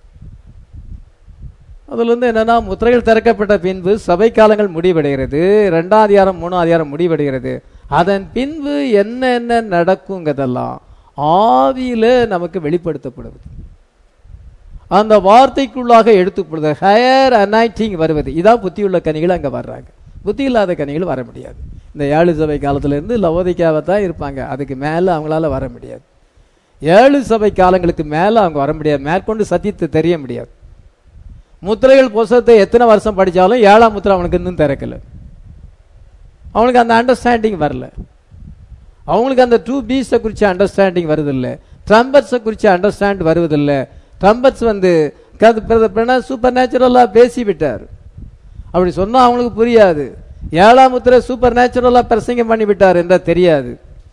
அதுல இருந்து என்னன்னா முத்திரைகள் திறக்கப்பட்ட பின்பு சபை காலங்கள் முடிவடைகிறது ரெண்டாம் அதிகாரம் மூணாம் அதிகாரம் முடிவடைகிறது அதன் பின்பு என்ன என்ன நடக்குங்கிறதெல்லாம் ஆவியில நமக்கு வெளிப்படுத்தப்படுவது அந்த வார்த்தைக்குள்ளாக எடுத்துப்படுது ஹையர் அனாய்டிங் வருவது இதான் புத்தியுள்ள கனிகள் அங்க வர்றாங்க புத்தி இல்லாத கனிகள் வர முடியாது இந்த ஏழு சபை காலத்துல இருந்து லவோதிக்காவை தான் இருப்பாங்க அதுக்கு மேல அவங்களால வர முடியாது ஏழு சபை காலங்களுக்கு மேல அவங்க வர முடியாது மேற்கொண்டு சத்தியத்தை தெரிய முடியாது முத்திரைகள் புஸ்தகத்தை எத்தனை வருஷம் படிச்சாலும் ஏழாம் முத்திரை அவனுக்கு இன்னும் திறக்கல அவனுக்கு அந்த அண்டர்ஸ்டாண்டிங் வரல அவங்களுக்கு அந்த டூ பீஸை குறித்து அண்டர்ஸ்டாண்டிங் வருதில்லை ட்ரம்பட்ஸை குறித்து அண்டர்ஸ்டாண்ட் வருவதில்லை ட்ரம்பட்ஸ் வந்து சூப்பர் நேச்சுரலாக பேசி விட்டார் அப்படி சொன்னா அவங்களுக்கு புரியாது ஏழாம் முத்திரை சூப்பர் நேச்சுரலாக பிரசங்கம் பண்ணி விட்டார் என்றால் தெரியாது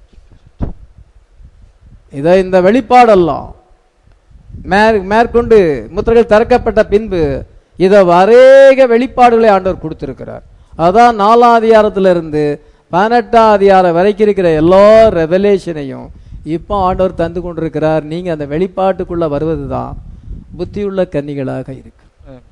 இதை இந்த வெளிப்பாடெல்லாம் மேற் மேற்கொண்டு முத்திரைகள் திறக்கப்பட்ட பின்பு இதை வரேக வெளிப்பாடுகளை ஆண்டவர் கொடுத்திருக்கிறார் அதான் நாலாம் அதிகாரத்திலிருந்து பதினெட்டாம் அதிகாரம் வரைக்கும் இருக்கிற எல்லா ரெவலேஷனையும் இப்போ ஆண்டவர் தந்து கொண்டிருக்கிறார் நீங்க அந்த வெளிப்பாட்டுக்குள்ள வருவதுதான் புத்தியுள்ள கன்னிகளாக இருக்கு Amen.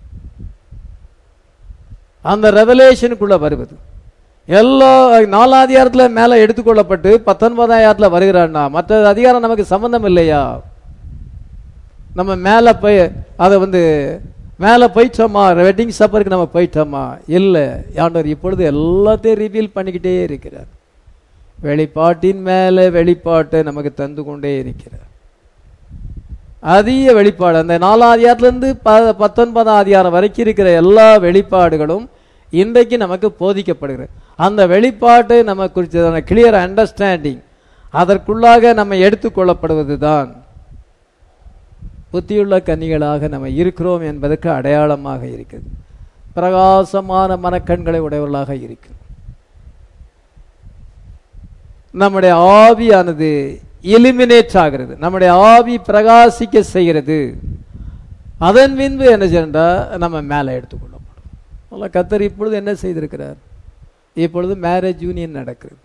அந்த ரெவலேஷனுக்குள்ள வருவது எல்லா நாலாம் அதிகாரத்துல மேல எடுத்துக்கொள்ளப்பட்டு பத்தொன்பதாம் அதிகாரத்துல வருகிறான்னா மற்ற அதிகாரம் நமக்கு சம்பந்தம் இல்லையா நம்ம மேல போய் அதை வந்து மேல போயிட்டோமா வெட்டிங் சப்பருக்கு நம்ம போயிட்டோமா இல்லை ஆண்டவர் இப்பொழுது எல்லாத்தையும் ரிவீல் பண்ணிக்கிட்டே இருக்கிறார் வெளிப்பாட்டின் மேல வெளிப்பாட்டை நமக்கு தந்து கொண்டே இருக்கிறார் அதிக வெளிப்பாடு அந்த நாலாம் அதிகாரத்திலிருந்து ப பத்தொன்பதாம் அதிகாரம் வரைக்கும் இருக்கிற எல்லா வெளிப்பாடுகளும் இன்றைக்கு நமக்கு போதிக்கப்படுகிறது அந்த வெளிப்பாட்டை நம்ம குறித்ததான கிளியர் அண்டர்ஸ்டாண்டிங் அதற்குள்ளாக நம்ம எடுத்துக்கொள்ளப்படுவது தான் புத்தியுள்ள கன்னிகளாக நம்ம இருக்கிறோம் என்பதற்கு அடையாளமாக இருக்குது பிரகாசமான மனக்கண்களை உடையவர்களாக இருக்கு நம்முடைய ஆவியானது எலிமினேட் ஆகிறது நம்முடைய ஆவி பிரகாசிக்க செய்கிறது அதன் பின்பு என்ன செய்யண்டா நம்ம மேலே எடுத்துக்கொள்ளப்படும் அல்ல கத்தர் இப்பொழுது என்ன செய்திருக்கிறார் இப்பொழுது மேரேஜ் யூனியன் நடக்குது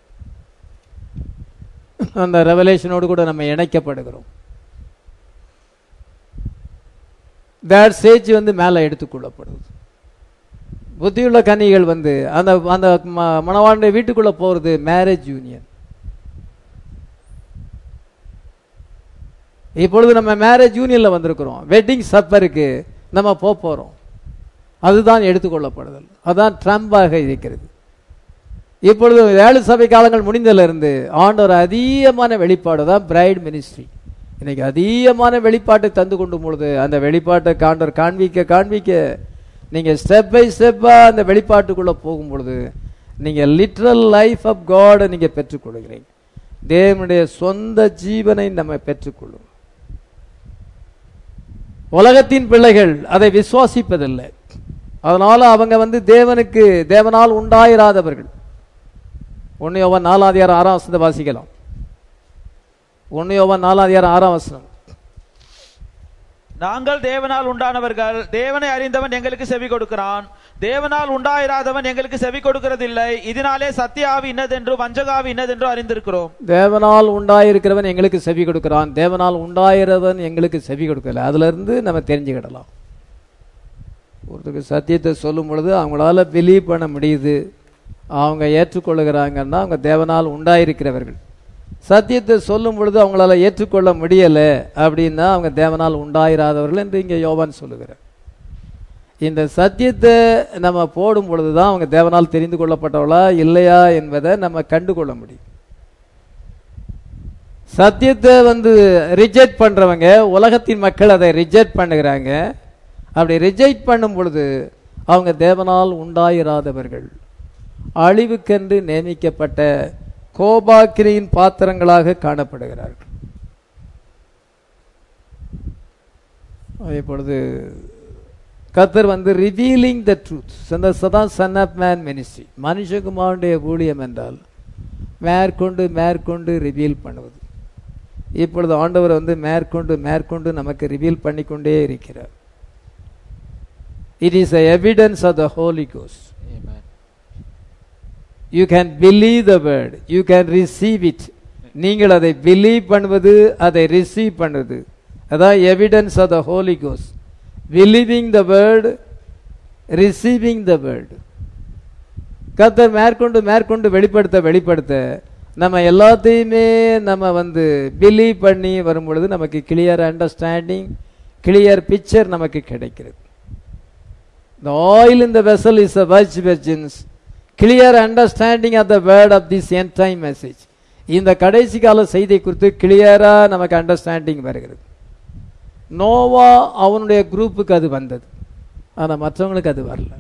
அந்த ரெவலேஷனோடு கூட நம்ம இணைக்கப்படுகிறோம் தேட் ஸ்டேஜ் வந்து மேலே எடுத்துக்கொள்ளப்படுது புத்தியுள்ள கன்னிகள் வந்து அந்த அந்த ம- மணவாளுடைய வீட்டுக்குள்ள போறது மேரேஜ் யூனியன் இப்பொழுது நம்ம மேரேஜ் யூனியன்ல வந்திருக்கிறோம் வெட்டிங் சப்பருக்கு நம்ம போக போறோம் அதுதான் எடுத்துக்கொள்ளப்படுதல் அதான் ட்ரம்பாக இருக்கிறது இப்பொழுது ஏழு சபை காலங்கள் முடிந்ததிலிருந்து ஆண்டவர் அதிகமான வெளிப்பாடு தான் பிரைட் மினிஸ்ட்ரி இன்னைக்கு அதிகமான வெளிப்பாட்டை தந்து கொண்டு பொழுது அந்த வெளிப்பாட்டை காண்டவர் காண்பிக்க காண்பிக்க நீங்க ஸ்டெப் பை ஸ்டெப்பா அந்த வெளிப்பாட்டுக்குள்ள போகும் பொழுது நீங்க லிட்ரல் லைஃப் ஆஃப் காட் நீங்க பெற்றுக்கொள்கிறீங்க தேவனுடைய சொந்த ஜீவனை நம்ம பெற்றுக்கொள்ளும் உலகத்தின் பிள்ளைகள் அதை விசுவாசிப்பதில்லை அதனால அவங்க வந்து தேவனுக்கு தேவனால் உண்டாயிராதவர்கள் ஒன்னு யோவான் நாலாதியார் ஆறாம் வசனத்தை வாசிக்கலாம் ஒன்னு யோவான் நாலாதியார் ஆறாம் வசனம் நாங்கள் தேவனால் உண்டானவர்கள் தேவனை அறிந்தவன் எங்களுக்கு செவி கொடுக்கிறான் தேவனால் உண்டாயிராதவன் எங்களுக்கு செவி கொடுக்கிறதில்லை இதனாலே சத்திய ஆவி இன்னதென்று வஞ்சக ஆவி இன்னதென்று அறிந்திருக்கிறோம் தேவனால் உண்டாயிருக்கிறவன் எங்களுக்கு செவி கொடுக்கிறான் தேவனால் உண்டாயிரவன் எங்களுக்கு செவி கொடுக்கல அதுல இருந்து நம்ம தெரிஞ்சுக்கிடலாம் ஒருத்தருக்கு சத்தியத்தை சொல்லும் பொழுது அவங்களால பிலீவ் பண்ண முடியுது அவங்க ஏற்றுக்கொள்ளுகிறாங்கன்னா அவங்க தேவனால் உண்டாயிருக்கிறவர்கள் சத்தியத்தை சொல்லும் பொழுது அவங்களால ஏற்றுக்கொள்ள முடியல அப்படின்னா அவங்க தேவனால் உண்டாயிராதவர்கள் என்று இங்கே யோவான் சொல்லுகிறார் இந்த சத்தியத்தை நம்ம போடும் பொழுது தான் அவங்க தேவனால் தெரிந்து கொள்ளப்பட்டவளா இல்லையா என்பதை நம்ம கண்டு கொள்ள முடியும் சத்தியத்தை வந்து ரிஜெக்ட் பண்றவங்க உலகத்தின் மக்கள் அதை ரிஜெக்ட் பண்ணுகிறாங்க அப்படி ரிஜெக்ட் பண்ணும் பொழுது அவங்க தேவனால் உண்டாயிராதவர்கள் அழிவுக்கென்று நியமிக்கப்பட்ட கோபாக்கிரியின் பாத்திரங்களாக காணப்படுகிறார்கள் இப்பொழுது கத்தர் வந்து ரிவீலிங் த ட்ரூத் சதான் சன் ஆஃப் மேன் மினிஸ்ட்ரி மனுஷகுமாருடைய ஊழியம் என்றால் மேற்கொண்டு மேற்கொண்டு ரிவீல் பண்ணுவது இப்பொழுது ஆண்டவர் வந்து மேற்கொண்டு மேற்கொண்டு நமக்கு ரிவீல் பண்ணிக்கொண்டே இருக்கிறார் it is a evidence of the holy ghost you can believe the word you can receive it நீங்கள் அதை பிலீவ் பண்ணுவது அதை ரிசீவ் பண்ணுவது அதான் எவிடன்ஸ் ஆஃப் த ஹோலி கோஸ் believing the word receiving the word கத்தர் மேற்கொண்டு மேற்கொண்டு வெளிப்படுத்த வெளிப்படுத்த நம்ம எல்லாத்தையுமே நம்ம வந்து பிலீவ் பண்ணி வரும் பொழுது நமக்கு கிளியர் அண்டர்ஸ்டாண்டிங் கிளியர் பிக்சர் நமக்கு கிடைக்கிறது The oil in the vessel is a virgin virgins. Clear understanding of the word of this end time message. இந்த கடைசி கால செய்தி குறித்து கிளியரா நமக்கு அண்டர்ஸ்டாண்டிங் வருகிறது நோவா அவனுடைய குரூப்புக்கு அது வந்தது ஆனா மற்றவங்களுக்கு அது வரல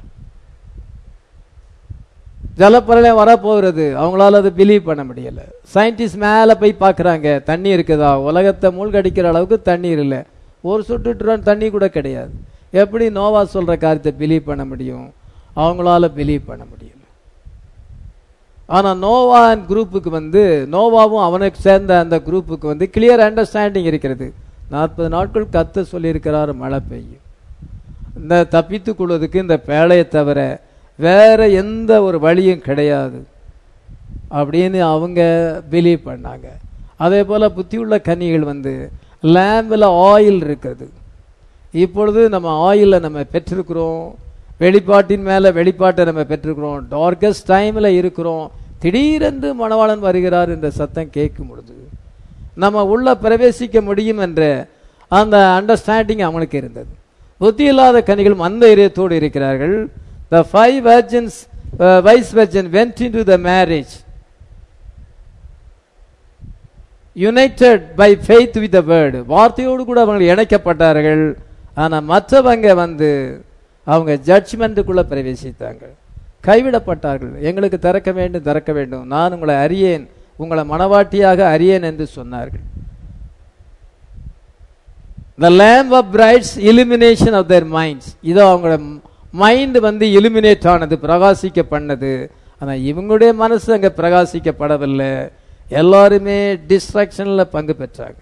ஜலப்பிரளயம் வரப்போகிறது அவங்களால அது பிலீவ் பண்ண முடியல சயின்டிஸ்ட் மேல போய் பார்க்கறாங்க தண்ணி இருக்குதா உலகத்தை மூழ்கடிக்கிற அளவுக்கு தண்ணீர் இல்லை ஒரு சொட்டு தண்ணி கூட கிடையாது எப்படி நோவா சொல்ற காரியத்தை பிலீவ் பண்ண முடியும் அவங்களால பிலீவ் பண்ண முடியல ஆனா நோவா குரூப்புக்கு வந்து நோவாவும் அவனுக்கு சேர்ந்த அந்த குரூப்புக்கு வந்து கிளியர் அண்டர்ஸ்டாண்டிங் இருக்கிறது நாற்பது நாட்கள் கத்த சொல்லியிருக்கிறார் மழை பெய்யும் இந்த தப்பித்துக் கொள்வதற்கு இந்த பேழையை தவிர வேற எந்த ஒரு வழியும் கிடையாது அப்படின்னு அவங்க பிலீவ் பண்ணாங்க அதே போல புத்தியுள்ள கன்னிகள் வந்து லேம்பில் ஆயில் இருக்குது இப்பொழுது நம்ம ஆயிலை நம்ம பெற்றிருக்கிறோம் வெளிப்பாட்டின் மேலே வெளிப்பாட்டை நம்ம பெற்றிருக்கிறோம் டார்கஸ்ட் டைமில் இருக்கிறோம் திடீரென்று மணவாளன் வருகிறார் என்ற சத்தம் கேட்கும் பொழுது நம்ம உள்ள பிரவேசிக்க முடியும் என்ற அந்த அண்டர்ஸ்டாண்டிங் அவனுக்கு இருந்தது புத்தி இல்லாத கனிகளும் அந்த இதயத்தோடு இருக்கிறார்கள் the five virgins wise virgin went into the marriage united by faith with the word வார்த்தையோடு கூட அவங்க இணைக்கப்பட்டார்கள் ஆனா மற்றவங்க வந்து அவங்க ஜட்ஜ்மெண்ட்டுக்குள்ள பிரவேசித்தாங்க கைவிடப்பட்டார்கள் எங்களுக்கு திறக்க வேண்டும் திறக்க வேண்டும் நான் உங்களை அறியேன் உங்களை மனவாட்டியாக அறியேன் என்று சொன்னார்கள் the lamp of brides illumination of their minds இதோ அவங்களோட மைண்ட் வந்து இலுமினேட் ஆனது பிரகாசிக்க பண்ணது ஆனா இவங்களுடைய மனசு அங்க பிரகாசிக்கப்படவில்லை எல்லாருமே டிஸ்ட்ராக்ஷன்ல பங்கு பெற்றாங்க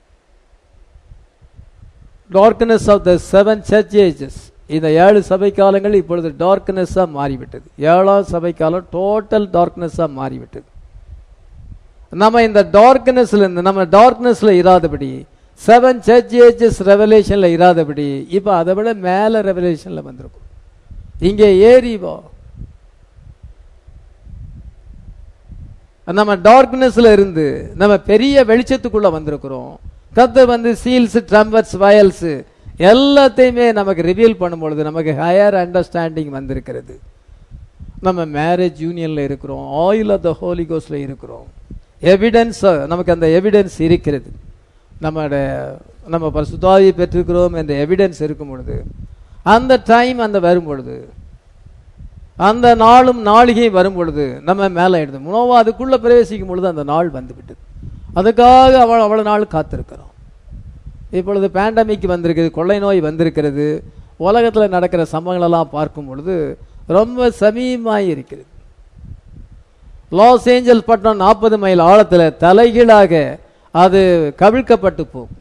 darkness of the seven church ages இந்த ஏழு சபை காலங்கள் இப்பொழுது டார்க்னஸா மாறிவிட்டது ஏழாம் சபை காலம் டோட்டல் டார்க்னஸா மாறிவிட்டது நம்ம இந்த டார்க்னஸ்ல இருந்து நம்ம டார்க்னஸ்ல இராதபடி செவன் சர்ச் ஏஜஸ் ரெவலேஷன்ல இராதபடி இப்ப அதை விட மேல ரெவலேஷன்ல வந்திருக்கும் இங்கே ஏறி வா நம்ம டார்க்னஸ்ல இருந்து நம்ம பெரிய வெளிச்சத்துக்குள்ள வந்திருக்கிறோம் கத்து வந்து சீல்ஸ் ட்ரம்பட்ஸ் வயல்ஸ் எல்லாத்தையுமே நமக்கு ரிவீல் பண்ணும் பொழுது நமக்கு ஹையர் அண்டர்ஸ்டாண்டிங் வந்திருக்கிறது நம்ம மேரேஜ் யூனியன்ல இருக்கிறோம் ஆயில் ஆஃப் த ஹோலி கோஸ்ட்ல இருக்கிறோம் எவிடன்ஸ் நமக்கு அந்த எவிடன்ஸ் இருக்கிறது நம்மளுடைய நம்ம பரிசுத்தாவியை பெற்றிருக்கிறோம் என்ற எவிடன்ஸ் இருக்கும் பொழுது அந்த டைம் அந்த வரும் பொழுது அந்த நாளும் நாளிகையும் வரும் பொழுது நம்ம மேலே எடுத்து முனோவா அதுக்குள்ள பிரவேசிக்கும் பொழுது அந்த நாள் வந்து விட்டது அதுக்காக அவள் அவ்வளவு நாள் காத்திருக்கிறோம் இப்பொழுது பேண்டமிக் வந்திருக்குது கொள்ளை நோய் வந்திருக்கிறது உலகத்தில் நடக்கிற சம்பவங்கள் எல்லாம் பார்க்கும் பொழுது ரொம்ப சமீபமாய் இருக்கிறது லாஸ் ஏஞ்சல்ஸ் பட்டணம் நாற்பது மைல் ஆழத்தில் தலைகீழாக அது கவிழ்க்கப்பட்டு போகும்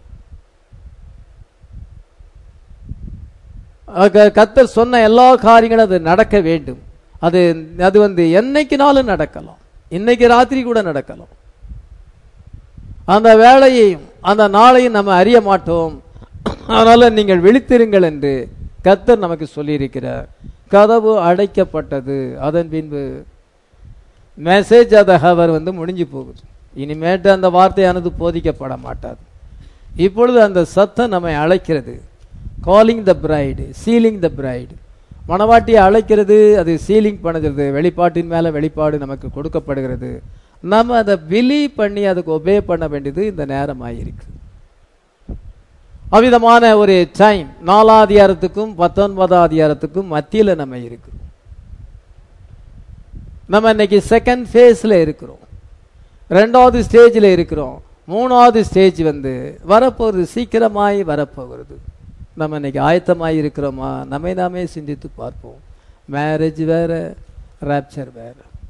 அக- கர்த்தர் சொன்ன எல்லா காரியங்களும் அது நடக்க வேண்டும் அது அது வந்து என்னைக்குனாலும் நடக்கலாம் இன்னைக்கு ராத்திரி கூட நடக்கலாம் அந்த வேலையையும் அந்த நாளையும் நம்ம அறிய மாட்டோம் அதனால நீங்கள் விழித்திருங்கள் என்று கர்த்தர் நமக்கு சொல்லியிருக்கிறார் கதவு அடைக்கப்பட்டது அதன் பின்பு மெசேஜ் அத ஹவர் வந்து முடிஞ்சு போகுது இனிமேட்டு அந்த வார்த்தையானது போதிக்கப்பட மாட்டாது இப்பொழுது அந்த சத்தம் நம்மை அழைக்கிறது calling the bride sealing the bride மணவாட்டியை அழைக்கிறது அது சீலிங் பண்ணுறது வெளிப்பாட்டின் மேலே வெளிப்பாடு நமக்கு கொடுக்கப்படுகிறது நம்ம அதை பிலீவ் பண்ணி அதுக்கு ஒபே பண்ண வேண்டியது இந்த நேரமாயிருக்கு அவ்விதமான ஒரு டைம் நாலாம் அதிகாரத்துக்கும் பத்தொன்பதாம் அதிகாரத்துக்கும் மத்தியில் நம்ம இருக்கிறோம் நம்ம இன்னைக்கு செகண்ட் ஃபேஸில் இருக்கிறோம் ரெண்டாவது ஸ்டேஜில் இருக்கிறோம் மூணாவது ஸ்டேஜ் வந்து வரப்போகிறது சீக்கிரமாய் வரப்போகிறது நம்ம இன்னைக்கு ஆயத்தமாய் இருக்கிறோமா நம்மை நாமே சிந்தித்து பார்ப்போம் மேரேஜ் வேற ராப்சர் வேற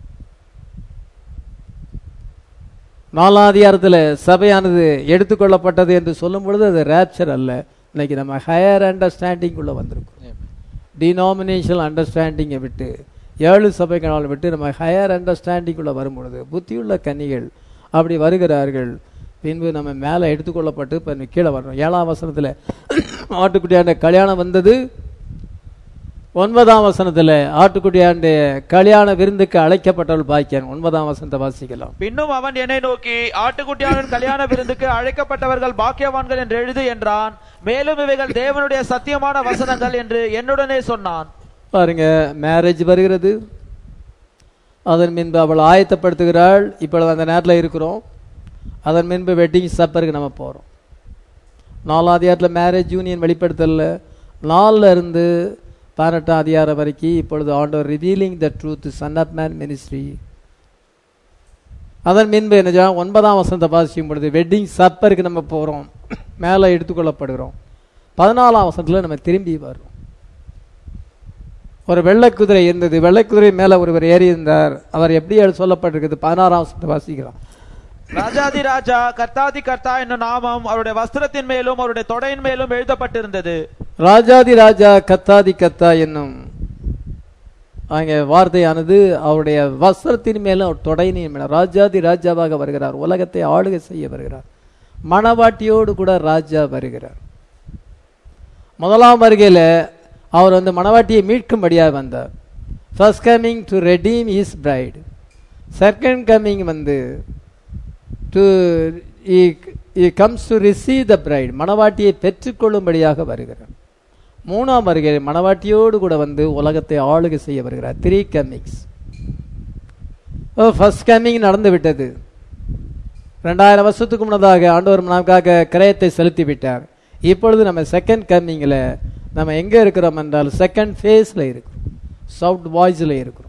நாலாம் அதிகாரத்தில் சபையானது எடுத்துக்கொள்ளப்பட்டது என்று சொல்லும் பொழுது அது ரேப்சர் அல்ல இன்னைக்கு நம்ம ஹையர் அண்டர்ஸ்டாண்டிங் உள்ள வந்திருக்கோம் டினாமினேஷனல் அண்டர்ஸ்டாண்டிங்கை விட்டு ஏழு சபைகளால் விட்டு நம்ம ஹையர் அண்டர்ஸ்டாண்டிங் உள்ள வரும் பொழுது புத்தியுள்ள கன்னிகள் அப்படி வருகிறார்கள் பின்பு நம்ம மேலே எடுத்துக்கொள்ளப்பட்டு இப்போ கீழே வர்றோம் ஏழாம் வசனத்தில் ஆட்டுக்குட்டியாண்ட கல்யாணம் வந்தது ஒன்பதாம் வசனத்தில் ஆட்டுக்குட்டியாண்ட கல்யாண விருந்துக்கு அழைக்கப்பட்டவள் பாக்கியான் ஒன்பதாம் வசனத்தை வாசிக்கலாம் பின்னும் அவன் என்னை நோக்கி ஆட்டுக்குட்டியாவின் கல்யாண விருந்துக்கு அழைக்கப்பட்டவர்கள் பாக்கியவான்கள் என்று எழுது என்றான் மேலும் இவைகள் தேவனுடைய சத்தியமான வசனங்கள் என்று என்னுடனே சொன்னான் பாருங்க மேரேஜ் வருகிறது அதன் பின்பு அவள் ஆயத்தப்படுத்துகிறாள் இப்பொழுது அந்த நேரத்தில் இருக்கிறோம் அதன் பின்பு வெட்டிங் சப்பருக்கு நம்ம போகிறோம் நாலாம் அதிகாரத்தில் மேரேஜ் யூனியன் வெளிப்படுத்தல நாலில் இருந்து பதினெட்டாம் அதிகாரம் வரைக்கும் இப்பொழுது ஆண்டவர் revealing the truth son of man ministry அதன் பின்பு என்ன செய்யலாம்? ஒன்பதாம் வசனத்தை வாசிக்கும் பொழுது வெட்டிங் சப்பருக்கு நம்ம போகிறோம் மேலே எடுத்துக்கொள்ளப்படுகிறோம் பதினாலாம் வசனத்தில் நம்ம திரும்பி வர்றோம் ஒரு வெள்ளை குதிரை இருந்தது வெள்ளை குதிரை மேலே ஒருவர் ஏறி இருந்தார் அவர் எப்படி சொல்லப்பட்டிருக்குது பதினாறாம் வசனத்தை வாசிக்கிறோம் ராஜாதி ராஜா கர்த்தாதி கர்த்தா என்னும் நாமம் அவருடைய வஸ்திரத்தின் மேலும் அவருடைய தொடையின் மேலும் எழுதப்பட்டிருந்தது ராஜாதி ராஜா கத்தாதி கத்தா என்னும் அங்கே வார்த்தையானது அவருடைய வஸ்திரத்தின் மேலும் அவர் தொடையினின் மேலும் ராஜாதி ராஜாவாக வருகிறார் உலகத்தை ஆளுகை செய்ய வருகிறார் மணவாட்டியோடு கூட ராஜா வருகிறார் முதலாம் வருகையில் அவர் வந்து மணவாட்டியை மீட்கும்படியாக வந்தார் first coming to redeem is bride second coming வந்து to comes to receive the bride மணவாட்டியை பெற்றுக்கொள்ளும்படியாக வருகிறார் மூணாம் வருகை மணவாட்டியோடு கூட வந்து உலகத்தை ஆளுகை செய்ய வருகிறார் த்ரீ கம்மிங்ஸ் ஃபர்ஸ்ட் கம்மிங் நடந்து விட்டது ரெண்டாயிரம் வருஷத்துக்கு முன்னதாக ஆண்டவர் நமக்காக கிரயத்தை செலுத்தி விட்டார் இப்பொழுது நம்ம செகண்ட் கம்மிங்கில் நம்ம எங்கே இருக்கிறோம் என்றால் செகண்ட் ஃபேஸில் இருக்கிறோம் சவுட் வாய்ஸில் இருக்கிறோம்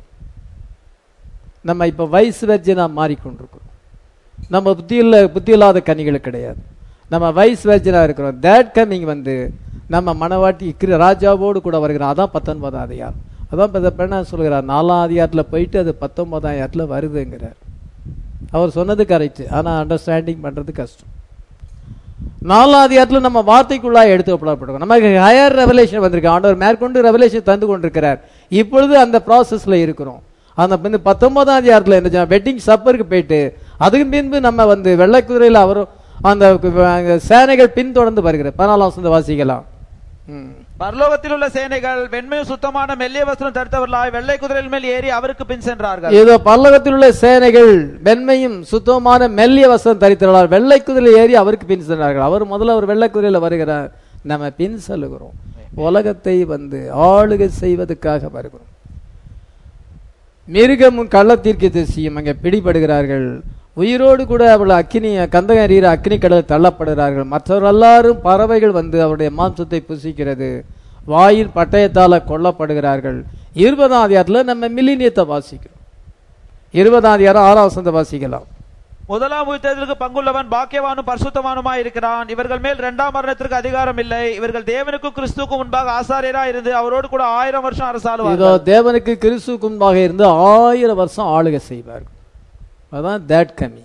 நம்ம இப்போ வயசு வெர்ஜனாக மாறிக்கொண்டிருக்கிறோம் நம்ம புத்தியுள்ள புத்தி இல்லாத கனிகள் கிடையாது நம்ம வயசு வெர்ஜனாக இருக்கிறோம் தேட் கம்மிங் வந்து நம்ம மனவாட்டி கிரி- ராஜாவோடு கூட வருகிறோம் அதான் பத்தொன்பதாம் அதிகாரம் அதான் இப்போ பெண்ணா சொல்கிறார் நாலாம் அதிகாரத்தில் போயிட்டு அது பத்தொன்பதாம் அதிகாரத்தில் வருதுங்கிறார் அவர் சொன்னது கரெக்ட் ஆனால் அண்டர்ஸ்டாண்டிங் பண்ணுறது கஷ்டம் நாலாம் அதிகாரத்தில் நம்ம வார்த்தைக்குள்ளாக எடுத்துக்கப்படப்பட்டிருக்கோம் நமக்கு ஹையர் ரெவலேஷன் வந்திருக்கு ஆண்டவர் மேற்கொண்டு ரெவலேஷன் தந்து கொண்டிருக்கிறார் இப்பொழுது அந்த ப்ராசஸில் இருக்கிறோம் அந்த பின்பு பத்தொன்பதாம் அதிகாரத்தில் என்ன வெட்டிங் சப்பருக்கு போயிட்டு அதுக்கு பின்பு நம்ம வந்து வெள்ளை குதிரையில் அவரும் அந்த அங்க சேனைகள் பின்தொடர்ந்து வருகிற பதினாலாம் வசந்த வாசிக்கலாம் ம். பரலோகத்தில் உள்ள சேனைகள் வெண்மையும் சுத்தமான மெல்லிய வஸ்திரம் தடுத்தவர்களாய் வெள்ளை குதிரையின் மேல் ஏறி அவருக்கு பின் சென்றார்கள் இதோ பல்லவத்தில் உள்ள சேனைகள் வெண்மையும் சுத்தமான மெல்லிய வசம் தரித்திருந்தார் வெள்ளை குதிரை ஏறி அவருக்கு பின் சென்றார்கள் அவர் முதல்ல அவர் வெள்ளை குதிரையில் வருகிறார் நம்ம பின் செல்லுகிறோம் உலகத்தை வந்து ஆளுகை செய்வதற்காக வருகிறோம் மிருகமும் கள்ளத்தீர்க்க திசையும் அங்கே பிடிபடுகிறார்கள் உயிரோடு கூட அவள் அக்கினி கந்தகம் எறிகிற அக்கினி கடல் தள்ளப்படுகிறார்கள் மற்றவர் எல்லாரும் பறவைகள் வந்து அவருடைய மாம்சத்தை புசிக்கிறது வாயின் பட்டயத்தால கொல்லப்படுகிறார்கள் இருபதாம் அதிகாரத்தில் நம்ம மில்லினியத்தை வாசிக்கிறோம் இருபதாம் அதிகாரம் ஆறாம் வசனத்தை வாசிக்கலாம் முதலாம் உயிர்த்தெழுதலுக்கு பங்குள்ளவன் பாக்கியவானும் பரிசுத்தவானுமாய் இருக்கிறான் இவர்கள் மேல் இரண்டாம் மரணத்திற்கு அதிகாரம் இல்லை இவர்கள் தேவனுக்கும் கிறிஸ்துவுக்கும் முன்பாக ஆசாரியராய் இருந்து அவரோடு கூட ஆயிரம் வருஷம் இதோ அரசாளுவார்கள் தேவனுக்கு கிறிஸ்துவுக்கு முன்பாக இருந்து ஆயிரம் வருஷம் ஆளுகை செய்வார்கள் அதான் தேட் கமி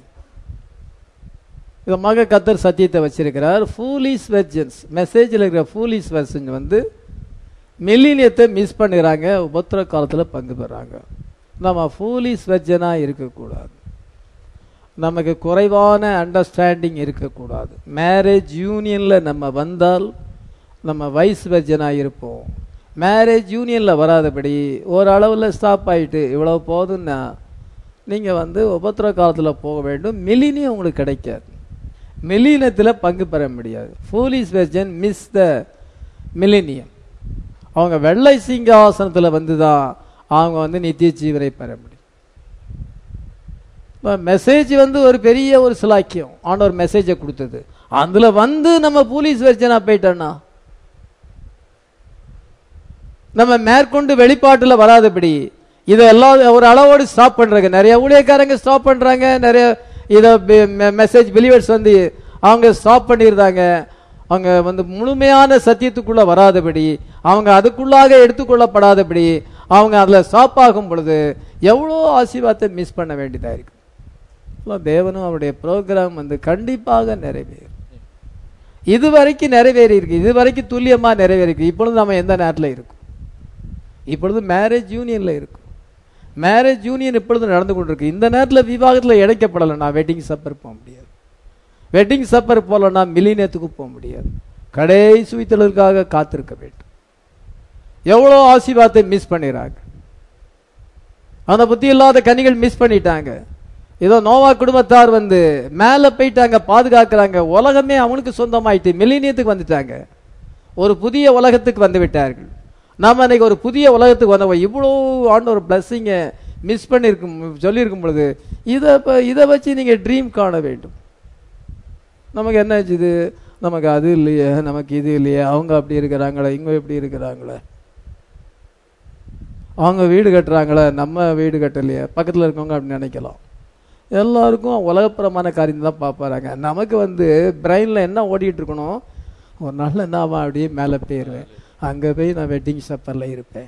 மக கத்தர் சத்தியத்தை வச்சிருக்கிறார் ஃபூலிஸ் வெர்ஜன்ஸ் மெசேஜில் இருக்கிற ஃபூலிஸ் வெர்ஜன் வந்து மில்லினியத்தை மிஸ் பண்ணுறாங்க உபத்திர காலத்தில் பங்கு பெறாங்க நம்ம ஃபூலிஸ் வெர்ஜனாக இருக்கக்கூடாது நமக்கு குறைவான அண்டர்ஸ்டாண்டிங் இருக்கக்கூடாது மேரேஜ் யூனியனில் நம்ம வந்தால் நம்ம வைஸ் வெர்ஜனாக இருப்போம் மேரேஜ் யூனியனில் வராதபடி ஓரளவில் ஸ்டாப் ஆகிட்டு இவ்வளோ போதுன்னா நீங்கள் வந்து உபத்திர காலத்தில் போக வேண்டும் மில்லினியம் உங்களுக்கு கிடைக்காது மில்லினியத்தில் பங்கு பெற முடியாது foolish virgin miss the millennium அவங்க வெள்ளை சிங்காசனத்தில் வந்து தான் அவங்க வந்து நித்திய ஜீவனை பெற முடியும் மெசேஜ் வந்து ஒரு பெரிய ஒரு சிலாக்கியம் ஆண்டவர் மெசேஜை கொடுத்தது அதுல வந்து நம்ம போலீஸ் வெர்ஜனா போயிட்டோம்னா நம்ம மேற்கொண்டு வெளிப்பாட்டுல வராதபடி இதை எல்லாம் ஒரு அளவோடு ஸ்டாப் பண்றாங்க நிறைய ஊழியக்காரங்க ஸ்டாப் பண்றாங்க நிறைய இதை மெசேஜ் பிலிவர்ஸ் வந்து அவங்க ஸ்டாப் பண்ணியிருந்தாங்க அவங்க வந்து முழுமையான சத்தியத்துக்குள்ள வராதபடி அவங்க அதுக்குள்ளாக எடுத்துக்கொள்ளப்படாதபடி அவங்க அதில் ஸ்டாப் ஆகும் பொழுது எவ்வளோ ஆசீர்வாதத்தை மிஸ் பண்ண வேண்டியதாக இருக்கு எல்லாம் தேவனும் அவருடைய ப்ரோக்ராம் வந்து கண்டிப்பாக நிறைவேறும் இது வரைக்கும் நிறைவேறி இருக்கு இது வரைக்கும் துல்லியமாக நிறைவேறி இருக்கு இப்பொழுது நம்ம எந்த நேரத்தில் இருக்கும் இப்பொழுது மேரேஜ் யூனியனில் இருக்கும் மேரேஜ் யூனியன் இப்பொழுது நடந்து கொண்டிருக்கு இந்த நேரத்தில் விவாகத்தில் இணைக்கப்படலை நான் வெட்டிங் சப்பர் போக முடியாது வெட்டிங் சப்பர் போகலன்னா மில்லினியத்துக்கு போக முடியாது கடைசி உயிர்த்தலுக்காக காத்திருக்க வேண்டும் எவ்வளோ ஆசீர்வாதத்தை மிஸ் பண்ணிடுறாங்க அந்த புத்தி இல்லாத கனிகள் மிஸ் பண்ணிட்டாங்க ஏதோ நோவா குடும்பத்தார் வந்து மேலே போயிட்டாங்க பாதுகாக்கிறாங்க உலகமே அவனுக்கு சொந்தமாயிட்டு மில்லினியத்துக்கு வந்துட்டாங்க ஒரு புதிய உலகத்துக்கு வந்து விட்டார்கள் நாம் அன்னைக்கு ஒரு புதிய உலகத்துக்கு வந்தவங்க இவ்வளோ ஆண்டு ஒரு பிளஸ்ஸிங்கை மிஸ் பண்ணியிருக்கும் சொல்லியிருக்கும் பொழுது இதை இப்போ இதை வச்சு நீங்கள் ட்ரீம் காண வேண்டும் நமக்கு என்ன ஆச்சுது நமக்கு அது இல்லையே நமக்கு இது இல்லையே அவங்க அப்படி இருக்கிறாங்களே இவங்க இப்படி இருக்கிறாங்களே அவங்க வீடு கட்டுறாங்களே நம்ம வீடு கட்டலையே பக்கத்தில் இருக்கவங்க அப்படி நினைக்கலாம் எல்லாருக்கும் உலகப்புறமான காரியம் தான் பார்ப்பாராங்க நமக்கு வந்து பிரெயினில் என்ன ஓடிட்டு இருக்கணும் ஒரு நாள் நான் அப்படியே மேலே போயிடுவேன் அங்கே போய் நான் வெட்டிங் சப்பரில் இருப்பேன்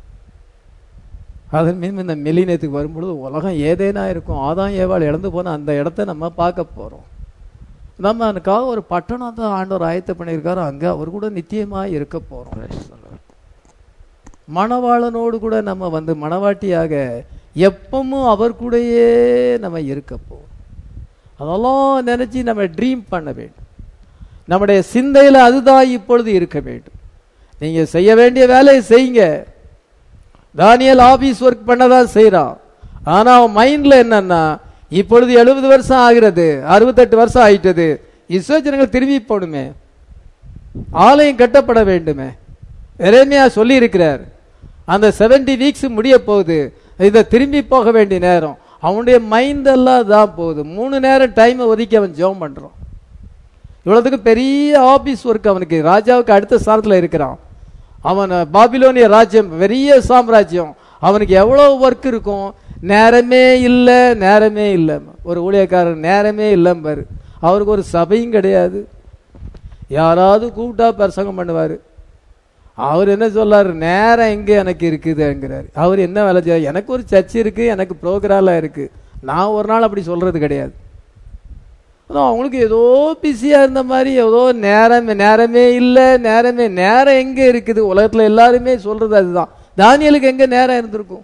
அதன் மீன் இந்த மெலினத்துக்கு வரும்பொழுது உலகம் ஏதேனா இருக்கும் ஆதான் ஏவாள் இழந்து போனால் அந்த இடத்த நம்ம பார்க்க போகிறோம் நம்ம அதுக்காக ஒரு பட்டணம் தான் ஆண்டவர் ஆயத்த பண்ணியிருக்காரு அங்கே அவர் கூட நித்தியமாக இருக்க போகிறோம் மணவாளனோடு கூட நம்ம வந்து மணவாட்டியாக எப்பவும் அவர் கூடயே நம்ம இருக்க போகிறோம் அதெல்லாம் நினச்சி நம்ம ட்ரீம் பண்ண வேண்டும் நம்முடைய சிந்தையில் அதுதான் இப்பொழுது இருக்க வேண்டும் நீங்கள் செய்ய வேண்டிய வேலையை செய்யுங்க தானியல் ஆபீஸ் ஒர்க் பண்ணதான் செய்கிறான் ஆனால் அவன் மைண்டில் என்னன்னா இப்பொழுது எழுபது வருஷம் ஆகிறது அறுபத்தெட்டு வருஷம் ஆயிட்டது இஸ்ரோஜனங்கள் திரும்பி போடுமே ஆலயம் கட்டப்பட வேண்டுமே எரேமியா சொல்லி இருக்கிறார் அந்த செவன்டி வீக்ஸ் முடிய போகுது இதை திரும்பி போக வேண்டிய நேரம் அவனுடைய மைண்ட் எல்லாம் தான் போகுது மூணு நேரம் டைமை ஒதுக்கி அவன் ஜெபம் பண்றான் இவ்வளவுக்கு பெரிய ஆபீஸ் ஒர்க் அவனுக்கு ராஜாவுக்கு அடுத்த ஸ்தானத்தில் இருக்கிறான் அவன் பாபிலோனிய ராஜ்யம் பெரிய சாம்ராஜ்யம் அவனுக்கு எவ்வளோ ஒர்க் இருக்கும் நேரமே இல்லை நேரமே இல்லை ஒரு ஊழியக்காரர் நேரமே இல்லைம்பாரு அவருக்கு ஒரு சபையும் கிடையாது யாராவது கூப்பிட்டா பிரசங்கம் பண்ணுவார் அவர் என்ன சொல்லாரு நேரம் எங்கே எனக்கு இருக்குதுங்கிறாரு அவர் என்ன வேலை செய்ய எனக்கு ஒரு சர்ச் இருக்கு எனக்கு ப்ரோக்ராம்லாம் இருக்கு நான் ஒரு நாள் அப்படி சொல்றது கிடையாது அதான் அவங்களுக்கு ஏதோ பிஸியா இருந்த மாதிரி ஏதோ நேரம் நேரமே இல்லை நேரமே நேரம் எங்க இருக்குது உலகத்துல எல்லாருமே சொல்றது அதுதான் தானியலுக்கு எங்க நேரம் இருந்திருக்கும்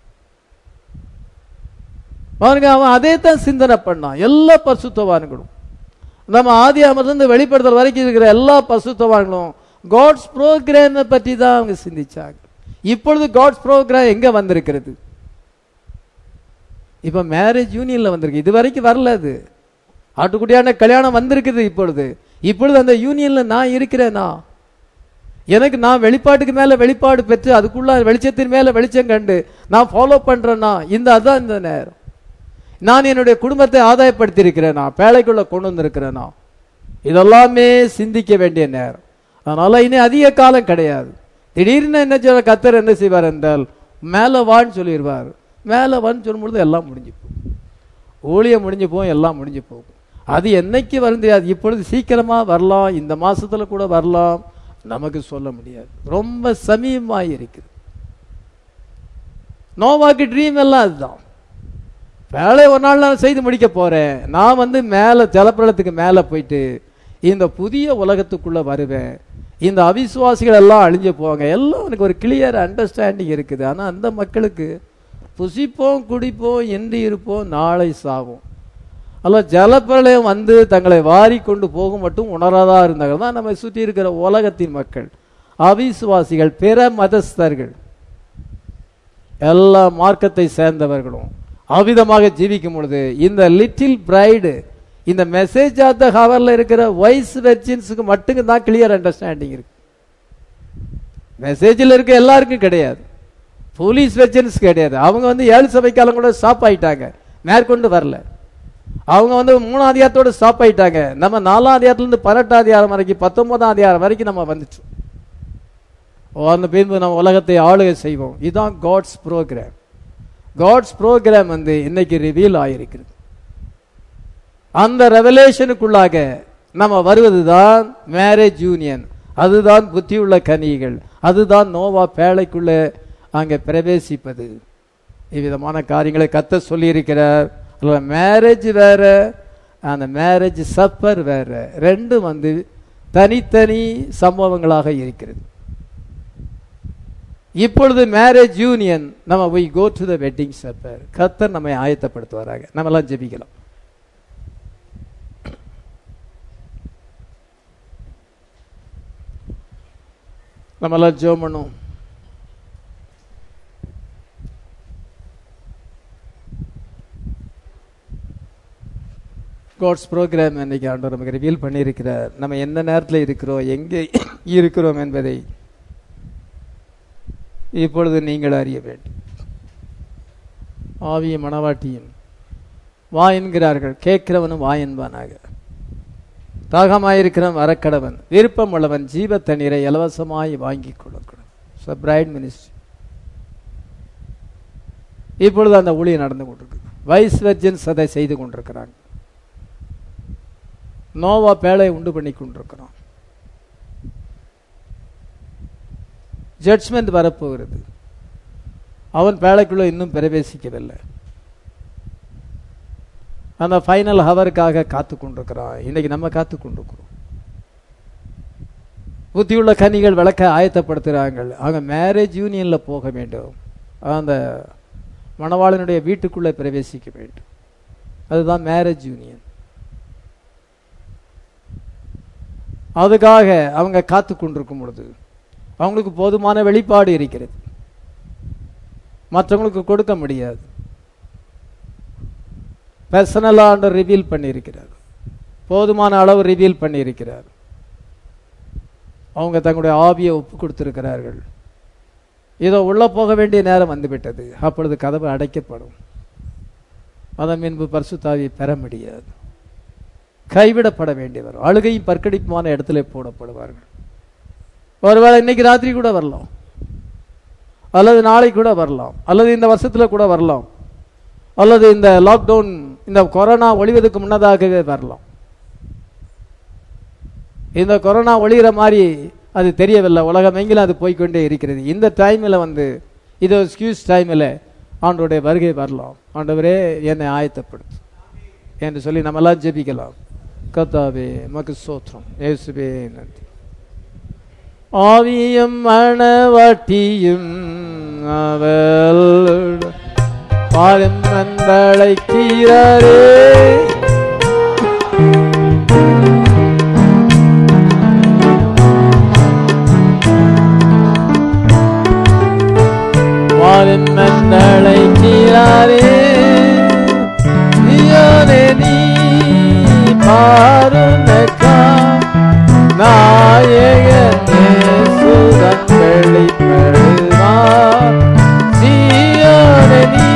பாருங்க அவன் அதே தான் சிந்தனை பண்ணான் எல்லா பரிசுத்தவான்களும் நம்ம ஆதி அமர்ந்து வெளிப்படுத்தல் வரைக்கும் இருக்கிற எல்லா பரிசுத்தவான்களும் காட்ஸ் ப்ரோக்ராமை பற்றி தான் அவங்க சிந்திச்சாங்க இப்பொழுது காட்ஸ் ப்ரோக்ராம் எங்க வந்திருக்கிறது இப்ப மேரேஜ் யூனியன்ல வந்திருக்கு இது வரைக்கும் வரல அது ஆட்டுக்குட்டியான கல்யாணம் வந்திருக்குது இப்பொழுது இப்பொழுது அந்த யூனியன்ல நான் இருக்கிறேனா எனக்கு நான் வெளிப்பாட்டுக்கு மேல வெளிப்பாடு பெற்று அதுக்குள்ள வெளிச்சத்தின் மேல வெளிச்சம் கண்டு நான் ஃபாலோ பண்றேன்னா இந்த அதான் இந்த நேரம் நான் என்னுடைய குடும்பத்தை ஆதாயப்படுத்தி இருக்கிறேனா பேழைக்குள்ள கொண்டு வந்திருக்கிறேனா இதெல்லாமே சிந்திக்க வேண்டிய நேரம் அதனால இனி அதிக காலம் கிடையாது திடீர்னு என்ன சொல்ற கத்தர் என்ன செய்வார் என்றால் மேலே வான்னு சொல்லிடுவார் மேலே வான்னு சொல்லும் பொழுது எல்லாம் முடிஞ்சு போகும் ஊழியம் முடிஞ்சு போகும் எல்லாம் முடிஞ்சு போகும் அது என்னைக்கு வரும் தெரியாது இப்பொழுது சீக்கிரமா வரலாம் இந்த மாசத்துல கூட வரலாம் நமக்கு சொல்ல முடியாது ரொம்ப சமீபமாக இருக்குது நோவாக்கு ட்ரீம் எல்லாம் அதுதான் வேலையை ஒரு நாள் நான் செய்து முடிக்க போறேன் நான் வந்து மேலே ஜலப்பிரளத்துக்கு மேலே போயிட்டு இந்த புதிய உலகத்துக்குள்ள வருவேன் இந்த அவிசுவாசிகள் எல்லாம் அழிஞ்சு போவாங்க எல்லாம் எனக்கு ஒரு கிளியர் அண்டர்ஸ்டாண்டிங் இருக்குது ஆனா அந்த மக்களுக்கு புசிப்போம் குடிப்போம் என்று இருப்போம் நாளை சாவோம் அல்ல ஜலப்பிரளயம் வந்து தங்களை வாரி கொண்டு போகும் மட்டும் உணராதா இருந்தாங்க தான் நம்ம சுற்றி இருக்கிற உலகத்தின் மக்கள் அவிசுவாசிகள் பிற மதஸ்தர்கள் எல்லா மார்க்கத்தை சேர்ந்தவர்களும் அவ்விதமாக ஜீவிக்கும் பொழுது இந்த லிட்டில் பிரைடு இந்த மெசேஜ் ஆஃப் த ஹவர்ல இருக்கிற வைஸ் வெர்ஜின்ஸுக்கு மட்டும் தான் கிளியர் அண்டர்ஸ்டாண்டிங் இருக்கு மெசேஜில் இருக்க எல்லாருக்கும் கிடையாது போலீஸ் வெர்ஜன்ஸ் கிடையாது அவங்க வந்து ஏழு சபைக்காலம் கூட ஸ்டாப் ஆயிட்டாங்க மேற்கொண்டு வரல அவங்க வந்து மூணாம் அதிகாரத்தோட ஸ்டாப் ஆயிட்டாங்க நம்ம நாலாம் அதிகாரத்துலேருந்து பதினெட்டாம் அதிகாரம் வரைக்கும் பத்தொன்பதாம் அதிகாரம் வரைக்கும் நம்ம வந்துட்டோம் அந்த பின்பு நம்ம உலகத்தை ஆளுகை செய்வோம் இதுதான் காட்ஸ் ப்ரோக்ராம் காட்ஸ் ப்ரோக்ராம் வந்து இன்னைக்கு ரிவீல் ஆயிருக்கிறது அந்த ரெவலேஷனுக்குள்ளாக நம்ம வருவதுதான் மேரேஜ் யூனியன் அதுதான் புத்தியுள்ள கனிகள் அதுதான் நோவா பேழைக்குள்ள அங்கே பிரவேசிப்பது இவ்விதமான காரியங்களை கத்த சொல்லியிருக்கிறார் மேரேஜ் வேற அந்த மேரேஜ் சப்பர் வேற ரெண்டும் வந்து தனித்தனி சம்பவங்களாக இருக்கிறது இப்பொழுது மேரேஜ் யூனியன் நம்ம போய் go to the wedding supper கத்தர் நம்மை ஆயத்தப்படுத்துவாராக நம்ம எல்லாம் ஜெபிக்கலாம் நம்ம எல்லாம் ஜெபம் பண்ணும் காட்ஸ் ப்ரோக்ராம் இன்னைக்கு ஆண்டவர் நமக்கு ரிவீல் பண்ணியிருக்கிறார் நம்ம எந்த நேரத்தில் இருக்கிறோம் எங்கே இருக்கிறோம் என்பதை இப்பொழுது நீங்கள் அறிய வேண்டும் ஆவிய மணவாட்டியும் வா என்கிறார்கள் கேட்கிறவனும் வா என்பானாக தாகமாயிருக்கிறவன் வரக்கடவன் விருப்பம் உள்ளவன் ஜீவ தண்ணீரை இலவசமாய் வாங்கி கொள்ளக்கூடும் பிரைட் மினிஸ்ட்ரி இப்பொழுது அந்த ஊழியம் நடந்து கொண்டிருக்கு வைஸ் வெர்ஜன்ஸ் அதை செய்து கொண்டிருக்கிறாங்க நோவா பேழை உண்டு பண்ணி கொண்டிருக்கிறான் ஜட்ஜ்மெண்ட் வரப்போகிறது அவன் பேழைக்குள்ள இன்னும் பிரவேசிக்கவில்லை அந்த ஃபைனல் ஹவருக்காக காத்து கொண்டிருக்கிறான் இன்னைக்கு நம்ம காத்து கொண்டிருக்கிறோம் புத்தியுள்ள கனிகள் விளக்க ஆயத்தப்படுத்துகிறாங்க அங்க மேரேஜ் யூனியன்ல போக வேண்டும் அந்த மணவாளனுடைய வீட்டுக்குள்ளே பிரவேசிக்க வேண்டும் அதுதான் மேரேஜ் யூனியன் அதுக்காக அவங்க காத்து கொண்டிருக்கும் பொழுது அவங்களுக்கு போதுமான வெளிப்பாடு இருக்கிறது மற்றவங்களுக்கு கொடுக்க முடியாது பர்சனலாக ஆண்டர் ரிவீல் பண்ணியிருக்கிறார் போதுமான அளவு ரிவீல் பண்ணியிருக்கிறார் அவங்க தங்களுடைய ஆவியை ஒப்பு கொடுத்திருக்கிறார்கள் இதோ உள்ள போக வேண்டிய நேரம் வந்துவிட்டது அப்பொழுது கதவு அடைக்கப்படும் அதன் பின்பு பரிசுத்தாவியை பெற முடியாது கைவிடப்பட வேண்டியவர் அழுகையும் பற்கடிப்புமான இடத்துல போடப்படுவார்கள் ஒருவேளை இன்னைக்கு ராத்திரி கூட வரலாம் அல்லது நாளை கூட வரலாம் அல்லது இந்த வருஷத்துல கூட வரலாம் அல்லது இந்த லாக்டவுன் இந்த கொரோனா ஒழிவதற்கு முன்னதாகவே வரலாம் இந்த கொரோனா ஒழிகிற மாதிரி அது தெரியவில்லை உலகம் எங்கிலும் அது போய்கொண்டே இருக்கிறது இந்த டைமில் வந்து இது எக்ஸ்கியூஸ் டைமில் ஆண்டோடைய வருகை வரலாம் ஆண்டவரே என்னை ஆயத்தப்படுத்து என்று சொல்லி நம்மெல்லாம் ஜெபிக்கலாம் கத்தாவே மக்கு சோத்திரம் இயேசுவே நன்றி ஆவியும் மணவாட்டியும் அவள் பாலும் நண்பழைக்கிறாரே பாலும் நண்பழைக்கிறாரே நீயோனே நீ பாருனக்கா நாயகனே சுதன் வெளிப்படுவார் சீயோனே நீ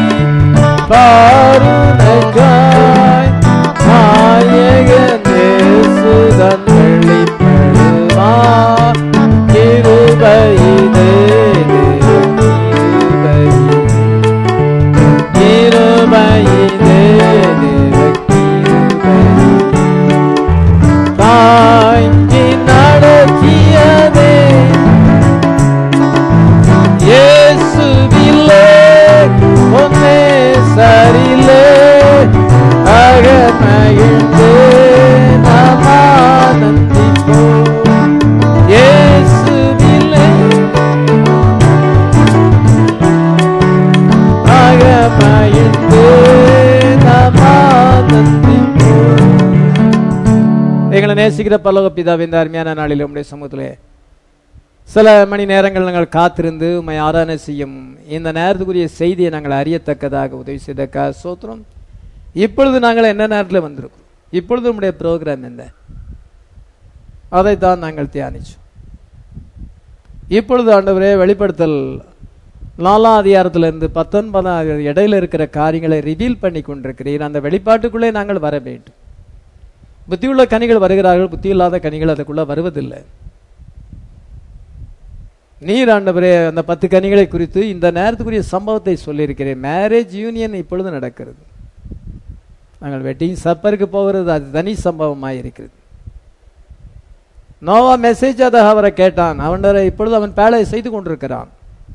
பாருனக்காய் நாயகனே சுதன் வெளிப்படுவார் கிருபையில் நேசிக்கிற பல்லவ பிதாவே இந்த அருமையான நாளில் உம்முடைய சமூகத்திலே சில மணி நேரங்கள் நாங்கள் காத்திருந்து உம்மை ஆராதனை செய்யும் இந்த நேரத்துக்குரிய செய்தியை நாங்கள் அறியத்தக்கதாக உதவி செய்தக்கா சோத்திரம் இப்பொழுது நாங்கள் என்ன நேரத்தில் வந்திருக்கோம் இப்பொழுது உம்முடைய ப்ரோக்ராம் என்ன அதைத்தான் நாங்கள் தியானிச்சோம் இப்பொழுது ஆண்டவரே வெளிப்படுத்தல் நாலாம் அதிகாரத்திலிருந்து பத்தொன்பதாம் அதிகாரம் இடையில இருக்கிற காரியங்களை ரிவீல் பண்ணி கொண்டிருக்கிறீர் அந்த வெளிப்பாட்டுக்குள்ளே நாங்கள் வர வேண்டும் புத்தியுள்ள கனிகள் வருகிறார்கள் புத்தி இல்லாத கனிகள் அதுக்குள்ள வருவதில்லை நீர் ஆண்டவரே அந்த பத்து கனிகளை குறித்து இந்த நேரத்துக்குரிய சம்பவத்தை சொல்லியிருக்கிறேன் மேரேஜ் யூனியன் இப்பொழுது நடக்கிறது நாங்கள் வெட்டிங் சப்பருக்கு போகிறது அது தனி சம்பவமாக இருக்கிறது நோவா மெசேஜ் அதை அவரை கேட்டான் அவனரை இப்பொழுது அவன் பேலை செய்து கொண்டிருக்கிறான்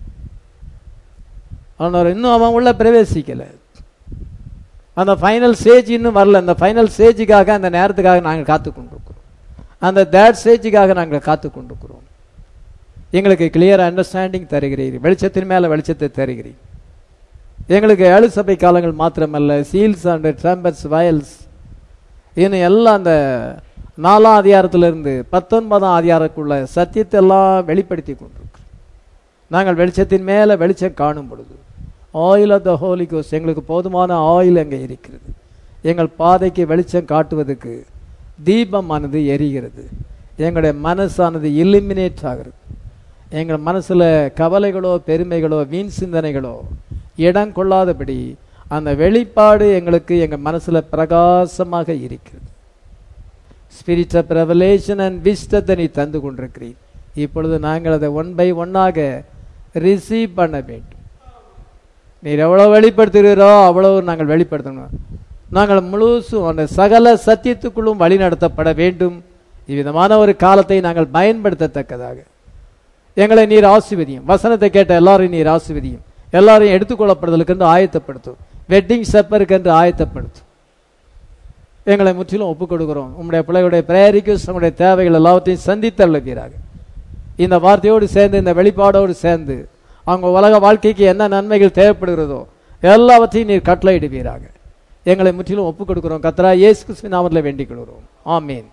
அவன் இன்னும் அவன் உள்ள பிரவேசிக்கல அந்த ஃபைனல் ஸ்டேஜ் இன்னும் வரல அந்த ஃபைனல் ஸ்டேஜுக்காக அந்த நேரத்துக்காக நாங்கள் காத்து கொண்டிருக்கிறோம் அந்த தேட் ஸ்டேஜுக்காக நாங்கள் காத்து கொண்டிருக்கிறோம் எங்களுக்கு கிளியர் அண்டர்ஸ்டாண்டிங் தருகிறீர் வெளிச்சத்தின் மேல வெளிச்சத்தை தருகிறீர் எங்களுக்கு ஏழு சபை காலங்கள் மாத்திரமல்ல சீல்ஸ் அண்ட் ட்ரம்பர்ஸ் வயல்ஸ் இன்னும் எல்லாம் அந்த நாலாம் அதிகாரத்திலிருந்து பத்தொன்பதாம் அதிகாரத்துக்குள்ள சத்தியத்தை எல்லாம் வெளிப்படுத்தி கொண்டிருக்கிறோம் நாங்கள் வெளிச்சத்தின் மேல வெளிச்சம் காணும் பொழுது ஆயில் ஆஃப் த ஹோலி கோஸ் எங்களுக்கு போதுமான ஆயில் அங்கே இருக்கிறது எங்கள் பாதைக்கு வெளிச்சம் காட்டுவதற்கு தீபமானது எரிகிறது எங்களுடைய மனசானது இலிமினேட் ஆகிறது எங்கள் மனசுல கவலைகளோ பெருமைகளோ வீண் சிந்தனைகளோ இடம் கொள்ளாதபடி அந்த வெளிப்பாடு எங்களுக்கு எங்க மனசுல பிரகாசமாக இருக்கிறது ஸ்பிரிட் ஆஃப் ரெவலேஷன் அண்ட் விஸ்டத்தை நீ தந்து கொண்டிருக்கிறீர் இப்பொழுது நாங்கள் அதை ஒன் பை ஒன்னாக ரிசீவ் பண்ண வேண்டும் நீர் எவ்வளவு வெளிப்படுத்துகிறீரோ அவ்வளவு நாங்கள் வெளிப்படுத்தணும் நாங்கள் முழுசும் அந்த சகல சத்தியத்துக்குள்ளும் வழி நடத்தப்பட வேண்டும் இவ்விதமான ஒரு காலத்தை நாங்கள் பயன்படுத்தத்தக்கதாக எங்களை நீர் ஆசிர்வதியும் வசனத்தை கேட்ட எல்லாரையும் நீர் ஆசிர்வதியும் எல்லாரையும் எடுத்துக்கொள்ளப்படுதலுக்கு என்று ஆயத்தப்படுத்தும் வெட்டிங் செப்பருக்கு என்று ஆயத்தப்படுத்தும் எங்களை முற்றிலும் ஒப்புக் கொடுக்கிறோம் உங்களுடைய பிள்ளைகளுடைய பிரேரிக்கு உங்களுடைய தேவைகள் எல்லாவற்றையும் சந்தித்தள்ளுவீராக இந்த வார்த்தையோடு சேர்ந்து இந்த வெளிப்பாடோடு சேர்ந்து அவங்க உலக வாழ்க்கைக்கு என்ன நன்மைகள் தேவைப்படுகிறதோ எல்லாவற்றையும் நீர் கட்டளையிடுவீராக எங்களை முற்றிலும் ஒப்புக் கொடுக்கிறோம் கத்ரா இயேசு கிறிஸ்துவின் நாமத்தில் வேண்டிக் கொள்கிறோம் ஆமீன்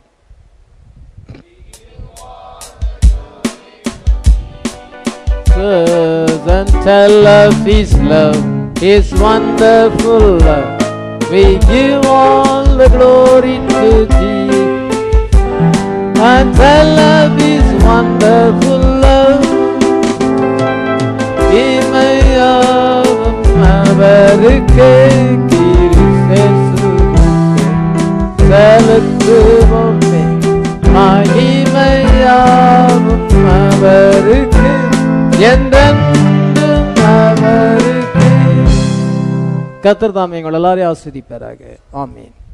and tell of his love, his wonderful love. We give all the glory to thee. And tell of his wonderful love. இமையாவும் அவருக்கே செலுத்துவோமே மகிமையாவும் அவருக்கு என்றென்றும் அவருக்கு கத்தர் தாமே எங்கள் எல்லாரையும் ஆஸ்வதிப்பாராக ஆமீன்